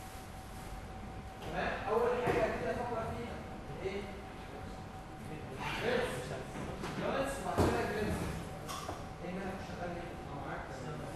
تمام اول حاجه كده افكر فيها ايه جريدز يونتس وبعد كده جريدز ايه مالك شغال ليه أنا معاك.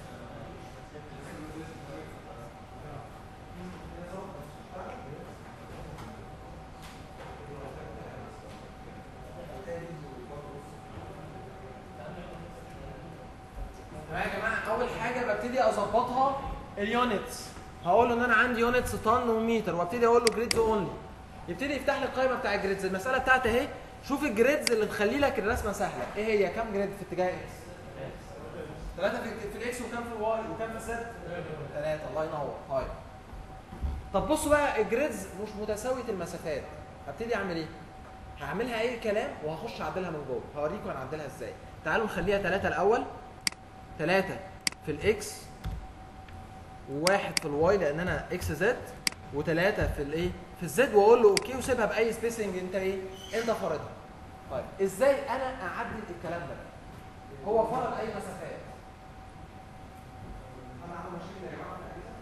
تمام يا جماعه اول حاجه ببتدي اظبطها اليونتس هقول له ان انا عندي يونتس طن ومتر وابتدي اقول له جريدز اونلي يبتدي يفتح لي القائمه بتاع الجريدز المساله بتاعتي اهي شوف الجريدز اللي تخلي لك الرسمه سهله ايه هي كام جريد في اتجاه اكس ثلاثه في, في الاكس وكام في الواي وكام في الزد ثلاثه الله ينور طيب طب بصوا بقى الجريدز مش متساويه المسافات هبتدي اعمل ايه هعملها اي كلام وهخش اعدلها من جوه هوريكم هنعدلها ازاي تعالوا نخليها ثلاثه الاول ثلاثه في الاكس وواحد في الواي لان انا اكس زد وثلاثه في الايه في الزد واقول له اوكي وسيبها باي سبيسنج انت ايه انت فارضها طيب ازاي انا اعدل الكلام ده هو فرض اي مسافات انا عامل مشاكل يا جماعه في الأجهزة؟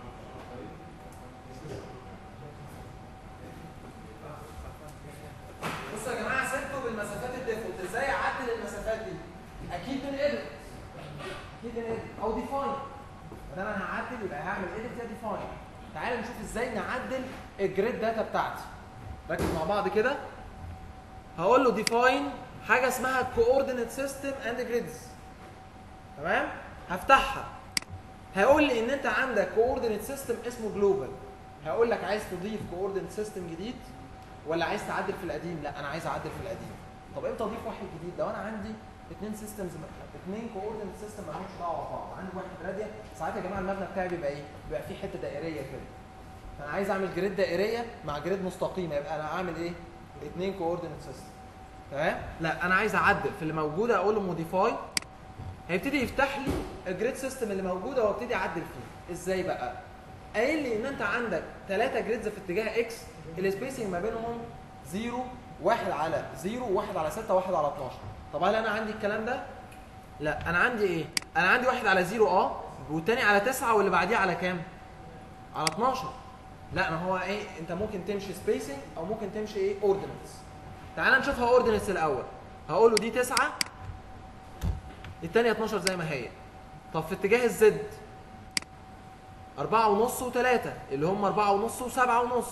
بصوا يا جماعه سبتوا بالمسافات الديفولت ازاي اعدل المسافات دي اكيد من اديت اكيد من اديت او ديفاين ما دام انا هعدل يبقى هعمل اديت يا ديفاين تعالى نشوف ازاي نعدل الجريد داتا بتاعتي ركز مع بعض كده هقول له ديفاين حاجه اسمها كوردينيت سيستم اند جريدز تمام هفتحها هيقول لي ان انت عندك كوردينيت سيستم اسمه جلوبال هقول لك عايز تضيف كوردينيت سيستم جديد ولا عايز تعدل في القديم لا انا عايز اعدل في القديم طب امتى اضيف واحد جديد لو انا عندي اثنين سيستمز اثنين كوردينيت سيستم ما لهمش دعوه ببعض عندي واحد راديال ساعات يا جماعه المبنى بتاعي بيبقى ايه بيبقى فيه حته دائريه كده فانا عايز اعمل جريد دائريه مع جريد مستقيمه يبقى انا اعمل ايه اثنين كوردينيت سيستم تمام لا انا عايز اعدل في اللي موجوده اقول له موديفاي هيبتدي يفتح لي الجريد سيستم اللي موجوده وابتدي اعدل فيه ازاي بقى قايل لي ان انت عندك ثلاثه جريدز في اتجاه اكس السبيسنج ما بينهم 0 1 على 0 1 على 6 1 على 12 طب هل انا عندي الكلام ده لا انا عندي ايه انا عندي واحد على 0 اه والتاني على 9 واللي بعديه على كام على 12 لا ما هو ايه انت ممكن تمشي سبيسنج او ممكن تمشي ايه اورديننس تعال نشوفها اورديننس الاول هقول له دي 9 الثانيه 12 زي ما هي طب في اتجاه الزد أربعة ونص وتلاتة اللي هم أربعة ونص وسبعة ونص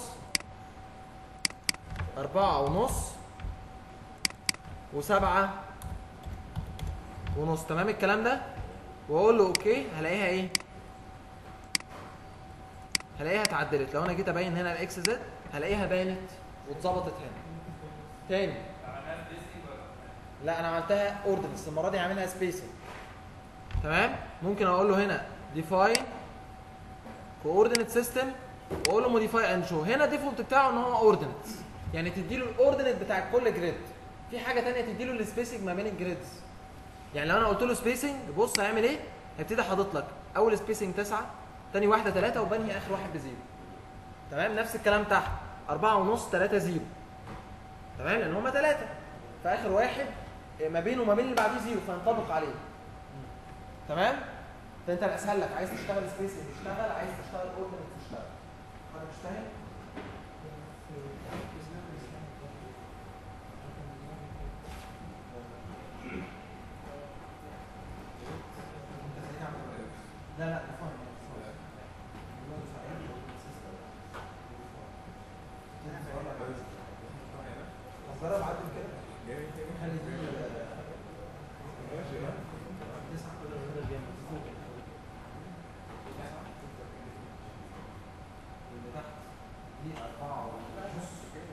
أربعة ونص وسبعة ونص تمام الكلام ده وأقول له أوكي هلاقيها إيه؟ هلاقيها اتعدلت لو أنا جيت أبين هنا الإكس زد هلاقيها بانت واتظبطت هنا تاني عملناها سبيسنج ولا لا انا عملتها اوردنس المره دي عاملها سبيسنج تمام ممكن اقول له هنا define coordinate system واقول له modify and show هنا ديفولت بتاعه ان هو ordinate يعني تدي له الاوردينيت بتاع كل جريد في حاجه تانية تدي له السبيسنج ما بين الجريدز يعني لو انا قلت له سبيسنج بص هيعمل ايه هيبتدي حاطط لك اول سبيسنج 9 تاني واحده 3 وبنهي اخر واحد بزيرو تمام نفس الكلام تحت 4 ونص 3 زيرو تمام لان هما 3 فاخر واحد ما بينه وما بين اللي بعديه زيرو فينطبق عليه تمام فانت الاسهل لك عايز تشتغل سبيسنج تشتغل عايز تشتغل اوردينيت تشتغل حد مش فاهم لا لا فاهم جرب عدل كده خلي دي تسعة اللي تحت دي أربعة ونص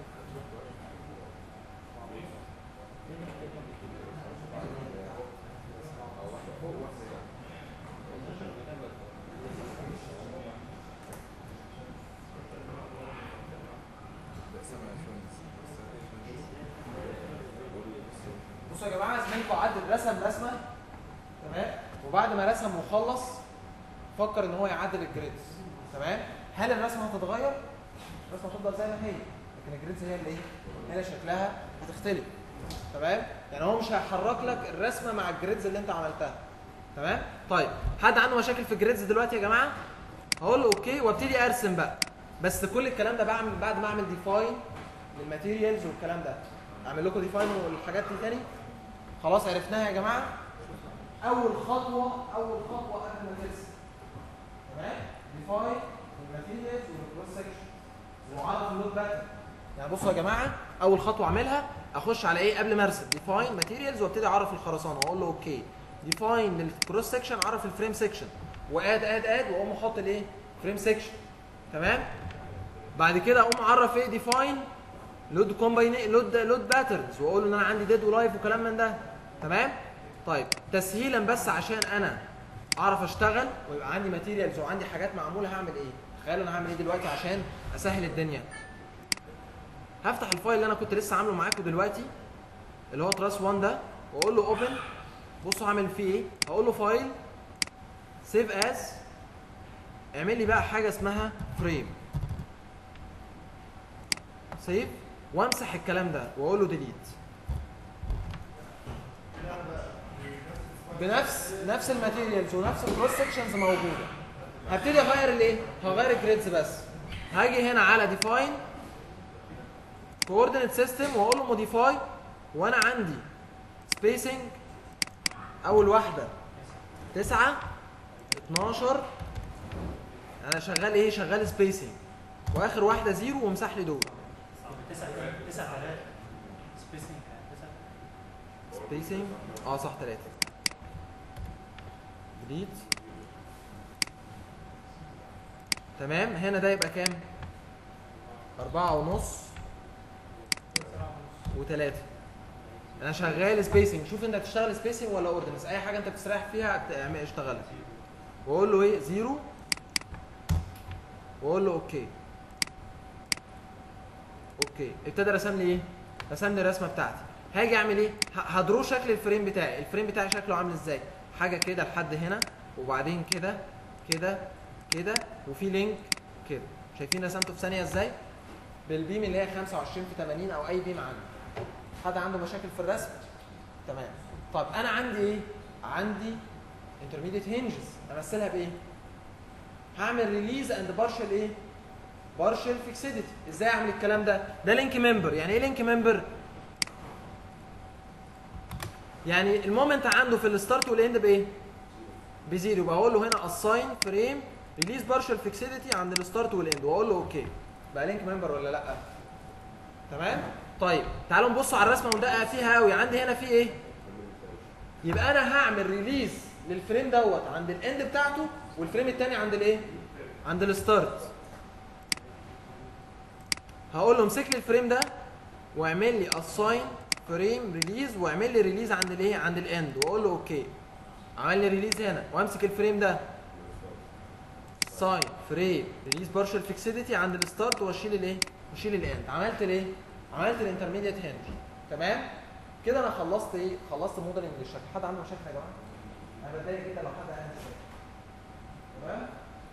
بصوا يا جماعه زميلكم عدل رسم رسمه تمام وبعد ما رسم وخلص فكر ان هو يعدل الجريدز تمام هل الرسمه هتتغير الرسمه هتفضل زي ما هي لكن الجريدز هي اللي ايه هي اللي شكلها هتختلف تمام يعني هو مش هيحرك لك الرسمه مع الجريدز اللي انت عملتها تمام طيب حد عنده مشاكل في الجريدز دلوقتي يا جماعه هقول له اوكي وابتدي ارسم بقى بس كل الكلام ده بعمل بعد ما اعمل ديفاين للماتيريالز والكلام ده اعمل لكم ديفاين والحاجات دي تاني خلاص عرفناها يا جماعه اول خطوه اول خطوه قبل ما ترسم تمام ديفاين الماتيريالز والكروس سكشن وعرف اللود باترن يعني بصوا يا جماعه اول خطوه اعملها اخش على ايه قبل ما ارسم ديفاين ماتيريالز وابتدي اعرف الخرسانه واقول له اوكي ديفاين للكروس سكشن اعرف الفريم سكشن واد اد اد واقوم احط الايه فريم سكشن تمام بعد كده اقوم اعرف ايه ديفاين لود كومباين لود لود باترنز واقول له ان انا عندي ديد ولايف وكلام من ده تمام طيب تسهيلا بس عشان انا اعرف اشتغل ويبقى عندي ماتيريالز وعندي حاجات معموله هعمل ايه تخيلوا انا هعمل ايه دلوقتي عشان اسهل الدنيا هفتح الفايل اللي انا كنت لسه عامله معاكم دلوقتي اللي هو تراس 1 ده واقول له اوبن بصوا هعمل فيه ايه هقول له فايل سيف از اعمل لي بقى حاجه اسمها فريم سيف وامسح الكلام ده واقول له ديليت بنفس نفس الماتيريالز ونفس الكروس سكشنز موجوده هبتدي اغير الايه هغير الجريدز بس هاجي هنا على ديفاين كوردينيت سيستم واقول له موديفاي وانا عندي سبيسنج اول واحده 9 12 انا شغال ايه شغال سبيسنج واخر واحده زيرو ومسح لي دول تسعة تسعة ثلاثة سبيسنج تسعة سبيسنج اه صح ثلاثة ديليت تمام هنا ده يبقى كام؟ أربعة ونص وتلاتة أنا شغال سبيسنج شوف أنت هتشتغل سبيسنج ولا أوردنس أي حاجة أنت بتستريح فيها اعمل- اشتغلها وأقول له إيه زيرو وأقول له أوكي أوكي ابتدى رسم لي إيه؟ رسم لي الرسمة بتاعتي هاجي أعمل إيه؟ ه- هدرو شكل الفريم بتاعي الفريم بتاعي شكله عامل إزاي؟ حاجة كده لحد هنا وبعدين كده كده كده وفي لينك كده شايفين رسمته في ثانيه ازاي بالبيم اللي هي 25 في 80 او اي بيم عندي حد عنده مشاكل في الرسم تمام طب انا عندي ايه عندي intermediate hinges امثلها بايه هعمل ريليز اند بارشل ايه بارشل فيكسيديتي ازاي اعمل الكلام ده ده لينك ممبر يعني ايه لينك ممبر يعني المومنت عنده في الستارت والاند بايه بزيرو يبقى اقول له هنا اساين فريم ريليز بارشل فيكسيديتي عند الستارت والاند واقول له اوكي بقى لينك ممبر ولا لا تمام طيب تعالوا نبص على الرسمه وندقق فيها قوي عندي هنا في ايه يبقى انا هعمل ريليز للفريم دوت عند الاند بتاعته والفريم الثاني عند الايه عند الستارت هقول له امسك لي الفريم ده واعمل لي اساين فريم ريليز واعمل لي ريليز عند الايه عند الاند واقول له اوكي عمل لي ريليز هنا وامسك الفريم ده ساين فريم ريليز بارشل فيكسيديتي عند الستارت واشيل الايه واشيل الاند عملت الايه عملت الانترميديت هنج تمام كده انا خلصت ايه خلصت موديلنج للشكل حد عنده مشاكل يا جماعه انا بتضايق جدا لو حد عنده مشاكل تمام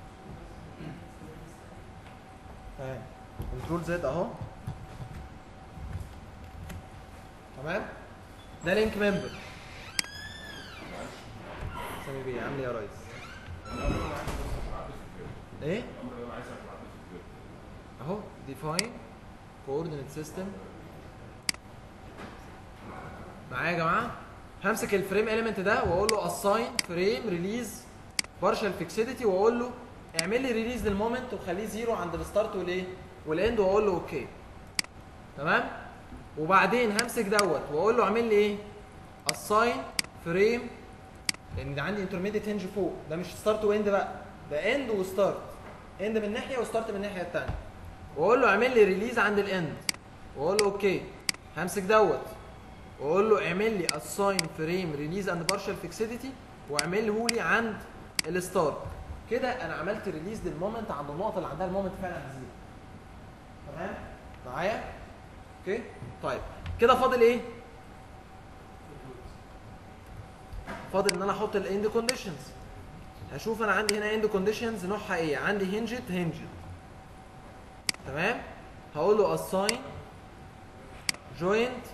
تمام كنترول زد اهو تمام ده لينك ممبر سامي بيه عامل ايه يا ريس ايه اهو define coordinate system معايا يا جماعه همسك الفريم element ده واقول له assign frame release partial fixity واقول له اعمل لي ريليز للمومنت وخليه زيرو عند الستارت والايه والاند واقول له اوكي تمام وبعدين همسك دوت واقول له اعمل لي ايه assign frame لان ده عندي انترميديت هنج فوق ده مش ستارت واند بقى ده اند وستارت اند من ناحيه وستارت من الناحيه الثانيه واقول له اعمل لي ريليز عند الاند واقول له اوكي همسك دوت واقول له اعمل لي assign frame release and partial fixity واعمله لي عند الستارت كده انا عملت ريليز للمومنت عند النقطه اللي عندها المومنت فعلا زيرو تمام معايا اوكي طيب كده فاضل ايه فاضل ان انا احط الاند كونديشنز هشوف انا عندي هنا اند كونديشنز نوعها ايه عندي هنجد هنجد تمام هقول له assign joint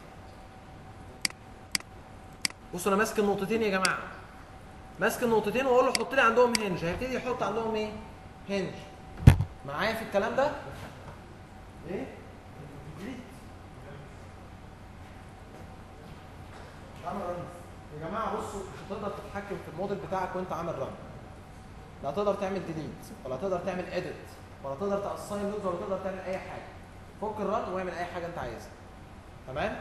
بصوا انا ماسك النقطتين يا جماعه ماسك النقطتين واقول له حط لي عندهم هنج هيبتدي يحط عندهم ايه هنج معايا في الكلام ده ايه عامل رن يا جماعه بصوا مش هتقدر تتحكم في الموديل بتاعك وانت عامل رن لا تقدر تعمل ديليت ولا تقدر تعمل اديت ولا تقدر تاساين لود ولا تقدر تعمل اي حاجه فك الرن واعمل اي حاجه انت عايزها تمام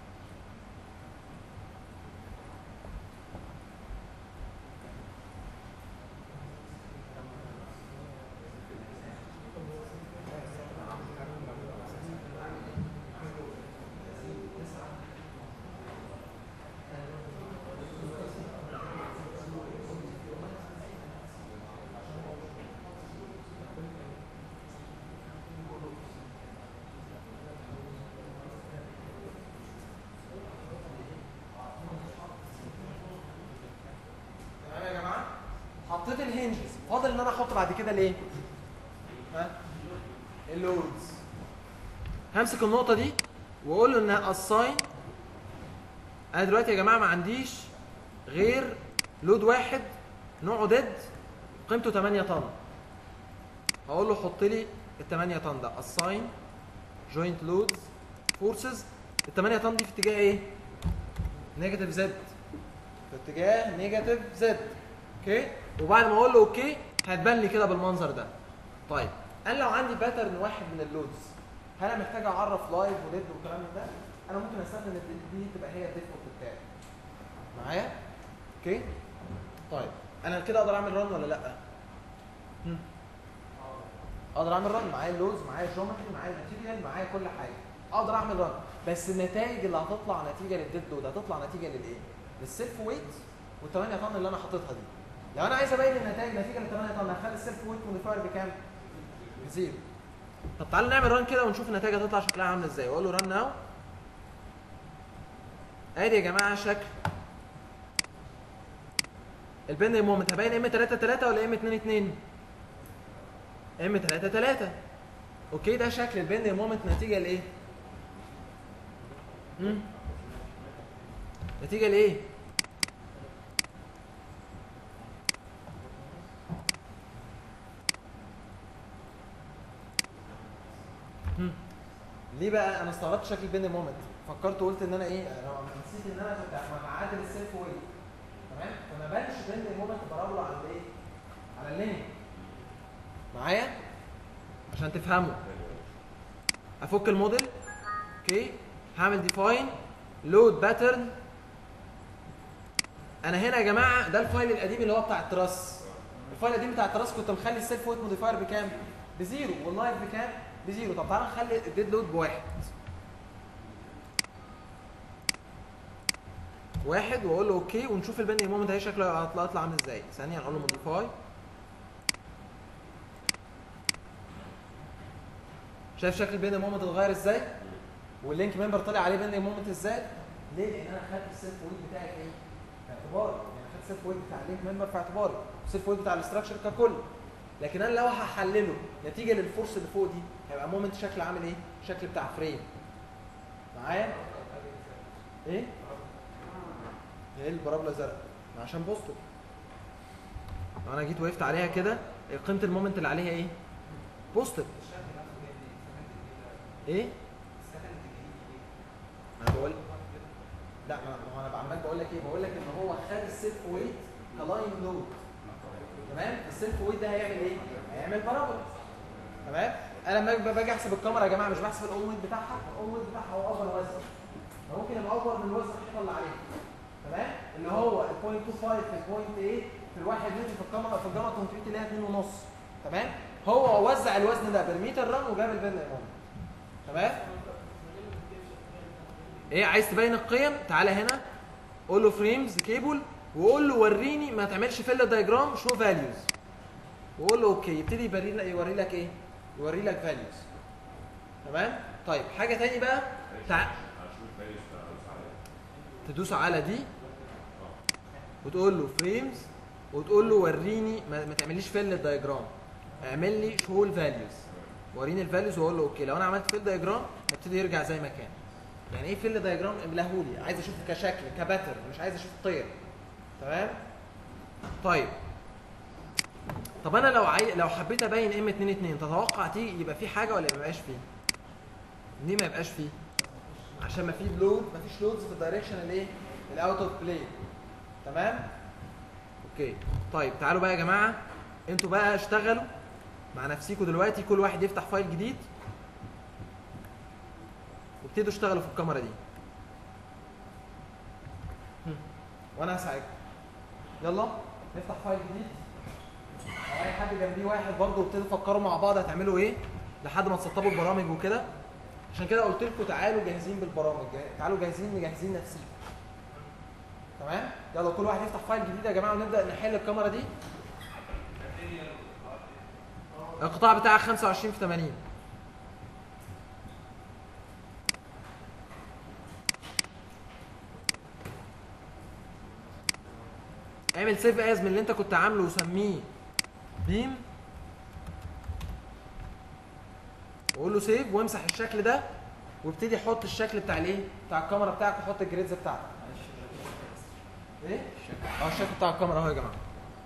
تمام يا جماعه حطيت الهنجز فاضل ان انا احط بعد كده الايه ها اللودز همسك النقطه دي واقول له انها اساين انا دلوقتي يا جماعه ما عنديش غير لود واحد نوعه ديد قيمته 8 طن هقول له حط لي ال 8 طن ده اساين جوينت لودز فورسز ال 8 طن دي في اتجاه ايه نيجاتيف زد في اتجاه نيجاتيف زد اوكي وبعد ما اقول له اوكي هتبان لي كده بالمنظر ده طيب انا لو عندي باترن واحد من اللودز هل انا محتاج اعرف لايف وديد والكلام من ده انا ممكن استخدم الديد دي تبقى هي الديفولت بتاعي معايا اوكي طيب انا كده اقدر اعمل رن ولا لا هم. اقدر اعمل رن معايا اللوز معايا الجيومتري معايا الماتيريال معايا كل حاجه اقدر اعمل رن بس النتائج اللي هتطلع نتيجه للديد لود هتطلع نتيجه للايه للسيلف ويت وال 8 طن اللي انا حاططها دي لو انا عايز ابين النتائج نتيجه لل 8 طن هخلي السيلف ويت موديفاير بكام بزيرو طب تعالوا نعمل ران كده ونشوف النتائج هتطلع شكلها عامل ازاي واقول له ران ناو ادي يا جماعه شكل البند مومنت هبين ام 3 3 ولا ام 2 2 ام 3 3 اوكي ده شكل البند مومنت نتيجه لايه مم. نتيجه لايه مم. ليه بقى انا استغربت شكل البند مومنت فكرت وقلت ان انا ايه انا نسيت ان انا كنت معادل السيلف ويت تمام فما بانش بند المومنت برابله على الايه على اللينك معايا عشان تفهموا افك الموديل اوكي هعمل ديفاين لود باترن انا هنا يا جماعه ده الفايل القديم اللي هو بتاع التراس الفايل القديم بتاع التراس كنت مخلي السيلف ويت موديفاير بكام بزيرو واللايف بكام بزيرو طب تعالى نخلي الديد لود بواحد واحد واقول له اوكي ونشوف البندنج مومنت هي شكله هيطلع يطلع عامل ازاي ثانيه نقول له موديفاي شايف شكل البندنج مومنت اتغير ازاي واللينك ممبر طلع عليه بندنج مومنت ازاي ليه لان انا خدت السيلف ويت بتاعي في ايه في اعتباري يعني خدت السيلف ويت بتاع اللينك ممبر في اعتباري السيلف ويت بتاع الاستراكشر ككل لكن انا لو هحلله نتيجه للفورس اللي فوق دي هيبقى مومنت شكل عامل ايه شكل بتاع فريم معايا ايه ايه البرابله زرقاء ما عشان بوستو لو انا جيت وقفت عليها كده قيمه المومنت اللي عليها ايه بوستيف ايه انا بقول لا ما ما هو انا عمال بقول لك ايه بقول لك ان هو خد السيلف ويت كلاين لود تمام السيلف ويت ده هيعمل ايه هيعمل بارابولا تمام انا لما باجي- باجي احسب الكاميرا يا جماعه مش بحسب الاون ويت بتاعها الاون ويت بتاعها هو اكبر وزن فممكن يبقى اكبر من وزن الحيطه اللي عليها تمام اللي هو ال 0.25 في ال 0.8 في الواحد متر في الكاميرا في الجامعه كونكريت اللي هي 2 ونص تمام هو وزع الوزن ده بالمتر رن وجاب البن ايمون تمام ايه عايز تبين القيم تعالى هنا قول له فريمز كيبل وقول له وريني ما تعملش فيل دايجرام شو فاليوز وقول له اوكي يبتدي يوري لك يوري لك ايه يوري لك فاليوز تمام طيب حاجه تاني بقى تع... هشوف الفاليوز بتاع الفلوس عليها تدوس على دي وتقول له فريمز وتقول له وريني ما, ما تعمليش فيل الدايجرام اعمل لي شو الفاليوز وريني الفاليوز واقول له اوكي لو انا عملت فيل دايجرام يبتدي يرجع زي ما كان يعني ايه فيل دايجرام املهولي عايز اشوفه كشكل كباتر مش عايز اشوف طير تمام طيب طب انا لو عاي... لو حبيت ابين ام 2 2 تتوقع تيجي يبقى في حاجه ولا ما يبقاش فيه ليه ما يبقاش فيه عشان ما في لود ما فيش لودز في الدايركشن الايه الاوت اوف بلاي تمام اوكي طيب تعالوا بقى يا جماعه انتوا بقى اشتغلوا مع نفسيكوا دلوقتي كل واحد يفتح فايل جديد وابتدوا اشتغلوا في الكاميرا دي هم. وانا هساعدكم يلا نفتح فايل جديد او اي حد جنبيه واحد برضه وابتدوا تفكروا مع بعض هتعملوا ايه لحد ما تسطبوا البرامج وكده عشان كده قلت لكم تعالوا جاهزين بالبرامج جا- تعالوا جاهزين مجهزين نفسيكم تمام يلا كل واحد يفتح فايل جديد يا جماعه ونبدا نحل الكاميرا دي القطاع بتاعك 25 في 80 اعمل سيف از من اللي انت كنت عامله وسميه بيم وقول له سيف وامسح الشكل ده وابتدي حط الشكل بتاع الايه بتاع الكاميرا بتاعك وحط الجريدز بتاعتك ايه اه الشكل بتاع الكاميرا اهو يا جماعه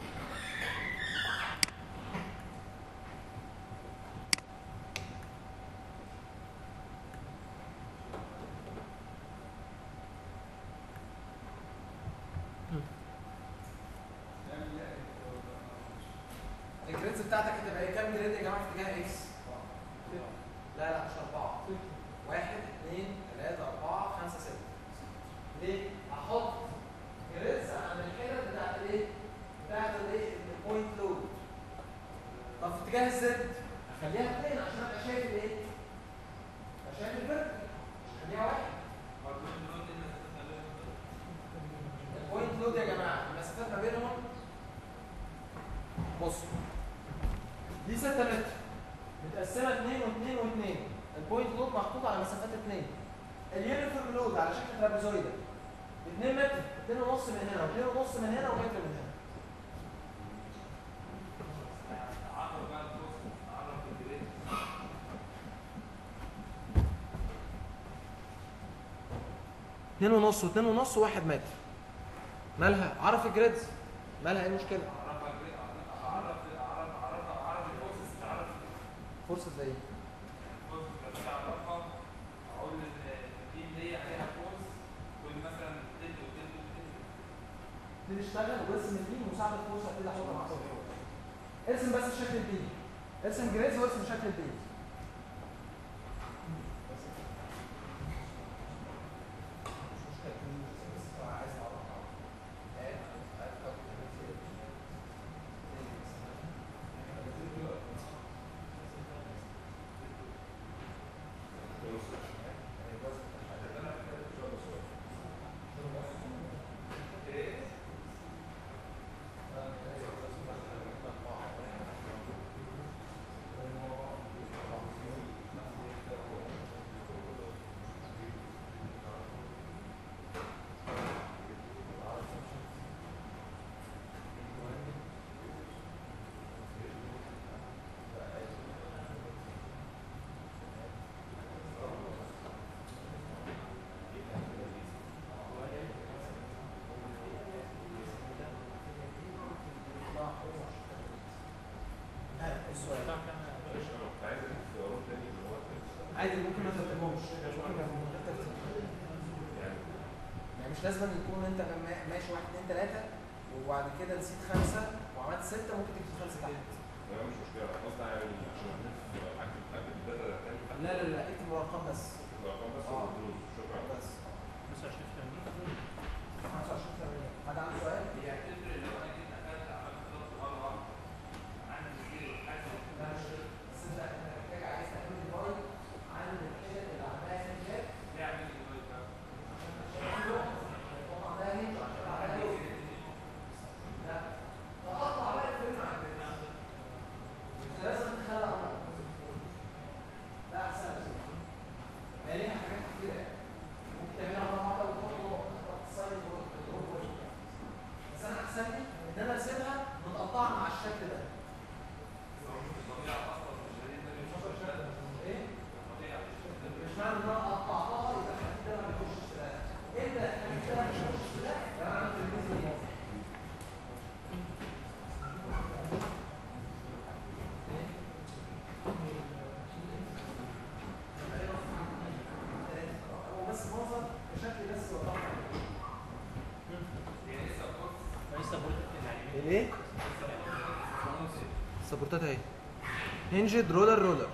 الجريدز بتاعتك هتبقى ايه كام جريد يا جماعه في اتجاه اكس لا لا مش أربعة واحد اثنين ثلاثة أربعة خمسة ستة ليه؟ أحط جريدز عن الحتت بتاعت الإيه؟ بتاعت الإيه؟ البوينت لود طب في اتجاه الزد أخليها اثنين عشان أبقى شايف الإيه؟ أبقى شايف الفرق أخليها واحد البوينت لود يا جماعة المسافات ما بينهم بصوا دي 6 متر متقسمه 2 و2 و2 البوينت لود محطوط على مسافات 2 اليونيفورم لود على شكل ترابيزويدال 2 متر 2 ونص من هنا و2 ونص من هنا ومتر من هنا اتنين ونص واتنين ونص وواحد متر مالها عرف الجريدز مالها ايه المشكله فرصه زي ايه ابتدي اشتغل وارسم البي مساعده فرصه ابتدي احطها مع صوت ارسم بس شكل البي ارسم جريدز وارسم شكل البي عادي ممكن ما ترتبهمش ممكن يبقى من غير ترتيب يعني مش لازم يكون انت ما- ماشي واحد اتنين تلاته وبعد كده نسيت خمسه وعملت سته ممكن تكتب خمسه تحت لا مش مشكله قصدي يعني عشان اكتب اكتب الداتا ده تاني لا لا لا اكتب الارقام بس الارقام بس آه. والدروس شكرا بس 25 80 25 80 حد عنده سؤال؟ هي هتفرق لو انا جيت اكلت عملت ضغط مره واحده عندي مشكله حاجه لا مش كده. بس انت انت محتاج عايز تعمل ديفايد عن الاشياء اللي عندها هنجات يعمل ديفايد بقى طبعا ده هنج عشان عليها لا تقطع بقى الفيلم عن كده انت لازم تخلق امر ده احسن هي ليها حاجات كتيره يعني. ممكن تعملها مره واحده وتحط تصيد بس انا احسن لي ان انا اسيبها متقطعه مع الشكل ده ايه؟ مش معنى ان انا قطعتها يبقى الحديد ده ما بيخشش في ده امتى الحديد ده ما بيخشش في ده؟ لو انا عملت الميزه دي هو بس منظر كشكل بس وضحها لسه بقول يعني الايه؟ السبورتات اهي هنجد رولر رولر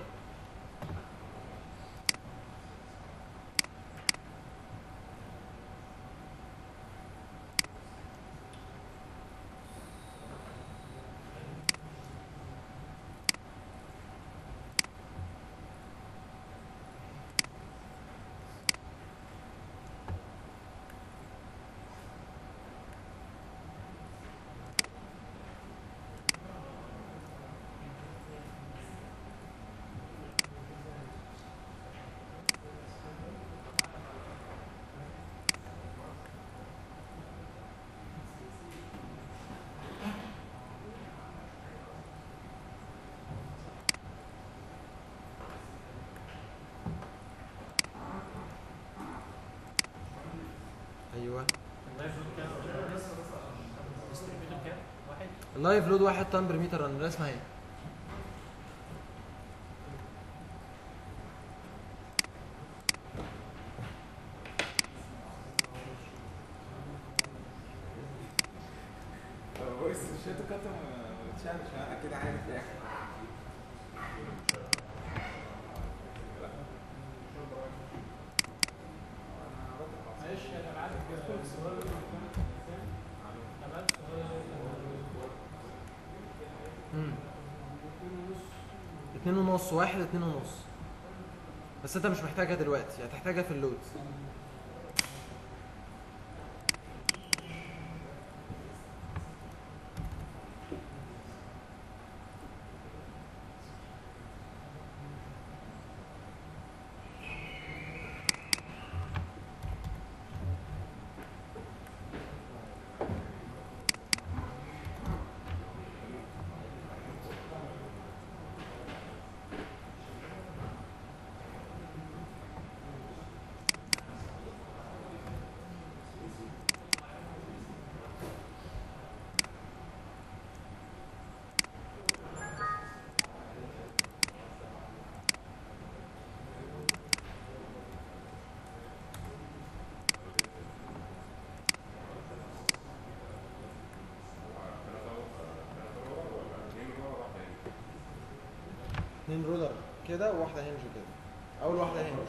ايوه اللايف لود كام؟ ديستريبيوتور كام؟ واحد اللايف لود واحد طن بر متر رن الرسمه اهي بص مش انت كنت متشابه انا كده عارف يعني معلش انا عارف كده السؤال عملت امم اتنين ونص واحد اتنين ونص بس انت مش محتاجها دلوقتي هتحتاجها في اللود اتنين رولر كده وواحده هنج كده اول واحده هنج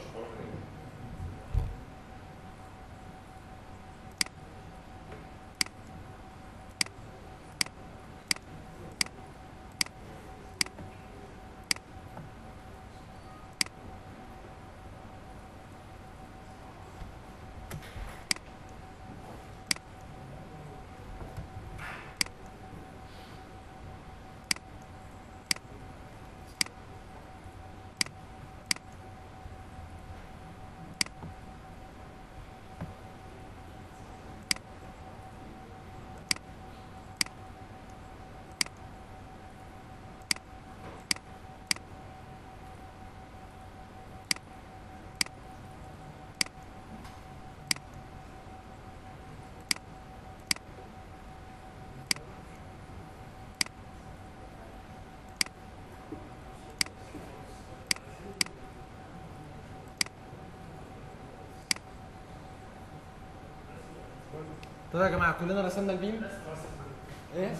طيب يا جماعه كلنا رسمنا البيم ايه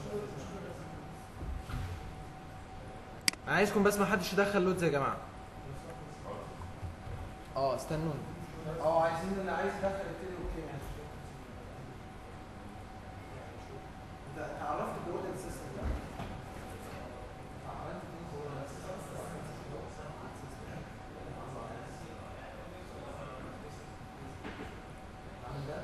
عايزكم بس ما حدش يدخل لودز يا جماعه اه استنوني اه عايزين اللي عايز يدخل يبتدي اوكي ماشي انت اتعرفت كوردينيت سيستم ده عملت ايه coordinate system؟ عامل ده؟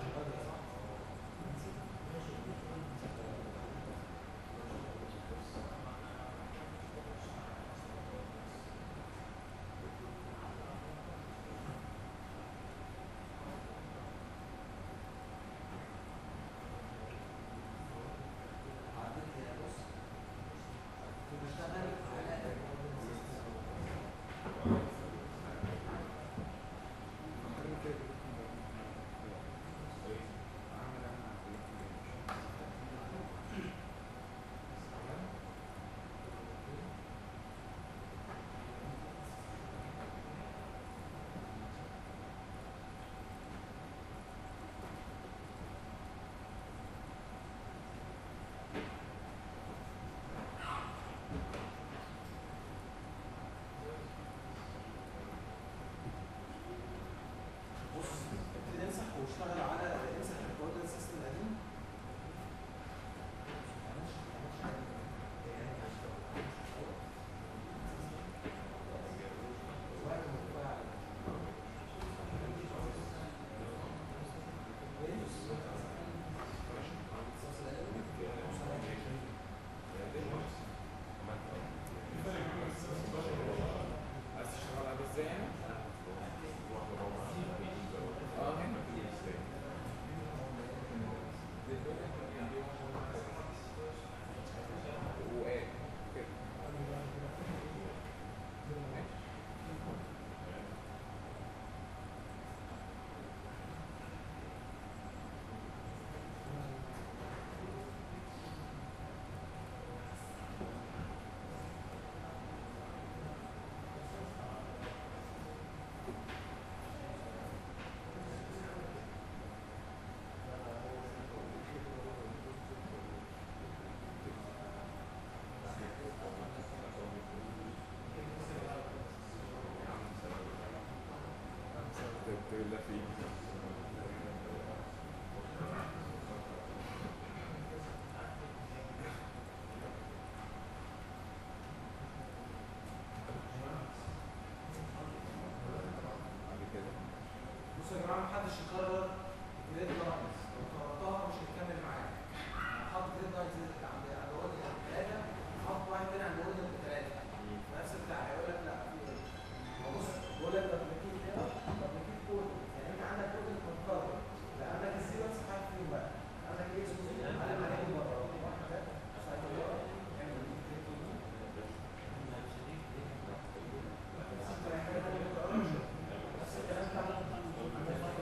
بص ابتدي امسح واشتغل على امسح الكوردينيت سيستم القديم عايز تشتغل على ده ازاي يعني؟ اه هنا وايه كده تقول في بعد كده بصوا يا جماعه محدش يكرر جريد لاينز لو كررتها مش هتكمل معاك حط جريد لاينز عند عند اوردر ثلاثه حط واحد تاني عند اوردر ثلاثه نفس البتاع هيقول لك لا في ايه ما بص بقول لك طب نجيب كده طب نجيب كود يعني انت عندك كود متكرر لا عندك الزيرو صحيح فيهم بقى عندك اكس وزيرو على ما هيجي بره واحد ده صحيح بره اعمل دي كليك دي نفس الكلام حاجه تانيه ما تكررش نفس الكلام بتاع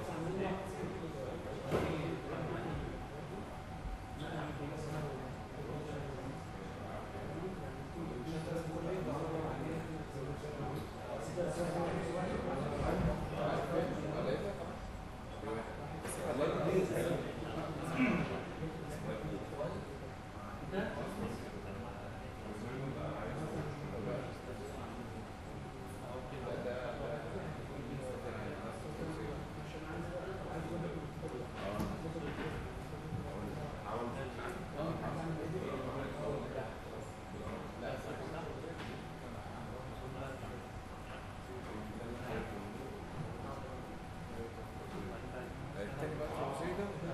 التاني بقى التوزيع ده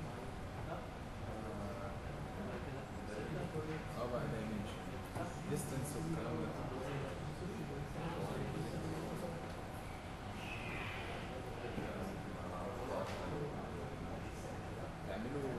اه بقى دايمنشن ديستنس والكلام ده تعملوا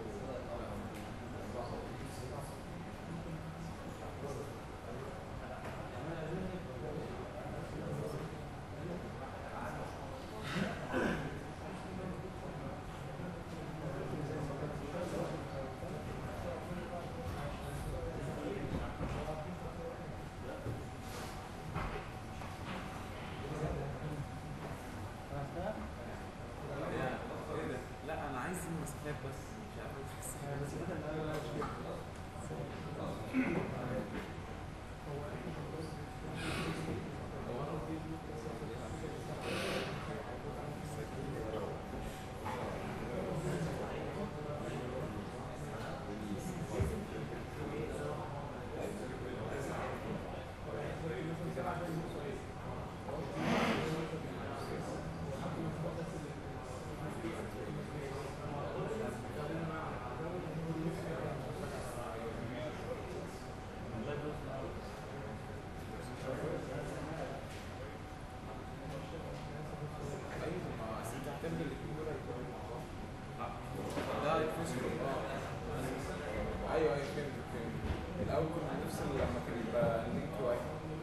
نفس لما كان يبقى اللينك واي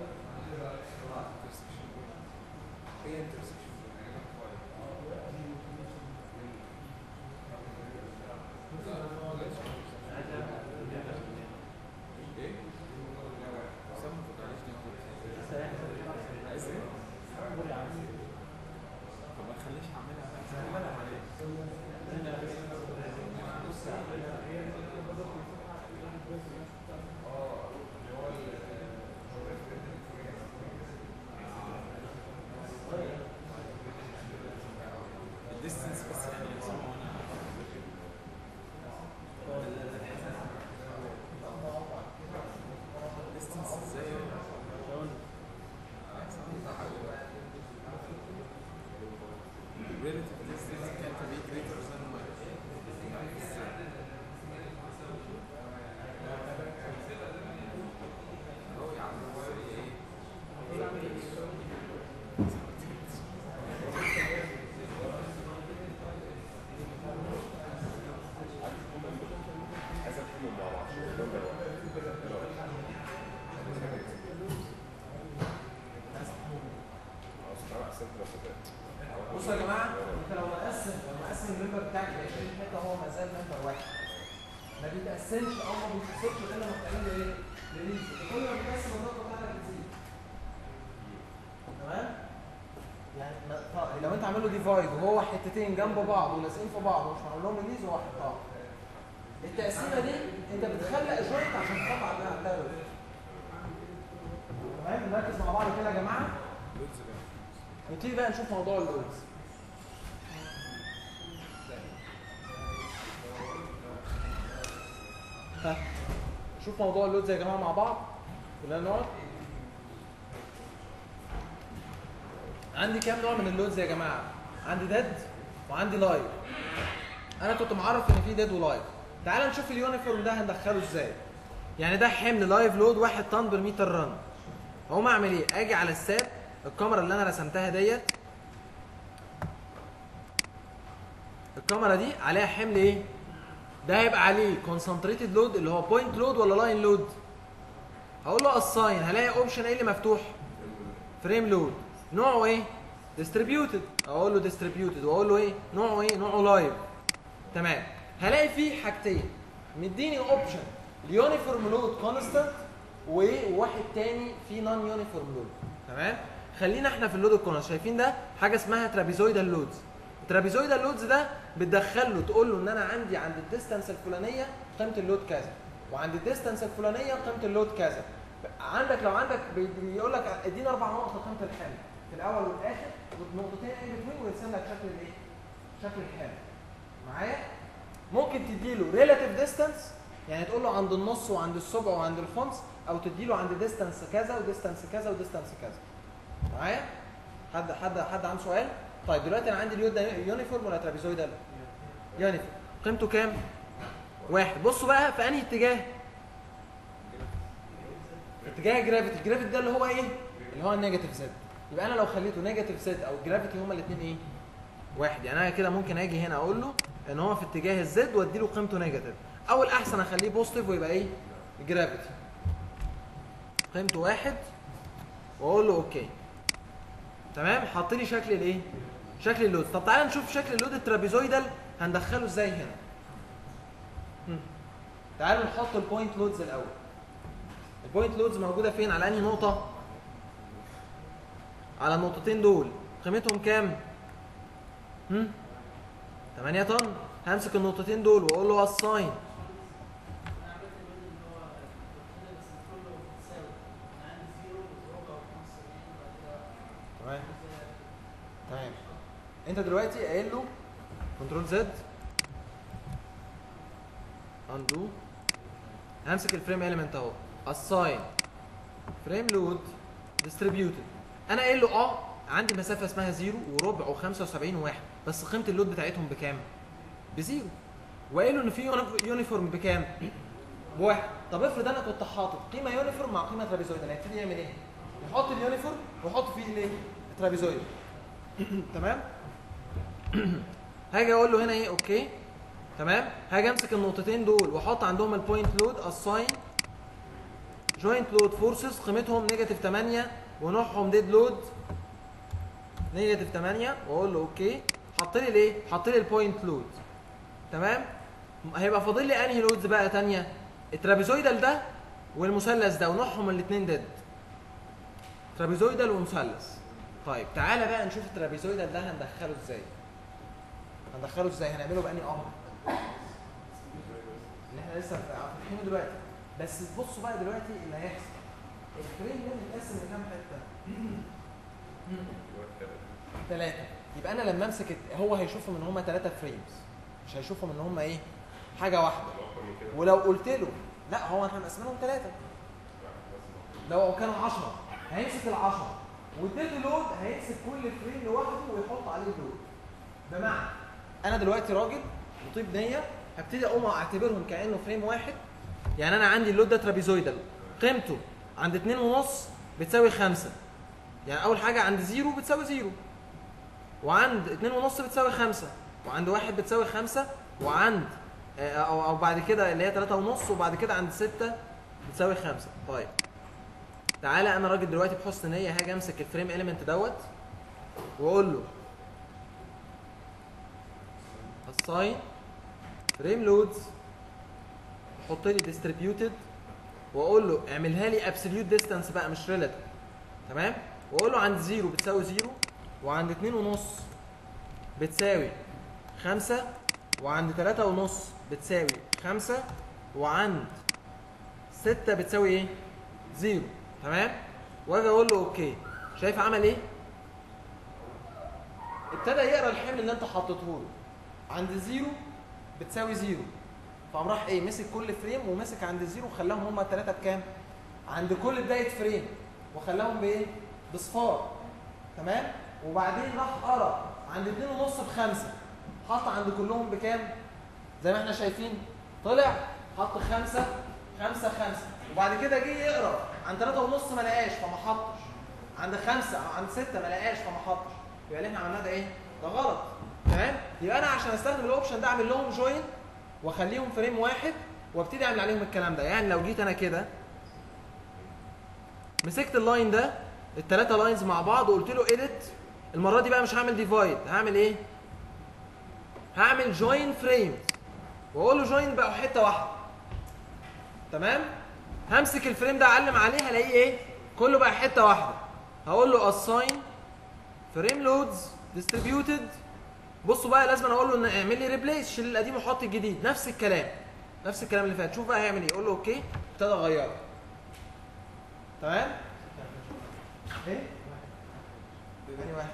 ايه انترسكشن ايه؟ سام ما تقوليش دي عايز ايه؟ طب ما تخليش اعملها الديستنس بس يعني يسمونا ديستنس ازاي relative distance can't be greater than هو يا عم هو ايه عايز افهمهم مع بعض نمبر واحد اصل انا قسمت مسافات بصوا يا جماعه انت لو مقسم لو مقسم الممبر بتاعك ل 20 حته هو ما زال ممبر واحد ما بيتقسمش او ما بيتفصلش الا لما تعمل له ايه؟ ريليز كل ما بتقسم النقطه بتاعتك بتزيد تمام؟ يعني ما- طيب لو انت عامل له ديفايد وهو حتتين جنب بعض ولازقين في بعض ومش معمول لهم ريليز هو حطها التقسيمه دي انت بتخلق جوينت عشان تخاف على على تمام نركز مع بعض كده يا جماعه نبتدي بقى نشوف موضوع اللودز ها شوف موضوع اللودز يا جماعه مع بعض كلنا نقعد عندي كام نوع من اللودز يا جماعه عندي ديد وعندي لايف انا كنت معرف ان في ديد ولايف تعال نشوف اليونيفورم ده هندخله ازاي يعني ده حمل لايف لود 1 طن بالمتر رن هقوم اعمل ايه اجي على الساب الكاميرا اللي انا رسمتها ديت الكاميرا دي عليها حمل ايه ده هيبقى عليه كونسنتريتد لود اللي هو بوينت لود ولا لاين لود هقول له اساين هلاقي اوبشن ايه اللي مفتوح فريم لود نوعه ايه ديستريبيوتد اقول له ديستريبيوتد واقول له ايه نوعه ايه نوعه لايف تمام هلاقي فيه حاجتين مديني اوبشن اليونيفورم لود كونستانت وواحد تاني فيه نون يونيفورم لود تمام خلينا احنا في اللود الكونستانت شايفين ده حاجه اسمها ترابيزويدال لودز الترابيزويدال لودز ده بتدخل له تقول له ان انا عندي عند الديستانس الفلانيه قيمه اللود كذا وعند الديستانس الفلانيه قيمه اللود كذا عندك لو عندك بي- بيقول لك ادينا اربع نقط لقيمه الحمل في الاول والاخر ونقطتين ان بتوين ويرسم لك شكل الايه؟ شكل الحمل معايا؟ ممكن تديله ريلاتيف ديستانس يعني تقول له عند النص وعند السبع وعند الخمس او تديله عند ديستانس كذا وديستانس كذا وديستانس كذا معايا؟ حد حد حد عنده سؤال؟ طيب دلوقتي انا عندي اليود ده يونيفورم ولا ترابيزويدال؟ يونيفورم قيمته كام؟ واحد بصوا بقى في انهي اتجاه؟ في اتجاه الجرافيتي الجرافيتي ده اللي هو ايه؟ اللي هو النيجاتيف زد يبقى انا لو خليته نيجاتيف زد او الجرافيتي هما الاثنين ايه؟ واحد يعني انا كده ممكن اجي هنا اقول له ان هو في اتجاه الزد وادي له قيمته نيجاتيف او الاحسن اخليه بوزيتيف ويبقى ايه؟ الجرافيتي قيمته واحد واقول له اوكي تمام حط لي شكل الايه؟ شكل اللود طب تعالى نشوف شكل اللود الترابيزويدال هندخله ازاي هنا هم. تعالوا نحط البوينت لودز الاول البوينت لودز موجوده فين على انهي نقطه على النقطتين دول قيمتهم كام هم 8 طن همسك النقطتين دول واقول له الساين تمام تمام انت دلوقتي قايل له كنترول زد اندو همسك الفريم اليمنت اهو assign فريم لود ديستريبيوتد انا قايل له اه عندي مسافه اسمها زيرو وربع و75 وواحد بس قيمه اللود بتاعتهم بكام؟ بزيرو وقايل له ان في يونيف- يونيفورم بكام؟ بواحد طب افرض انا كنت حاطط قيمه يونيفورم مع قيمه ترابيزويدال هيبتدي يعمل ايه؟ يحط اليونيفورم ويحط فيه الايه؟ الترابيزويدال تمام؟ هاجي اقول له هنا ايه اوكي تمام هاجي امسك النقطتين دول واحط عندهم البوينت لود اساين جوينت لود فورسز قيمتهم نيجاتيف 8 ونوعهم ديد لود نيجاتيف 8 واقول له اوكي حط لي ليه حط لي البوينت لود تمام هيبقى فاضل لي انهي لودز بقى تانية الترابيزويدال ده والمثلث ده ونوعهم الاثنين ديد ترابيزويدال ومثلث طيب تعالى بقى نشوف الترابيزويدال ده هندخله ازاي هندخله ازاي هنعمله بأني امر اللي احنا لسه فاتحينه دلوقتي بس بصوا بقى دلوقتي اللي هيحصل الفريم ده متقسم لكام حته ثلاثه يبقى انا لما امسك الت- هو هيشوفهم ان هم ثلاثه فريمز مش هيشوفهم ان هم ايه حاجه واحده اكتر من كده ولو قلت له لا هو احنا مقسمينهم ثلاثه لو كانوا 10 هيمسك ال 10 واديته لود هيمسك كل فريم لوحده ويحط عليه لود بمعنى انا دلوقتي راجل مطيب نيه هبتدي اقوم اعتبرهم كانه فريم واحد يعني انا عندي اللود ده ترابيزويدال قيمته عند 2 ونص بتساوي 5 يعني اول حاجه عند زيرو بتساوي زيرو وعند 2 ونص بتساوي 5 وعند واحد بتساوي 5 وعند آه، او او بعد كده اللي هي 3 ونص وبعد كده عند 6 بتساوي 5 طيب تعالى انا راجل دلوقتي بحسن نيه هاجي امسك الفريم اليمنت دوت واقول له assign فريم لودز حط لي distributed واقول له اعملها لي absolute distance بقى مش relative تمام واقول له عند زيرو بتساوي زيرو وعند اتنين ونص بتساوي خمسة وعند تلاتة ونص بتساوي خمسة وعند ستة بتساوي ايه؟ زيرو تمام؟ واجي اقول له اوكي شايف عمل ايه؟ ابتدى يقرا الحمل اللي انت حطيته له عند زيرو بتساوي زيرو فقام راح ايه مسك كل فريم ومسك عند الزيرو وخلاهم هما الثلاثه بكام؟ عند كل بدايه فريم وخلاهم بايه؟ بصفار تمام؟ وبعدين راح قرا عند اتنين ونص بخمسه حط عند كلهم بكام؟ زي ما احنا شايفين طلع حط خمسه خمسه خمسه وبعد كده جه يقرا عند ثلاثه ونص ما لقاش فما حطش عند خمسه او عند سته ما لقاش فما حطش يبقى اللي احنا عملناه ده ايه؟ ده غلط تمام؟ يبقى انا عشان استخدم الاوبشن ده اعمل لهم جوين واخليهم فريم واحد وابتدي اعمل عليهم الكلام ده يعني لو جيت انا كده مسكت اللاين ده الثلاثه لاينز مع بعض وقلت له اديت المره دي بقى مش هعمل ديفايد هعمل ايه هعمل جوين فريم واقول له جوين بقى حته واحده تمام همسك الفريم ده اعلم عليه هلاقيه ايه كله بقى حته واحده هقول له assign فريم لودز distributed بصوا بقى لازم أنا اقول له ان اعمل لي ريبليس شيل القديم وحط الجديد نفس الكلام نفس الكلام اللي فات شوف بقى هيعمل ايه اقول له اوكي ابتدى اغيره تمام ايه تاني واحد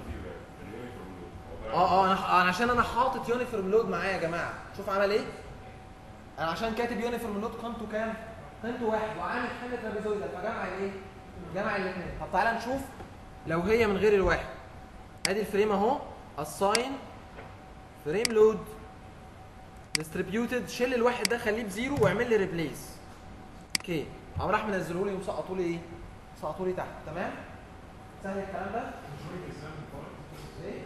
اه اه انا انا عشان انا حاطط يونيفورم لود معايا يا جماعه شوف عمل ايه انا عشان كاتب يونيفورم لود قيمته كام قيمته واحد وعامل حمل ترابيزويدال فجمع الايه جمع الاثنين طب تعالى نشوف لو هي من غير الواحد ادي الفريم اهو assign فريم لود distributed شيل الواحد ده خليه بزيرو واعمل لي ريبليس اوكي قام راح منزله لي وسقطوا لي ايه سقطوا لي تحت تمام سهل الكلام ده ايه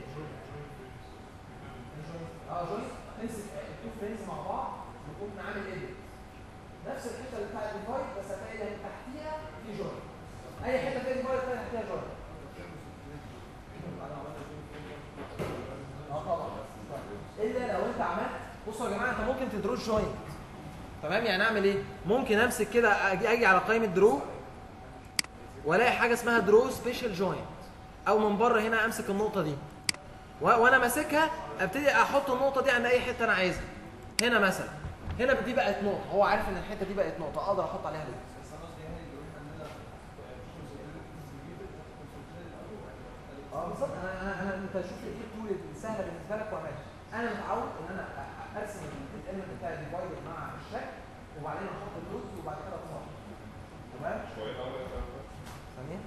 اه جوين تمسك التو فريمز مع بعض وتقوم عامل ايه نفس الحته اللي بتاعت الديفايد بس هتلاقي اللي تحتيها في جوين اي حته فيها ديفايد تلاقي تحتيها جوين اه طبعا الا لو انت عملت بصوا يا جماعه انت ممكن تدرو جوينت تمام يعني اعمل ايه ممكن امسك كده اجي اجي على قائمه درو والاقي حاجه اسمها درو سبيشال جوينت او من بره هنا امسك النقطه دي و- وانا ماسكها ابتدي احط النقطه دي عند اي حته انا عايزها هنا مثلا هنا دي بقت نقطه هو عارف ان الحته دي بقت نقطه اقدر احط عليها لود اه بالظبط انا انا انا انت شوف ايه التول السهله بالنسبه لك وماشي انا متعود ان انا أ- ارسم الاليمنت بتاع الديفايد مع الشكل وبعدين احط اللودز وبعد كده اتصرف تمام ثانيه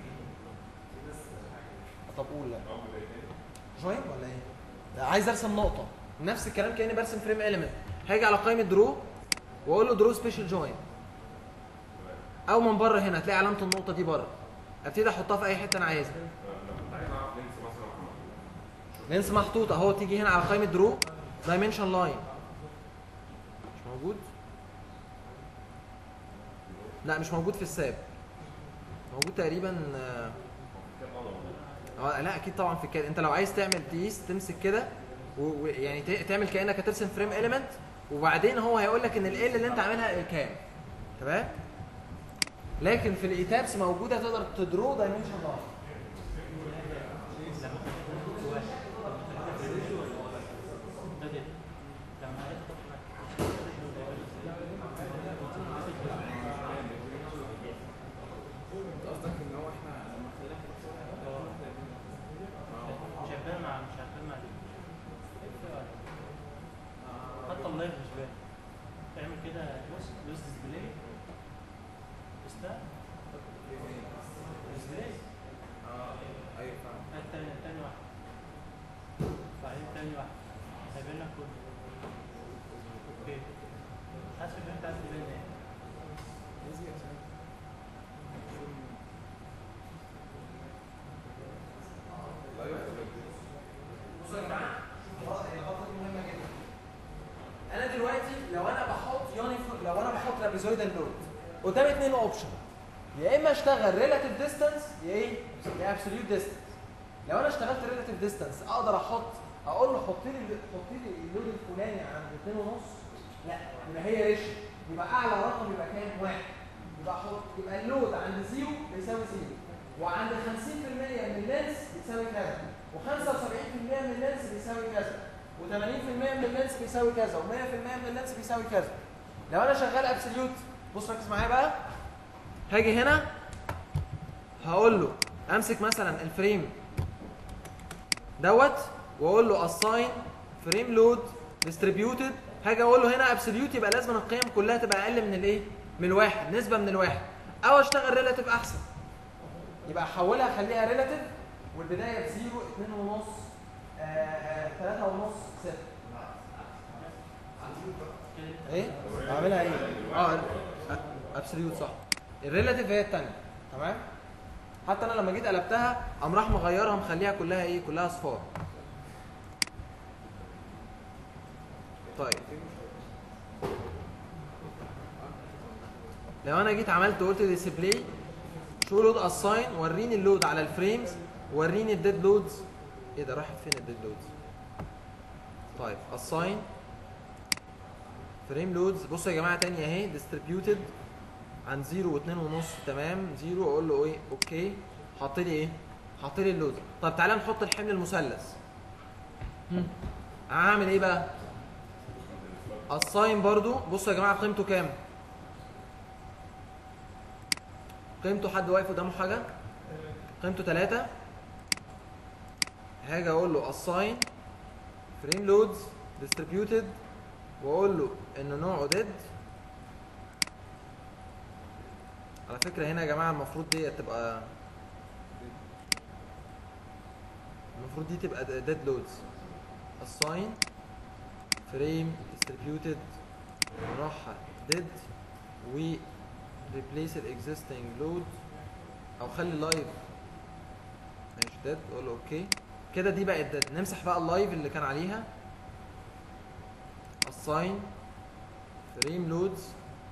طب قول لا جوين ولا ايه؟ لا عايز ارسم نقطة نفس الكلام كأني برسم فريم اليمنت هاجي على قائمة درو واقول له درو سبيشال جوين او من بره هنا هتلاقي علامة النقطة دي بره ابتدي احطها في اي حتة انا عايزها لينس محطوط اهو تيجي هنا على قائمة درو دايمنشن لاين مش موجود لا مش موجود في الساب موجود تقريبا آه، اه لا اكيد طبعا في الكاد انت لو عايز تعمل تقيس تمسك كده و- ويعني ت- تعمل كانك هترسم فريم اليمنت وبعدين هو هيقول لك ان ال اللي انت عاملها كام تمام لكن في الايتابس موجوده تقدر تدرو دايمنشن لاين انت قصدك ان هو احنا لما خلينا مش هتبان مع مش هتبان مع دي حتى اللايف مش باين تعمل كده بص دوس ديسبلاي استا ديسبلاي اه ايوه فاهم هات تاني تاني واحد بعدين تاني واحد هيبان لك كله اوكي حاسس ان انت عايز تبان ايه لازم عشان بصوا يا جماعه الغلطه هي الغلطه دي مهمه جدا انا دلوقتي لو انا بحط يوني لو انا بحط لابيزويدال لود قدامي اتنين اوبشن يا اما اشتغل ريلاتيف ديستانس يا ايه يا ابسوليوت ديستانس لو انا اشتغلت ريلاتيف ديستانس اقدر احط اقول له حط لي حط لي اللود الفلاني عند اتنين ونص لا يبقى هي ريش يبقى اعلى رقم يبقى كام واحد يبقى احط يبقى اللود عند زيرو بيساوي زيرو وعند 50% من اللينس بيساوي كذا و75% من اللينس بيساوي كذا و80% من اللينس بيساوي كذا و100% من اللينس بيساوي كذا لو انا شغال ابسوليوت بص ركز معايا بقى هاجي هنا هقول له امسك مثلا الفريم دوت واقول له assign فريم لود ديستريبيوتد هاجي اقول له هنا ابسوليوت يبقى لازم القيم كلها تبقى اقل من الايه من الواحد نسبه من الواحد او اشتغل ريلاتيف احسن يبقى احولها اخليها ريلاتيف والبدايه بزيرو اتنين ونص آه، آه، تلاتة ونص ستة ايه؟ اعملها ايه؟ اه ابسوليوت صح الريلاتيف هي الثانيه تمام؟ حتى انا لما جيت قلبتها قام راح مغيرها مخليها كلها ايه؟ كلها اصفار طيب لو انا جيت عملت قلت ديسبلاي شو لود اساين وريني اللود على الفريمز وريني الديد لودز ايه ده راحت فين الديد لودز طيب اساين فريم لودز بصوا يا جماعه تاني اهي ديستريبيوتد عن 0 و2 ونص تمام 0 اقول له ايه اوكي حط لي ايه حط لي اللود طب تعالى نحط الحمل المثلث هم. هعمل ايه بقى الساين برضو بصوا يا جماعه قيمته كام قيمته حد واقف قدامه حاجه قيمته 3 هاجي اقول له assign فريم لودز distributed واقول له ان نوعه ديد على فكره هنا يا جماعه المفروض دي تبقى المفروض دي تبقى ديد لودز assign فريم distributed ونوعها ديد و replace الاكزيستنج لود او خلي لايف ماشي ديد اقول له اوكي كده دي بقت ديد نمسح بقى اللايف اللي كان عليها assign فريم لودز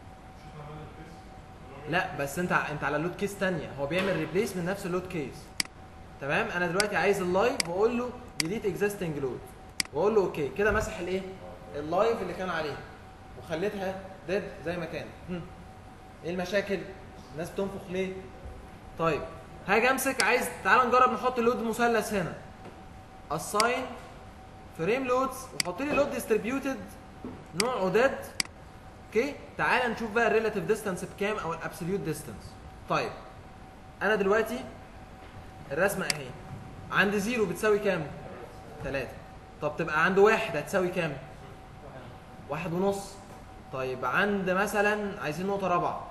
لا بس انت انت على لود كيس تانية هو بيعمل ريبليس من نفس اللود كيس تمام انا دلوقتي عايز اللايف واقول له ديليت اكزيستنج لود واقول له اوكي كده مسح الايه اللايف اللي كان عليه وخليتها ديد زي ما كان هم. ايه المشاكل الناس بتنفخ ليه طيب هاجي امسك عايز تعال نجرب نحط لود مثلث هنا assign فريم لودز وحط لي لود ديستريبيوتد نوعه ديد اوكي تعال نشوف بقى الريلاتيف ديستانس بكام او الابسوليوت ديستانس طيب انا دلوقتي الرسمه اهي عند زيرو بتساوي كام 3 طب تبقى عند واحد هتساوي كام واحد ونص طيب عند مثلا عايزين نقطه رابعه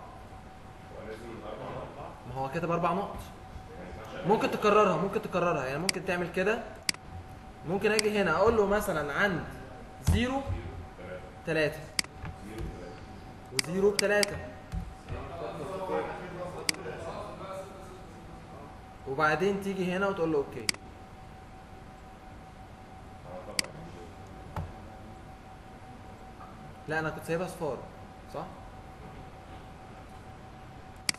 ما هو كاتب اربع نقط ممكن تكررها ممكن تكررها يعني ممكن تعمل كده ممكن اجي هنا اقول له مثلا عند زيرو تلاتة وزيرو بتلاتة وبعدين تيجي هنا وتقول له اوكي لا انا كنت سايبها صفار صح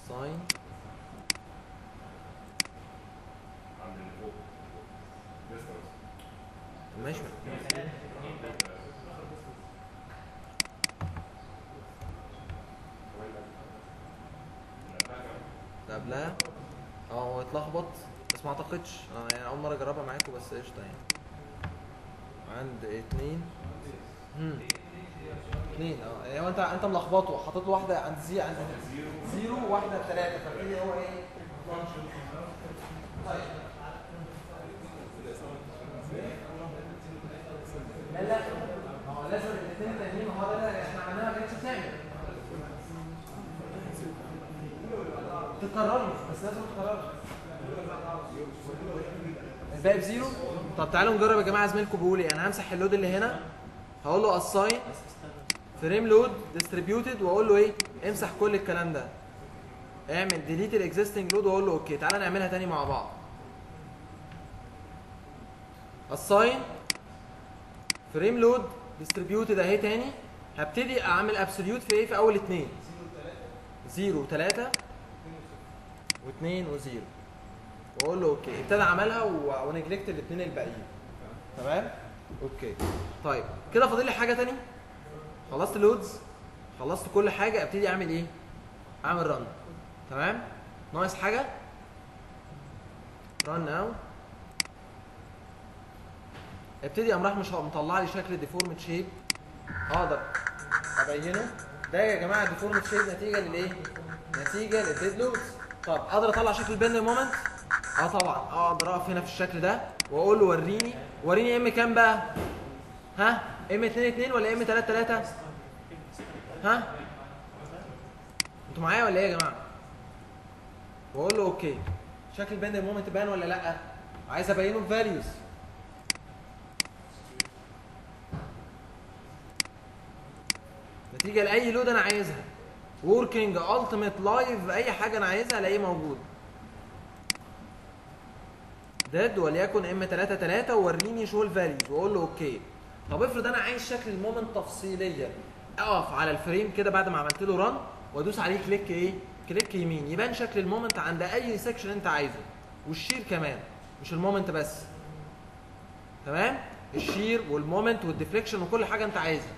الساين عند اللي فوق ديستانس ماشي ده قبلها اه هو اتلخبط بس ما اعتقدش اه يعني اول مره اجربها معاكم بس قشطه يعني عند اتنين امم اتنين اه يعني هو انت انت ملخبطه حاطط له واحده عند زي عند زيرو وواحده بثلاثه فبتدي هو ايه؟ طيب لا لا ما هو لازم الاثنين التانيين ما هو ده اللي احنا عملناها ما كانتش بتعمل تكرروا بس لازم تكرروا الباقي بزيرو طب تعالوا نجرب يا جماعه زميلكم بيقول ايه انا همسح اللود اللي هنا هقول له assign فريم لود ديستريبيوتد واقول له ايه امسح كل الكلام ده اعمل ديليت الاكزيستنج لود واقول له اوكي تعالى نعملها تاني مع بعض assign فريم لود ديستريبيوتد اهي تاني هبتدي اعمل ابسوليوت في ايه في اول اتنين زيرو تلاتة واثنين وزيرو واقول له اوكي ابتدى عملها و- ونجلكت الاثنين الباقيين تمام اوكي طيب كده فاضل لي حاجه تاني خلصت لودز خلصت كل حاجه ابتدي اعمل ايه اعمل رن تمام ناقص حاجه رن ناو ابتدي قام راح مش مطلع لي شكل ديفورمد شيب اقدر ابينه ده يا جماعه ديفورمد شيب نتيجه للايه نتيجه للديد لودز طب اقدر اطلع شكل البند مومنت اه طبعا اقدر اقف هنا في الشكل ده واقول له وريني وريني ام كام بقى ها ام 2 2 ولا ام 3 3 ها انتوا معايا ولا ايه يا جماعه واقول له اوكي شكل البند مومنت بان ولا لا عايز ابينه بفاليوز نتيجه لاي لود انا عايزها وركينج التيميت لايف اي حاجه انا عايزها الاقيه موجود ديد وليكن ام 3 3 ووريني شو الفاليوز واقول له اوكي طب افرض انا عايز شكل المومنت تفصيليا اقف على الفريم كده بعد ما عملت له ران وادوس عليه كليك ايه كليك يمين يبان شكل المومنت عند اي سيكشن انت عايزه والشير كمان مش المومنت بس تمام الشير والمومنت والديفليكشن وكل حاجه انت عايزها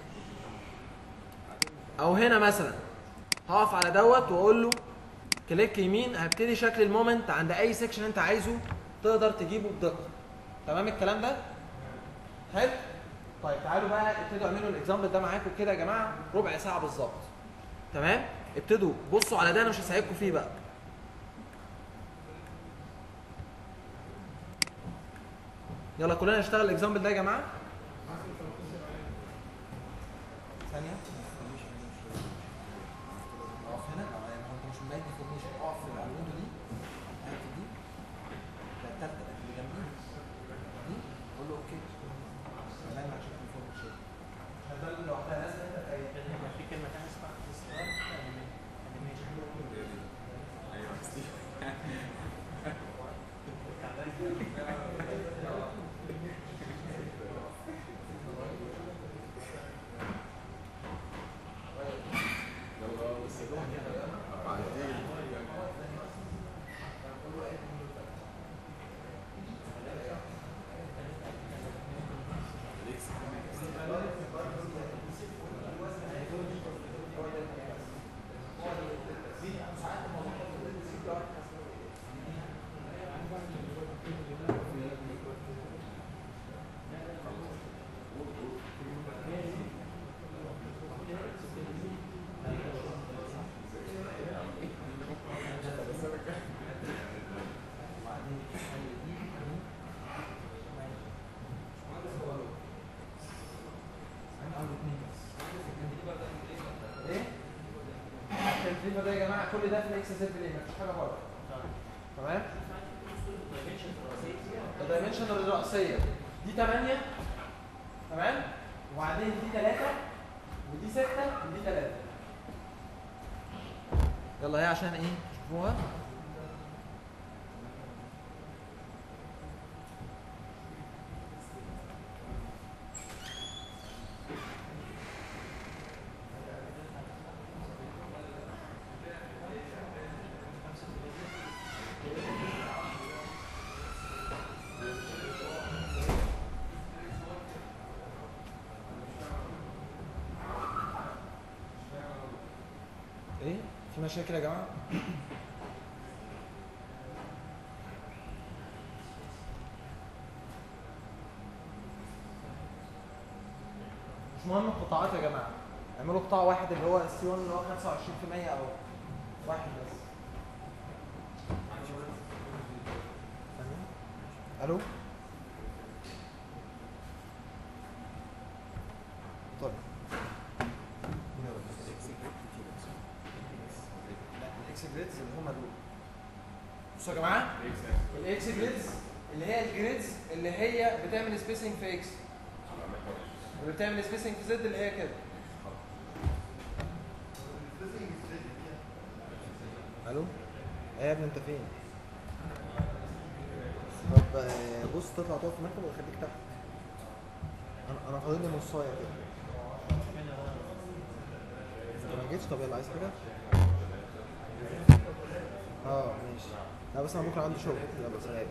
او هنا مثلا هقف على دوت واقول له كليك يمين هبتدي شكل المومنت عند اي سيكشن انت عايزه تقدر تجيبه بدقه تمام الكلام ده حلو طيب تعالوا بقى ابتدوا اعملوا الاكزامبل ده معاكم كده يا جماعه ربع ساعه بالظبط تمام ابتدوا بصوا على ده انا مش هساعدكم فيه بقى يلا كلنا نشتغل الاكزامبل ده يا جماعه ثانيه اقف هنا اه يعني هو انت مش مبين ديفورميشن اقف في الويندو دي الحته دي لا التالتة اللي جنبي دي قول له اوكي تمام مع شكل ديفورميشن ده اللي لوحدها لازم انت تأيد في كلمه ثانيه اسمها استقرار انيميشن ايه؟ التكليفه ده يا جماعه كل ده في الاكس زد ليه؟ مفيش حاجه بره تمام؟ الدايمنشن الرئيسيه دي 8 تمام؟ وبعدين دي 3 ودي 6 ودي 3 يلا هي عشان ايه؟ تشوفوها في مشاكل يا جماعه مش مهم القطاعات يا جماعه اعملوا قطاع واحد اللي هو السي 1 اللي هو 25% او واحد بس فاهمين؟ الو طيب لا الاكس جريدز اللي هم دول بصوا يا جماعه الاكس جريدز اللي هي الجريدز اللي هي بتعمل سبيسنج في اكس واللي بتعمل سبيسنج في زد اللي هي كده الو ايه يا ابني انت فين طب آه، بص تطلع تقف في المكتب ولا خليك تحت انا انا فاضل لي نصايه كده انت ما جيتش طب يلا عايز حاجه اه ماشي لا بس انا بكره عندي شغل يلا سلام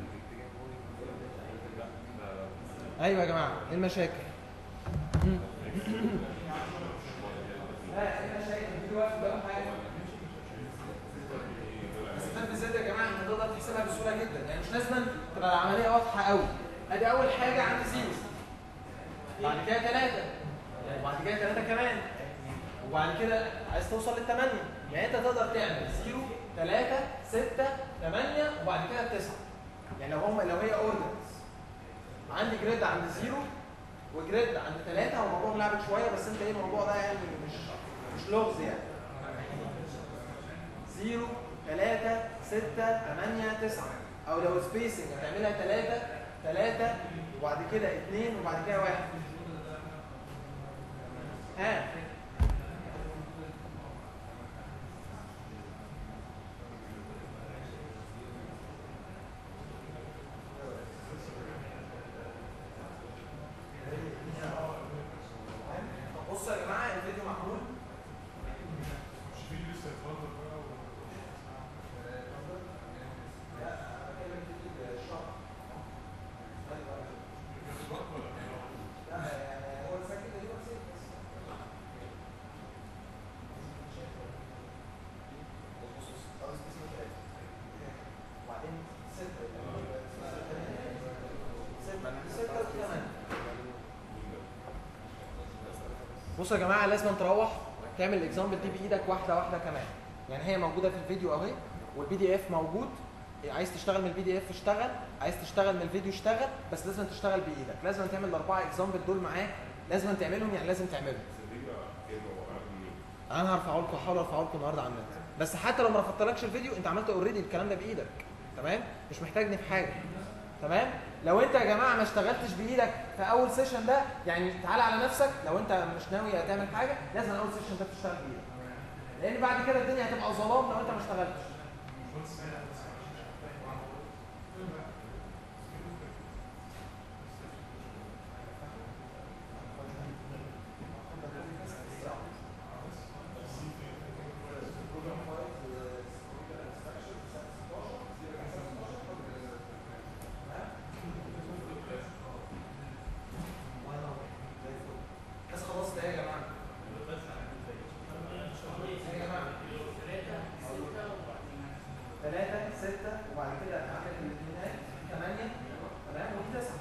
ايوه يا جماعه ايه المشاكل مم. لا ايه المشاكل في وقت بقى حاجه الاسباب بالذات يا جماعه انت تقدر تحسبها بسهوله جدا يعني مش لازم تبقى العمليه واضحه قوي ادي اول حاجه عندي زيرو بعد كده ثلاثه وبعد كده ثلاثه كمان وبعد كده عايز توصل للثمانيه يعني انت تقدر تعمل زيرو ثلاثه سته ثمانيه وبعد كده تسعه يعني لو هم لو هي اوردرز عندي جريد عند زيرو وجريد عند ثلاثه هو الموضوع لعبك شويه بس انت ايه الموضوع ده يعني مش مش لغز يعني زيرو ثلاثة ستة ثمانية تسعة أو لو سبيسنج هتعملها ثلاثة ثلاثة وبعد كده اثنين وبعد كده واحد ها بصوا يا جماعة الفيديو معمول بصوا يا جماعه لازم تروح تعمل الاكزامبل دي بايدك واحده واحده كمان يعني هي موجوده في الفيديو اهي والبي دي اف موجود عايز تشتغل من البي دي اف اشتغل عايز تشتغل من الفيديو اشتغل بس لازم تشتغل بايدك لازم تعمل الاربعه اكزامبل دول معاك لازم تعملهم يعني لازم تعملهم انا هرفعه لكم هحاول ارفعه لكم النهارده على النت بس حتى لو ما رفضتلكش الفيديو انت عملت اوريدي الكلام ده بايدك تمام مش محتاجني في حاجه تمام لو انت يا جماعه ما اشتغلتش بايدك في اول سيشن ده يعني تعالى على نفسك لو انت مش ناوي تعمل حاجه لازم اول سيشن ده تشتغل بايدك لان بعد كده الدنيا هتبقى ظلام لو انت ما اشتغلتش بس خلاص ده يا جماعه يا جماعه ثلاثة ستة وبعد كده عندك الاثنينات ثمانية تمام ودي تسعة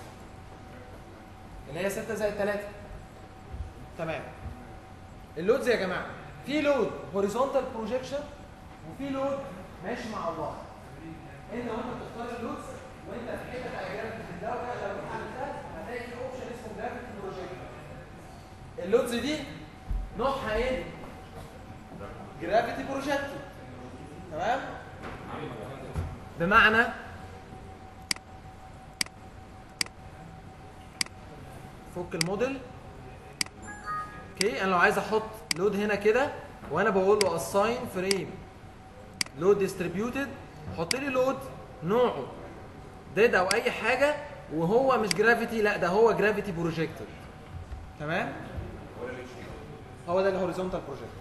اللي هي ستة زائد ثلاثة تمام اللودز يا جماعة في لود هوريزونتال بروجيكشن وفي لود ماشي مع الله انت وانت بتختار اللودز وانت في حته على في الدواء لو انت عملتها هتلاقي في اوبشن اسمه جرافيتي بروجيكشن اللودز دي نوعها ايه؟ جرافيتي بروجيكتور تمام؟ بمعنى فك الموديل اوكي انا لو عايز احط لود هنا كده وانا بقول له assign فريم لود ديستريبيوتد حط لي لود نوعه ديد او اي حاجه وهو مش جرافيتي لا ده هو جرافيتي بروجيكتور تمام هو ده الهوريزونتال بروجيكت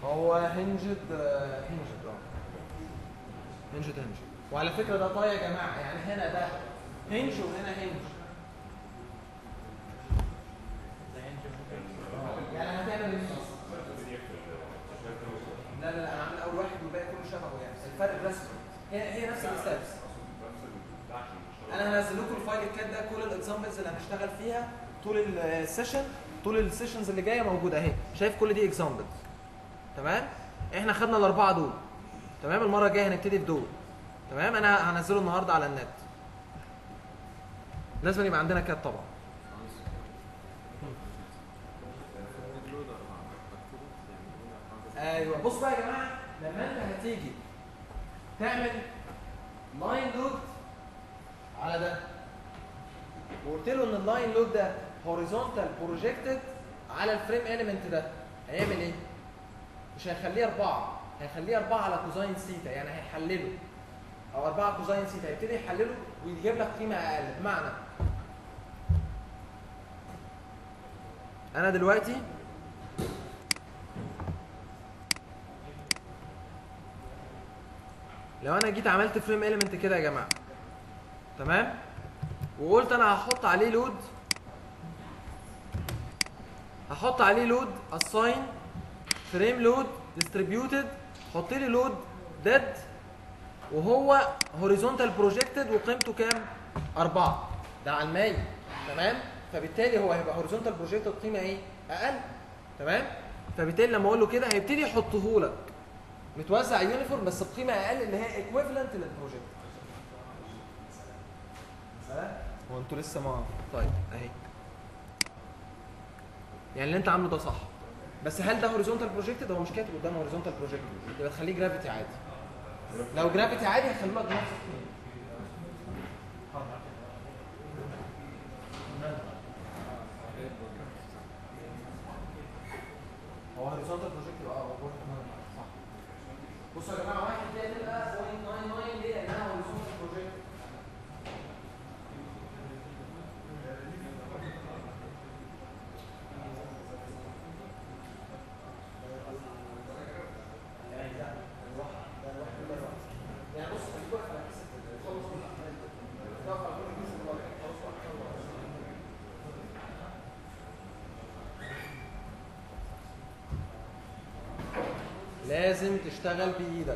هو هنجد هنجد اه هنجد هنج وعلى فكره ده طاي يا جماعه يعني هنا ده هنج وهنا هنج يعني هتعمل ايه لا لا لا انا عامل اول واحد والباقي كله شبهه يعني الفرق الرسمي هي هي نفس الستبس انا هنزل لكم الفايل الكات ده كل الاكزامبلز اللي هنشتغل فيها طول السيشن طول السيشنز اللي جايه موجوده اهي شايف كل دي اكزامبلز تمام احنا خدنا الاربعه دول تمام المره الجايه هنبتدي في دول تمام انا هنزله النهارده على النت لازم يبقى عندنا كات طبعا ايوه بص بقى يا جماعه لما انت هتيجي تعمل لاين لود على ده وقلت له ان اللاين لود ده هوريزونتال بروجيكتد على الفريم اليمنت ده هيعمل ايه؟ مش هيخليه أربعة هيخليه أربعة على كوزاين سيتا يعني هيحلله أو أربعة كوزاين سيتا هيبتدي يحلله ويجيب لك قيمة أقل بمعنى أنا دلوقتي لو أنا جيت عملت فريم اليمنت كده يا جماعة تمام وقلت أنا هحط عليه لود هحط عليه لود assign فريم لود ديستريبيوتد حط لي لود ديد وهو هوريزونتال بروجيكتد وقيمته كام؟ أربعة ده على الماي تمام؟ فبالتالي هو هيبقى هوريزونتال بروجيكتد قيمة إيه؟ أقل تمام؟ فبالتالي لما أقول له كده هيبتدي يحطه لك متوزع يونيفورم بس بقيمة أقل اللي هي ايكويفالنت للبروجيكت هو انتوا لسه ما طيب اهي يعني اللي انت عامله ده صح بس هل ده هوريزونتال بروجيكتد هو مش كاتب قدامه هوريزونتال بروجيكتد يبقى تخليه جرافيتي عادي لو جرافيتي عادي هيخلوا لك نفس القيمه هو هوريزونتال بروجيكتد اه هو صح بصوا يا جماعه واحد دي هتبقى 0.99 ليه؟ لانها هوريزونتال بروجيكتد يعني بص خليك واقف على كيس خلص كل الاعمال واقف على كل كيس خلاص لازم تشتغل بايدك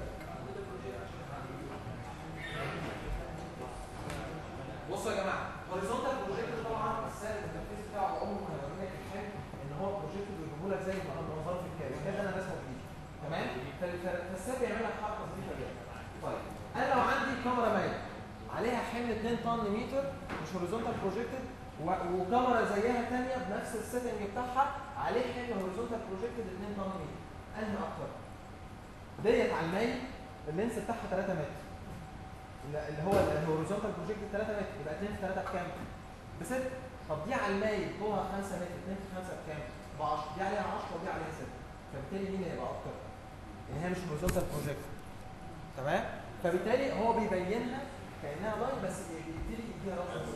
بصوا يا جماعه هوريزونتال بروجيكت طبعا السعر التنفيذ بتاعه عمره ما هيوري لك الحلم ان هو بروجيكت بيجيبه لك زي ما انا منظره في الكاد الكاد انا رسمه بايدي تمام فال- فالسعر بيعمل لك حركه ظريفه جدا طيب انا لو عندي كاميرا مايله عليها حمل 2 طن متر مش هوريزونتال بروجيكتد وكاميرا زيها ثانيه بنفس السيتنج بتاعها عليه حمل هوريزونتال بروجيكتد 2 طن متر انهي اكتر ديت على المايل اللينس بتاعها 3 متر اللي اللي هو الهوريزونتال بروجيكت 3 متر يبقى 2 في 3 بكام؟ ب 6 طب دي على المايل طولها 5 متر 2 في 5 بكام؟ ب 10 دي عليها 10 ودي عليها 6 فبالتالي مين هيبقى اكتر؟ ان هي مش هوريزونتال بروجيكت تمام؟ فبالتالي هو بيبينها كانها لاين بس بيبتدي يديها رقم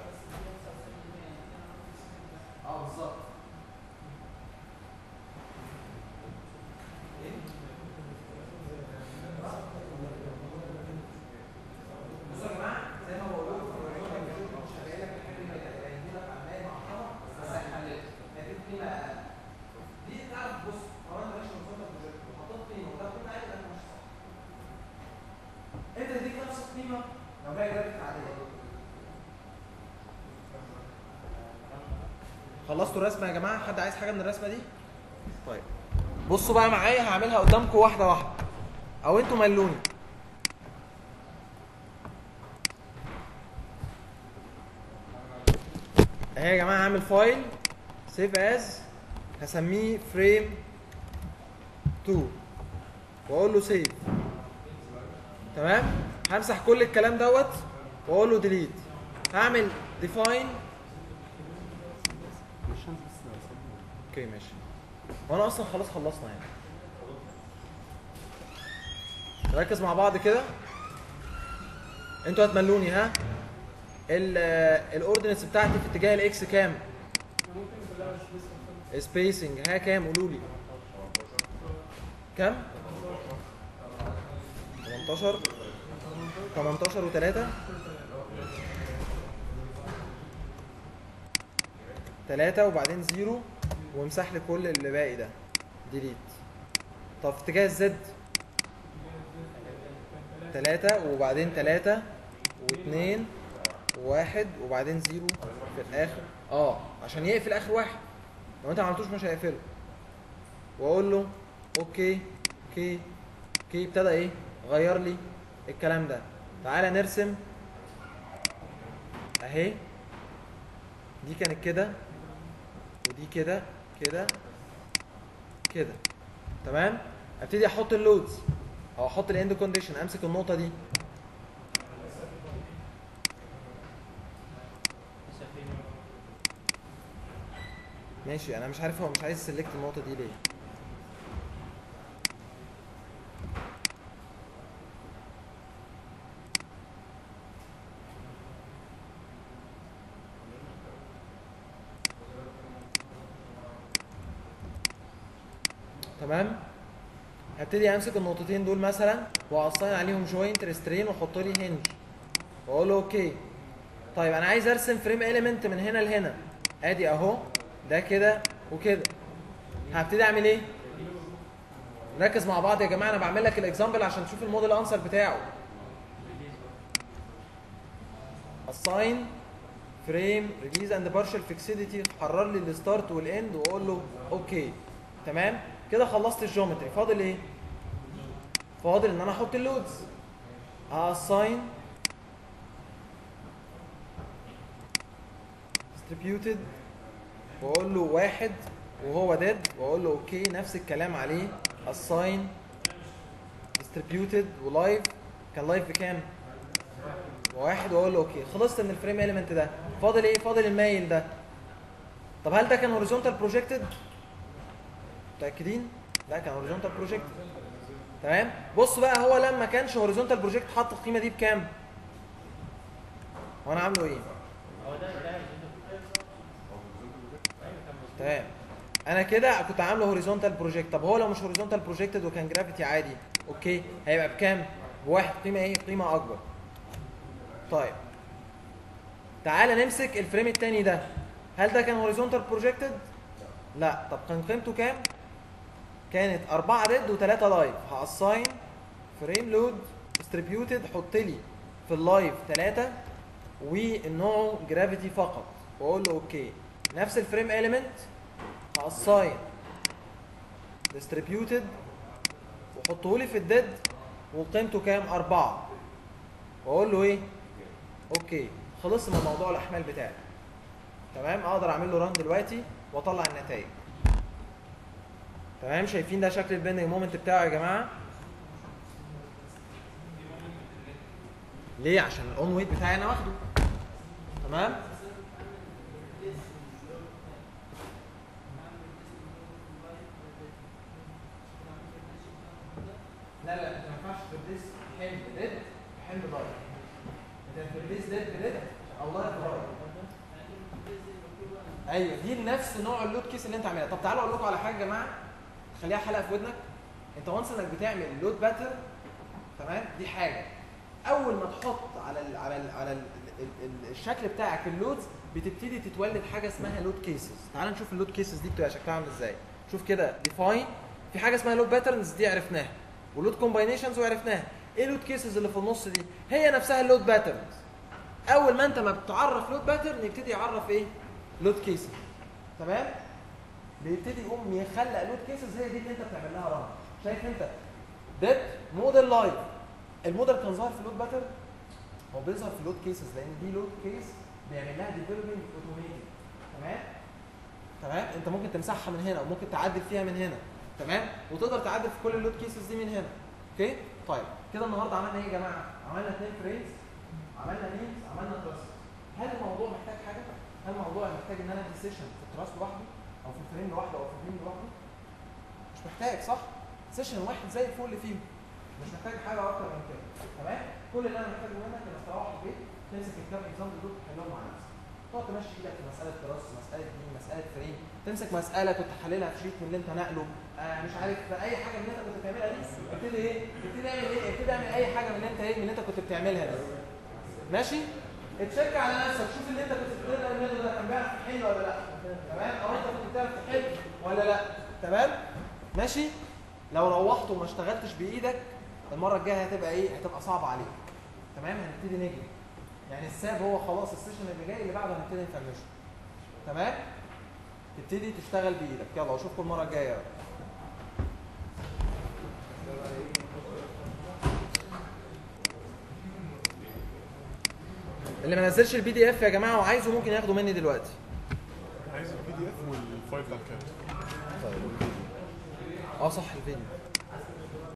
اه بالظبط ايه؟ بصوا يا جماعه زي ما بقول لكم مش هلاقي لك الحل اللي هيجي لك على الماء مع الخبر بس هيحلل هيديك قيمه اقل دي تعرف بص لو انا ماشي مظبوط بروجكت وحطيت قيمه وده قيمه عاليه يبقى انت مش صح انت تديك نفس القيمه لو جاي جرافيك عاديه خلصتوا الرسمه يا جماعه حد عايز حاجه من الرسمه دي طيب بصوا بقى معايا هعملها قدامكم واحده واحده او انتوا ملوني اهي يا جماعه هعمل فايل سيف از هسميه فريم 2 واقول له سيف تمام همسح كل الكلام دوت واقول له ديليت هعمل ديفاين اوكي ماشي وانا اصلا خلاص خلصنا يعني نركز مع بعض كده انتوا هتملوني ها الاوردينس بتاعتي في اتجاه الاكس كام سبيسنج ها كام قولوا لي كام 18 18 و3 3 وبعدين زيرو وامسح لي كل اللي باقي ده ديليت طب في اتجاه الزد 3 وبعدين 3 و2 وواحد وبعدين زيرو في الاخر اه عشان يقفل اخر واحد لو انت ما عملتوش مش هيقفله واقول له اوكي اوكي اوكي ابتدى ايه غير لي الكلام ده تعالى نرسم اهي دي كانت كده ودي كده كده كده تمام ابتدي احط اللودز او احط الاند كونديشن امسك النقطه دي ماشي انا مش عارف هو مش عايز سيلكت النقطه دي ليه تمام هبتدي امسك النقطتين دول مثلا واقصين عليهم جوينت ريسترين واحط لي هنج واقول له اوكي طيب انا عايز ارسم فريم اليمنت من هنا لهنا ادي اهو ده كده وكده هبتدي اعمل ايه نركز مع بعض يا جماعه انا بعمل لك الاكزامبل عشان تشوف الموديل انسر بتاعه assign فريم ريليز اند بارشل فيكسيديتي حرر لي الستارت والاند واقول له اوكي تمام كده خلصت الجيومتري فاضل ايه فاضل ان انا احط اللودز assign distributed واقول له واحد وهو ديد واقول له اوكي نفس الكلام عليه assign distributed ولايف كان لايف بكام؟ واحد واقول له اوكي خلصت من الفريم اليمنت ده فاضل ايه؟ فاضل المايل ده طب هل ده كان هوريزونتال بروجكتد؟ متأكدين؟ لا كان هوريزونتال بروجكتد تمام؟ بص بقى هو لما كانش هوريزونتال بروجكت حط القيمه دي بكام؟ وانا عامله ايه؟ هو ده ده تمام انا كده كنت عامله هوريزونتال بروجكت طب هو لو مش هوريزونتال بروجكتد وكان جرافيتي عادي اوكي هيبقى بكام بواحد قيمه ايه قيمه اكبر طيب تعالى نمسك الفريم التاني ده هل ده كان هوريزونتال بروجكتد لا طب كان قيمته كام كانت أربعة ريد وثلاثة لايف هأساين فريم لود ديستريبيوتد حط لي في اللايف ثلاثة والنوع جرافيتي فقط واقول له اوكي نفس الفريم اليمنت هأساين ديستريبيوتد وحطه لي في الديد وقيمته كام؟ أربعة واقول له ايه؟ اوكي خلصت من موضوع الأحمال بتاعي تمام اقدر اعمل له ران دلوقتي واطلع النتائج تمام شايفين ده شكل البندنج مومنت بتاعه يا جماعه ليه عشان الاون ويت بتاعي انا واخده تمام لا لا انت ما ينفعش تبليس حمل ريد حمل ضايع انت تبليس ريد بريد الله يرضى ايوه دي نفس نوع اللود كيس اللي انت عاملها طب تعالوا اقول لكم على حاجه يا جماعه خليها حلقه في ودنك انت وانس انك بتعمل لود باتر تمام دي حاجه اول ما تحط على ال على ال على ال ال ال الشكل بتاعك اللودز بتبتدي تتولد حاجه اسمها لود كيسز تعال نشوف اللود كيسز دي بتبقى شكلها عامل ازاي شوف كده ديفاين في حاجه اسمها لود باترنز دي عرفناها ولود كومباينيشنز وعرفناها ايه اللود كيسز اللي في النص دي هي نفسها اللود باترنز اول ما انت ما بتعرف لود باترن يبتدي يعرف ايه لود كيسز تمام بيبتدي يقوم يخلق لود كيسز هي دي اللي انت بتعمل لها ران شايف انت ديت موديل لايف الموديل كان ظاهر في لود باترن هو بيظهر في لود كيسز لان دي لود كيس بيعمل لها ديفلوبينج اوتوميتد تمام تمام انت ممكن تمسحها من هنا وممكن تعدل فيها من هنا تمام وتقدر تعدل في كل اللود كيسز دي من هنا اوكي طيب كده النهارده عملنا ايه يا جماعه عملنا اثنين فريمز عملنا ميمز عملنا تراست هل الموضوع محتاج حاجه هل الموضوع محتاج ان انا ادي سيشن في التراست لوحده او في الفريم لوحده او في الفريم لوحده مش محتاج صح سيشن واحد زي الفل فيه مش محتاج حاجه اكتر من كده تمام كل اللي انا محتاجه منك انك تروح البيت تمسك الكتاب اكزام دول تحلهم مع نفسك تقعد تمشي ايدك في مساله دراسه مساله دين مساله فريم تمسك مساله كنت حللها في شيت من اللي انت نقله آه مش عارف اي حاجه من اللي انت كنت بتعملها دي ابتدي ايه ابتدي اعمل ايه ابتدي اعمل اي حاجه من اللي انت ايه من اللي انت كنت بتعملها دي ماشي اتشيك على نفسك شوف اللي انت كنت بتعمله ده كان بيعرف يحل ولا لا تمام او انت كنت بتعرف تحل ولا لا تمام ماشي لو روحت وما اشتغلتش بايدك المره الجايه هتبقى ايه هتبقى صعبه عليك تمام هنبتدي نجري يعني الساب هو خلاص السيشن اللي جاي اللي بعده هنبتدي نفنشه تمام تبتدي تشتغل بايدك يلا اشوفكم المره الجايه بقى. اللي ما نزلش البي دي اف يا جماعه وعايزه ممكن ياخده مني دلوقتي عايز البي دي اف والفايل بتاع الكامل اه صح الفيديو